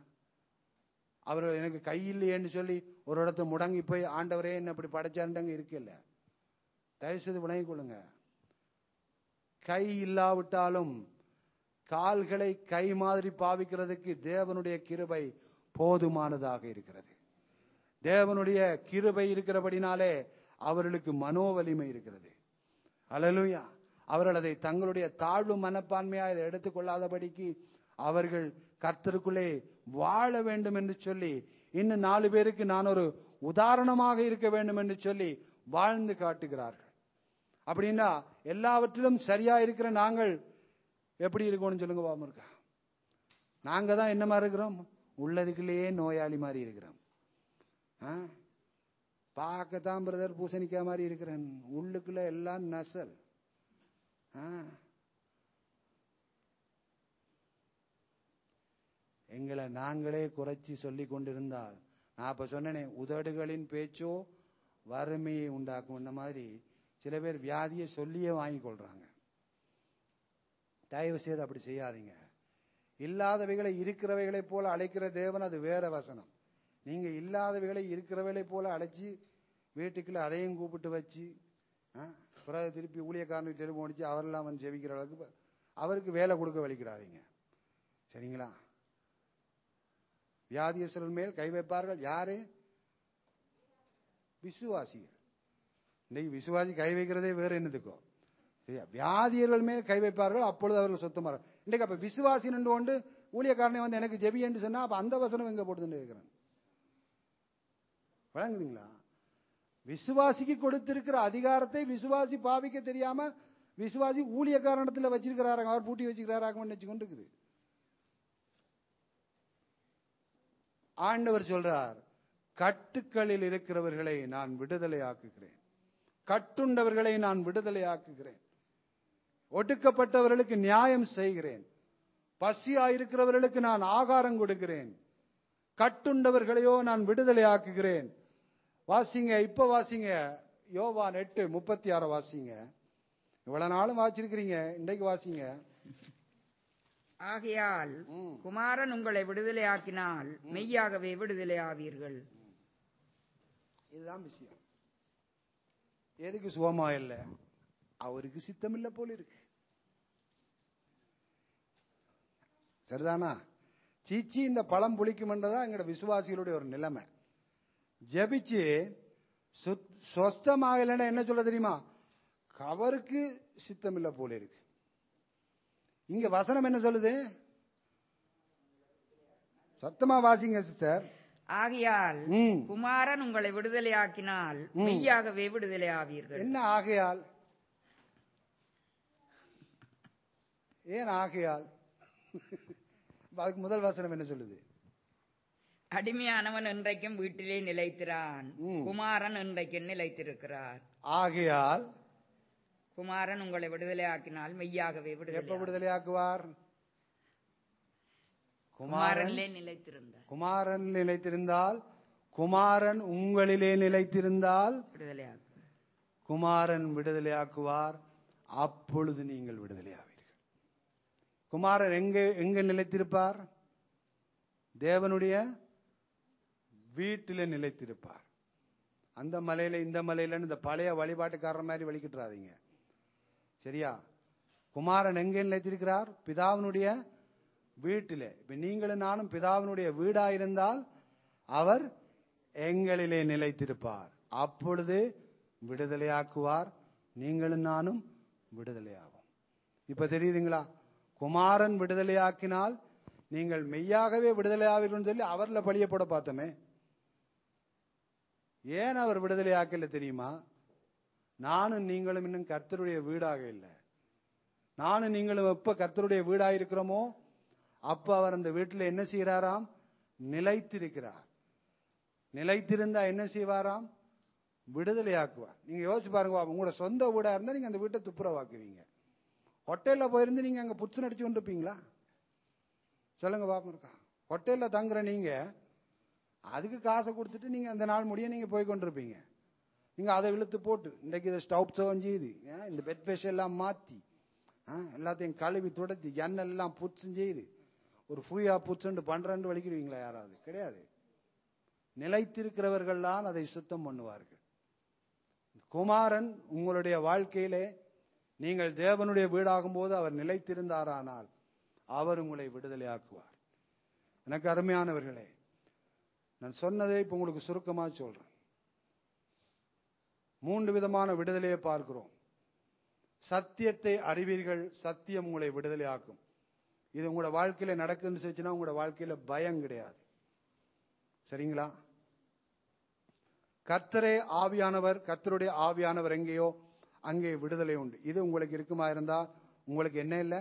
S1: அவர் எனக்கு கை இல்லையேன்னு சொல்லி ஒரு இடத்த முடங்கி போய் ஆண்டவரே என்ன இப்படி படைச்சாருண்டங்க இருக்குல்ல தயவு செய்து விளங்கிக் கொள்ளுங்க கை இல்லாவிட்டாலும் கால்களை கை மாதிரி பாவிக்கிறதுக்கு தேவனுடைய கிருபை போதுமானதாக இருக்கிறது தேவனுடைய கிருபை இருக்கிறபடினாலே அவர்களுக்கு மனோவலிமை இருக்கிறது அல்லேலூயா அவர்கள் அதை தங்களுடைய தாழ்வு மனப்பான்மையாக எடுத்துக்கொள்ளாதபடிக்கு அவர்கள் கர்த்தருக்குள்ளே வாழ வேண்டும் என்று சொல்லி இன்னும் நாலு பேருக்கு நான் ஒரு உதாரணமாக இருக்க வேண்டும் என்று சொல்லி வாழ்ந்து காட்டுகிறார்கள் அப்படின்னா எல்லாவற்றிலும் சரியா இருக்கிற நாங்கள் எப்படி இருக்கணும்னு சொல்லுங்க பாவம் இருக்கா நாங்க தான் என்ன மாதிரி இருக்கிறோம் உள்ளதுக்குள்ளேயே நோயாளி மாதிரி இருக்கிறோம் ஆ? பார்க்கத்தான் பிரதர் பூசணிக்கா மாதிரி இருக்கிறேன் உள்ளுக்குள்ள எல்லாம் நசல் ஆ. எங்களை நாங்களே குறைச்சி சொல்லி கொண்டிருந்தால் நான் இப்ப சொன்னேனே உதடுகளின் பேச்சோ வறுமையை உண்டாக்கும் இந்த மாதிரி சில பேர் வியாதியை சொல்லியே வாங்கி கொள்றாங்க தயவு செய்து அப்படி செய்யாதீங்க இல்லாதவைகளை இருக்கிறவைகளை போல அழைக்கிற தேவன் அது வேற வசனம் நீங்க இல்லாதவைகளை இருக்கிறவைகளை போல அழைச்சி வீட்டுக்குள்ள அதையும் கூப்பிட்டு வச்சு ஆ, பிறகு திருப்பி ஊழியக்காரனுக்கு டெலிஃபோன் அடிச்சு அவரெல்லாம் வந்து ஜெபிக்கிற அளவுக்கு ப- அவருக்கு வேலை கொடுக்க வலிக்கிறாதீங்க சரிங்களா வியாதியஸ்தர்கள் மேல் கை வைப்பார்கள் யாரு விசுவாசிகள் இன்னைக்கு விசுவாசி கை வைக்கிறதே வேற என்னதுக்கோ சரியா வியாதியர்கள் மேல் கை வைப்பார்கள் அப்பொழுது அவர்கள் சொத்தமாக இன்னைக்கு அப்ப விசுவாசி நின்று கொண்டு ஊழியக்காரனை வந்து எனக்கு ஜெபி என்று சொன்னா அப்ப அந்த வசனம் எங்க போட்டுன்னு இருக்கிறேன் வழங்குதுங்களா விசுவாசிக்கு கொடுத்திருக்கிற அதிகாரத்தை விசுவாசி பாவிக்க தெரியாம விசுவாசி ஊழியக்காரனத்துல வச்சிருக்கிறாராங்க அவர் பூட்டி வச்சுக்கிறாராங்கன்னு வச்சுக்கொண்டு இருக்குது ஆண்டவர் சொல்றார் கட்டுக்களில் இருக்கிறவர்களை நான் விடுதலை ஆக்குகிறேன் கட்டுண்டவர்களை நான் விடுதலை ஆக்குகிறேன் ஒடுக்கப்பட்டவர்களுக்கு நியாயம் செய்கிறேன் பசியாயிருக்கிறவர்களுக்கு நான் ஆகாரம் கொடுக்கிறேன் கட்டுண்டவர்களையோ நான் விடுதலை ஆக்குகிறேன் வாசிங்க இப்ப வாசிங்க யோவான் எட்டு முப்பத்தி ஆறு வாசிங்க இவ்வளவு நாளும் வாசிச்சிருக்கிறீங்க இன்றைக்கு வாசிங்க
S2: ஆகையால்
S1: ம்.
S2: குமாரன் உங்களை விடுதலையாக்கினால் மெய்யாகவே விடுதலையாவீர்கள்
S1: இதுதான் விஷயம் எதுக்கு சுகமா இல்ல அவருக்கு சித்தம் இல்ல போல இருக்கு சரிதானா சீச்சி இந்த பழம் புளிக்குமென்றதா எங்களோட விசுவாசிகளுடைய ஒரு நிலைமை ஜெபிச்சு சுத்- சொஸ்தமாகலைன்னா என்ன சொல்ல தெரியுமா அவருக்கு சித்தம் இல்ல போல இருக்கு இங்க வசனம் என்ன சொல்லுது சத்தமா வாசிங்க சிஸ்டர்
S2: ஆகையால்
S1: ம்
S2: குமாரன் உங்களை விடுதலையாக்கினால்
S1: ம்.
S2: மெய்யாகவே விடுதலையாவீர்கள்
S1: என்ன ஆகையால் ஏன் ஆகையால் அதுக்கு முதல் வசனம் என்ன சொல்லுது
S2: அடிமையானவன் இன்றைக்கும் வீட்டிலே நிலைத்திரான்
S1: ம்.
S2: குமாரன் இன்றைக்கும் நிலைத்திருக்கிறார்
S1: ஆகையால்
S2: குமாரன் உங்களை விடுதலையாக்கினால் மெய்யாகவே
S1: எப்ப
S2: விடுதலை
S1: விடுதலையாக்குவார் குமாரன்
S2: குமாரனிலே நிலைத்திருந்தார்
S1: குமாரன் நிலைத்திருந்தால் குமாரன் உங்களிலே நிலைத்திருந்தால்
S2: விடுதலையாக்கு
S1: குமாரன் விடுதலையாக்குவார் அப்பொழுது நீங்கள் விடுதலையாவீர்கள் குமாரன் எங்க எங்க நிலைத்திருப்பார் தேவனுடைய வீட்டிலே நிலைத்திருப்பார் அந்த மலையில இந்த மலையில இந்த பழைய வழிபாட்டுக்காரர் மாதிரி வழிகிட்டுறாதீங்க சரியா குமாரன் எங்கே நிலைத்திருக்கிறார் பிதாவினுடைய வீட்டிலே இப்ப நீங்களும் நானும் பிதாவினுடைய வீடாயிருந்தால் அவர் எங்களிலே நிலைத்திருப்பார் அப்பொழுது விடுதலையாக்குவார் நீங்களும் நானும் விடுதலையாகும் இப்ப தெரியுதுங்களா குமாரன் விடுதலையாக்கினால் நீங்கள் மெய்யாகவே விடுதலையாவீர்கள் சொல்லி அவர்ல பழிய போட பார்த்தோமே ஏன் அவர் விடுதலையாக்கல தெரியுமா நானும் நீங்களும் இன்னும் கர்த்தருடைய வீடாக இல்லை நானும் நீங்களும் எப்ப கர்த்தருடைய வீடாக இருக்கிறோமோ அப்ப அவர் அந்த வீட்டில் என்ன செய்கிறாராம் நிலைத்திருக்கிறார் நிலைத்திருந்தா என்ன செய்வாராம் விடுதலையாக்குவார் நீங்க யோசிச்சு பாருங்க பாப்போம். உங்களோட சொந்த வீடா இருந்தா நீங்க அந்த வீட்டை துப்புரவாக்குவீங்க ஹோட்டல்ல போயிருந்து நீங்க அங்க புச்சு நடிச்சு கொண்டு இருப்பீங்களா சொல்லுங்க பாப்போம் இருக்கா ஹோட்டல்ல தங்குற நீங்க அதுக்கு காசை கொடுத்துட்டு நீங்க அந்த நாள் முடிய நீங்க போய் கொண்டிருப்பீங்க நீங்க அதை இழுத்து போட்டு இன்றைக்கு இதை ஸ்டவ் செய்து ஏன், இந்த பெட் ஃபேஷ் எல்லாம் மாத்தி ஆ, எல்லாத்தையும் கழுவி துடைச்சி எண்ணெய் எல்லாம் புச்சும் செய்து ஒரு ஃப்ரீயா புச்சுண்டு பண்றேன்னு வலிக்கிடுவீங்களா யாராவது கிடையாது நிலைத்திருக்கிறவர்கள் தான் அதை சுத்தம் பண்ணுவார்கள் குமாரன் உங்களுடைய வாழ்க்கையிலே நீங்கள் தேவனுடைய வீடாகும் போது அவர் நிலைத்திருந்தாரானால் அவர் உங்களை விடுதலையாக்குவார் எனக்கு அருமையானவர்களே நான் சொன்னதை இப்ப உங்களுக்கு சுருக்கமா சொல்றேன் மூன்று விதமான விடுதலையை பார்க்கிறோம் சத்தியத்தை அறிவீர்கள் சத்தியம் உங்களை விடுதலையாக்கும் இது உங்களோட வாழ்க்கையில நடக்குதுன்னு சொல்லிச்சுன்னா உங்களோட வாழ்க்கையில பயம் கிடையாது சரிங்களா கர்த்தரே ஆவியானவர் கர்த்தருடைய ஆவியானவர் எங்கேயோ அங்கே விடுதலை உண்டு இது உங்களுக்கு இருக்குமா இருந்தா உங்களுக்கு என்ன இல்லை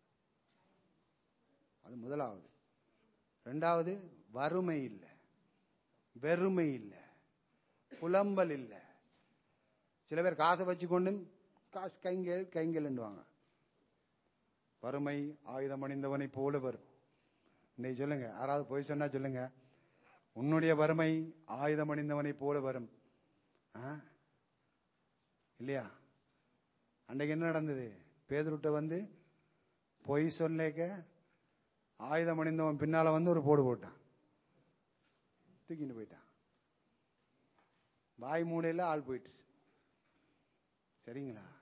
S1: அது முதலாவது ரெண்டாவது வறுமை இல்லை வெறுமை இல்லை புலம்பல் இல்லை சில பேர் காசை வச்சுக்கொண்டு காசு கைங்கல் கைங்கல்ன்னுவாங்க வறுமை ஆயுதம் அணிந்தவனை போல வரும் இன்னைக்கு சொல்லுங்க யாராவது போய் சொன்னா சொல்லுங்க உன்னுடைய வறுமை ஆயுதம் அணிந்தவனை போல வரும் ஆ? இல்லையா அன்றைக்கு என்ன நடந்தது பேதுருட்ட வந்து பொய் சொல்லேக்க ஆயுதம் அணிந்தவன் பின்னால வந்து ஒரு போடு போட்டான் தூக்கிட்டு போயிட்டான் வாய் மூலையில ஆள் போயிடுச்சு சரிங்களா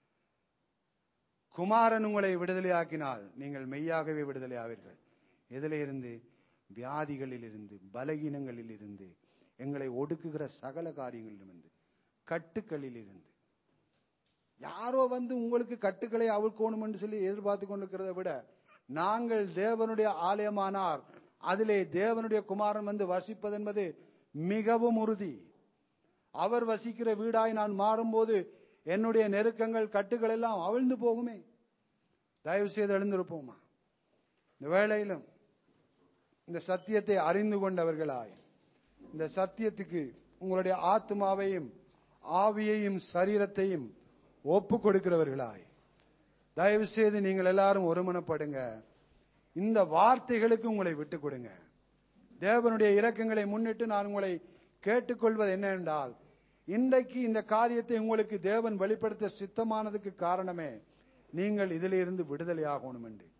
S1: குமாரன் உங்களை விடுதலையாக்கினால் நீங்கள் மெய்யாகவே விடுதலை ஆவீர்கள் எதில இருந்து வியாதிகளில் இருந்து பலகீனங்களில் இருந்து எங்களை ஒடுக்குகிற சகல காரியங்களிலிருந்து கட்டுக்களில் இருந்து யாரோ வந்து உங்களுக்கு கட்டுக்களை அவிழ்க்கணும் என்று சொல்லி எதிர்பார்த்து கொண்டிருக்கிறதை விட நாங்கள் தேவனுடைய ஆலயமானார் அதிலே தேவனுடைய குமாரன் வந்து வசிப்பது என்பது மிகவும் உறுதி அவர் வசிக்கிற வீடாய் நான் மாறும்போது என்னுடைய நெருக்கங்கள் கட்டுகள் எல்லாம் அவிழ்ந்து போகுமே தயவு செய்து எழுந்திருப்போமா இந்த வேளையிலும் இந்த சத்தியத்தை அறிந்து கொண்டவர்களாய் இந்த சத்தியத்துக்கு உங்களுடைய ஆத்மாவையும் ஆவியையும் சரீரத்தையும் ஒப்பு கொடுக்கிறவர்களாய் தயவு செய்து நீங்கள் எல்லாரும் ஒருமனப்படுங்க இந்த வார்த்தைகளுக்கு உங்களை விட்டுக் கொடுங்க தேவனுடைய இரக்கங்களை முன்னிட்டு நான் உங்களை கேட்டுக்கொள்வது என்ன என்றால் இன்றைக்கு இந்த காரியத்தை உங்களுக்கு தேவன் வெளிப்படுத்த சித்தமானதுக்கு காரணமே நீங்கள் இதிலிருந்து விடுதலை ஆகணும் என்று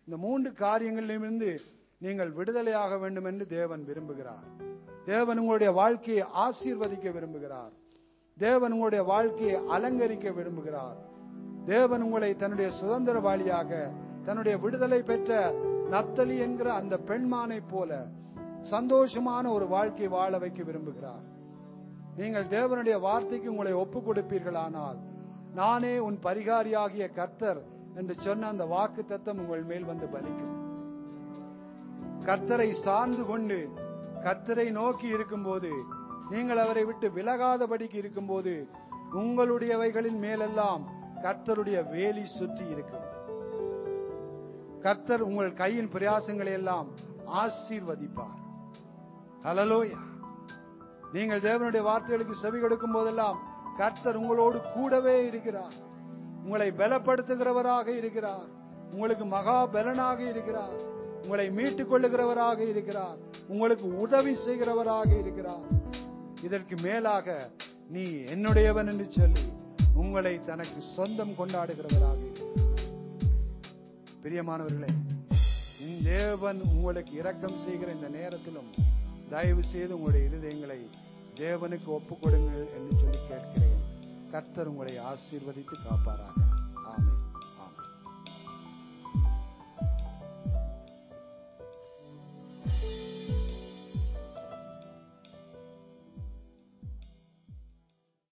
S1: இந்த மூன்று காரியங்களிலிருந்து நீங்கள் விடுதலையாக வேண்டும் என்று தேவன் விரும்புகிறார் தேவன் உங்களுடைய வாழ்க்கையை ஆசீர்வதிக்க விரும்புகிறார் தேவன் உங்களுடைய வாழ்க்கையை அலங்கரிக்க விரும்புகிறார் தேவன் உங்களை தன்னுடைய சுதந்திரவாளியாக தன்னுடைய விடுதலை பெற்ற நப்தலி என்கிற அந்த பெண்மானை போல சந்தோஷமான ஒரு வாழ்க்கை வாழ வைக்க விரும்புகிறார் நீங்கள் தேவனுடைய வார்த்தைக்கு உங்களை ஒப்பு கொடுப்பீர்களானால் நானே உன் பரிகாரியாகிய கர்த்தர் என்று சொன்ன அந்த வாக்கு தத்தம் உங்கள் மேல் வந்து பலிக்கும் கர்த்தரை சார்ந்து கொண்டு கர்த்தரை நோக்கி இருக்கும்போது நீங்கள் அவரை விட்டு விலகாதபடிக்கு இருக்கும்போது உங்களுடையவைகளின் மேலெல்லாம் கர்த்தருடைய வேலி சுற்றி இருக்கும் கர்த்தர் உங்கள் கையின் பிரயாசங்களை எல்லாம் ஆசீர்வதிப்பார் ஹலலோயா நீங்கள் தேவனுடைய வார்த்தைகளுக்கு செவி கொடுக்கும் போதெல்லாம் கர்த்தர் உங்களோடு கூடவே இருக்கிறார் உங்களை பலப்படுத்துகிறவராக இருக்கிறார் உங்களுக்கு மகா பலனாக இருக்கிறார் உங்களை மீட்டுக் கொள்ளுகிறவராக இருக்கிறார் உங்களுக்கு உதவி செய்கிறவராக இருக்கிறார் இதற்கு மேலாக நீ என்னுடையவன் என்று சொல்லி உங்களை தனக்கு சொந்தம் கொண்டாடுகிறவராக இருக்கிறார் பிரியமானவர்களே இந்த தேவன் உங்களுக்கு இரக்கம் செய்கிற இந்த நேரத்திலும் தயவு செய்து உங்களுடைய இருதயங்களை தேவனுக்கு ஒப்புக் கொடுங்கள் என்று சொல்லி கேட்கிறேன் கர்த்தர் உங்களை ஆசீர்வதித்து காப்பாராக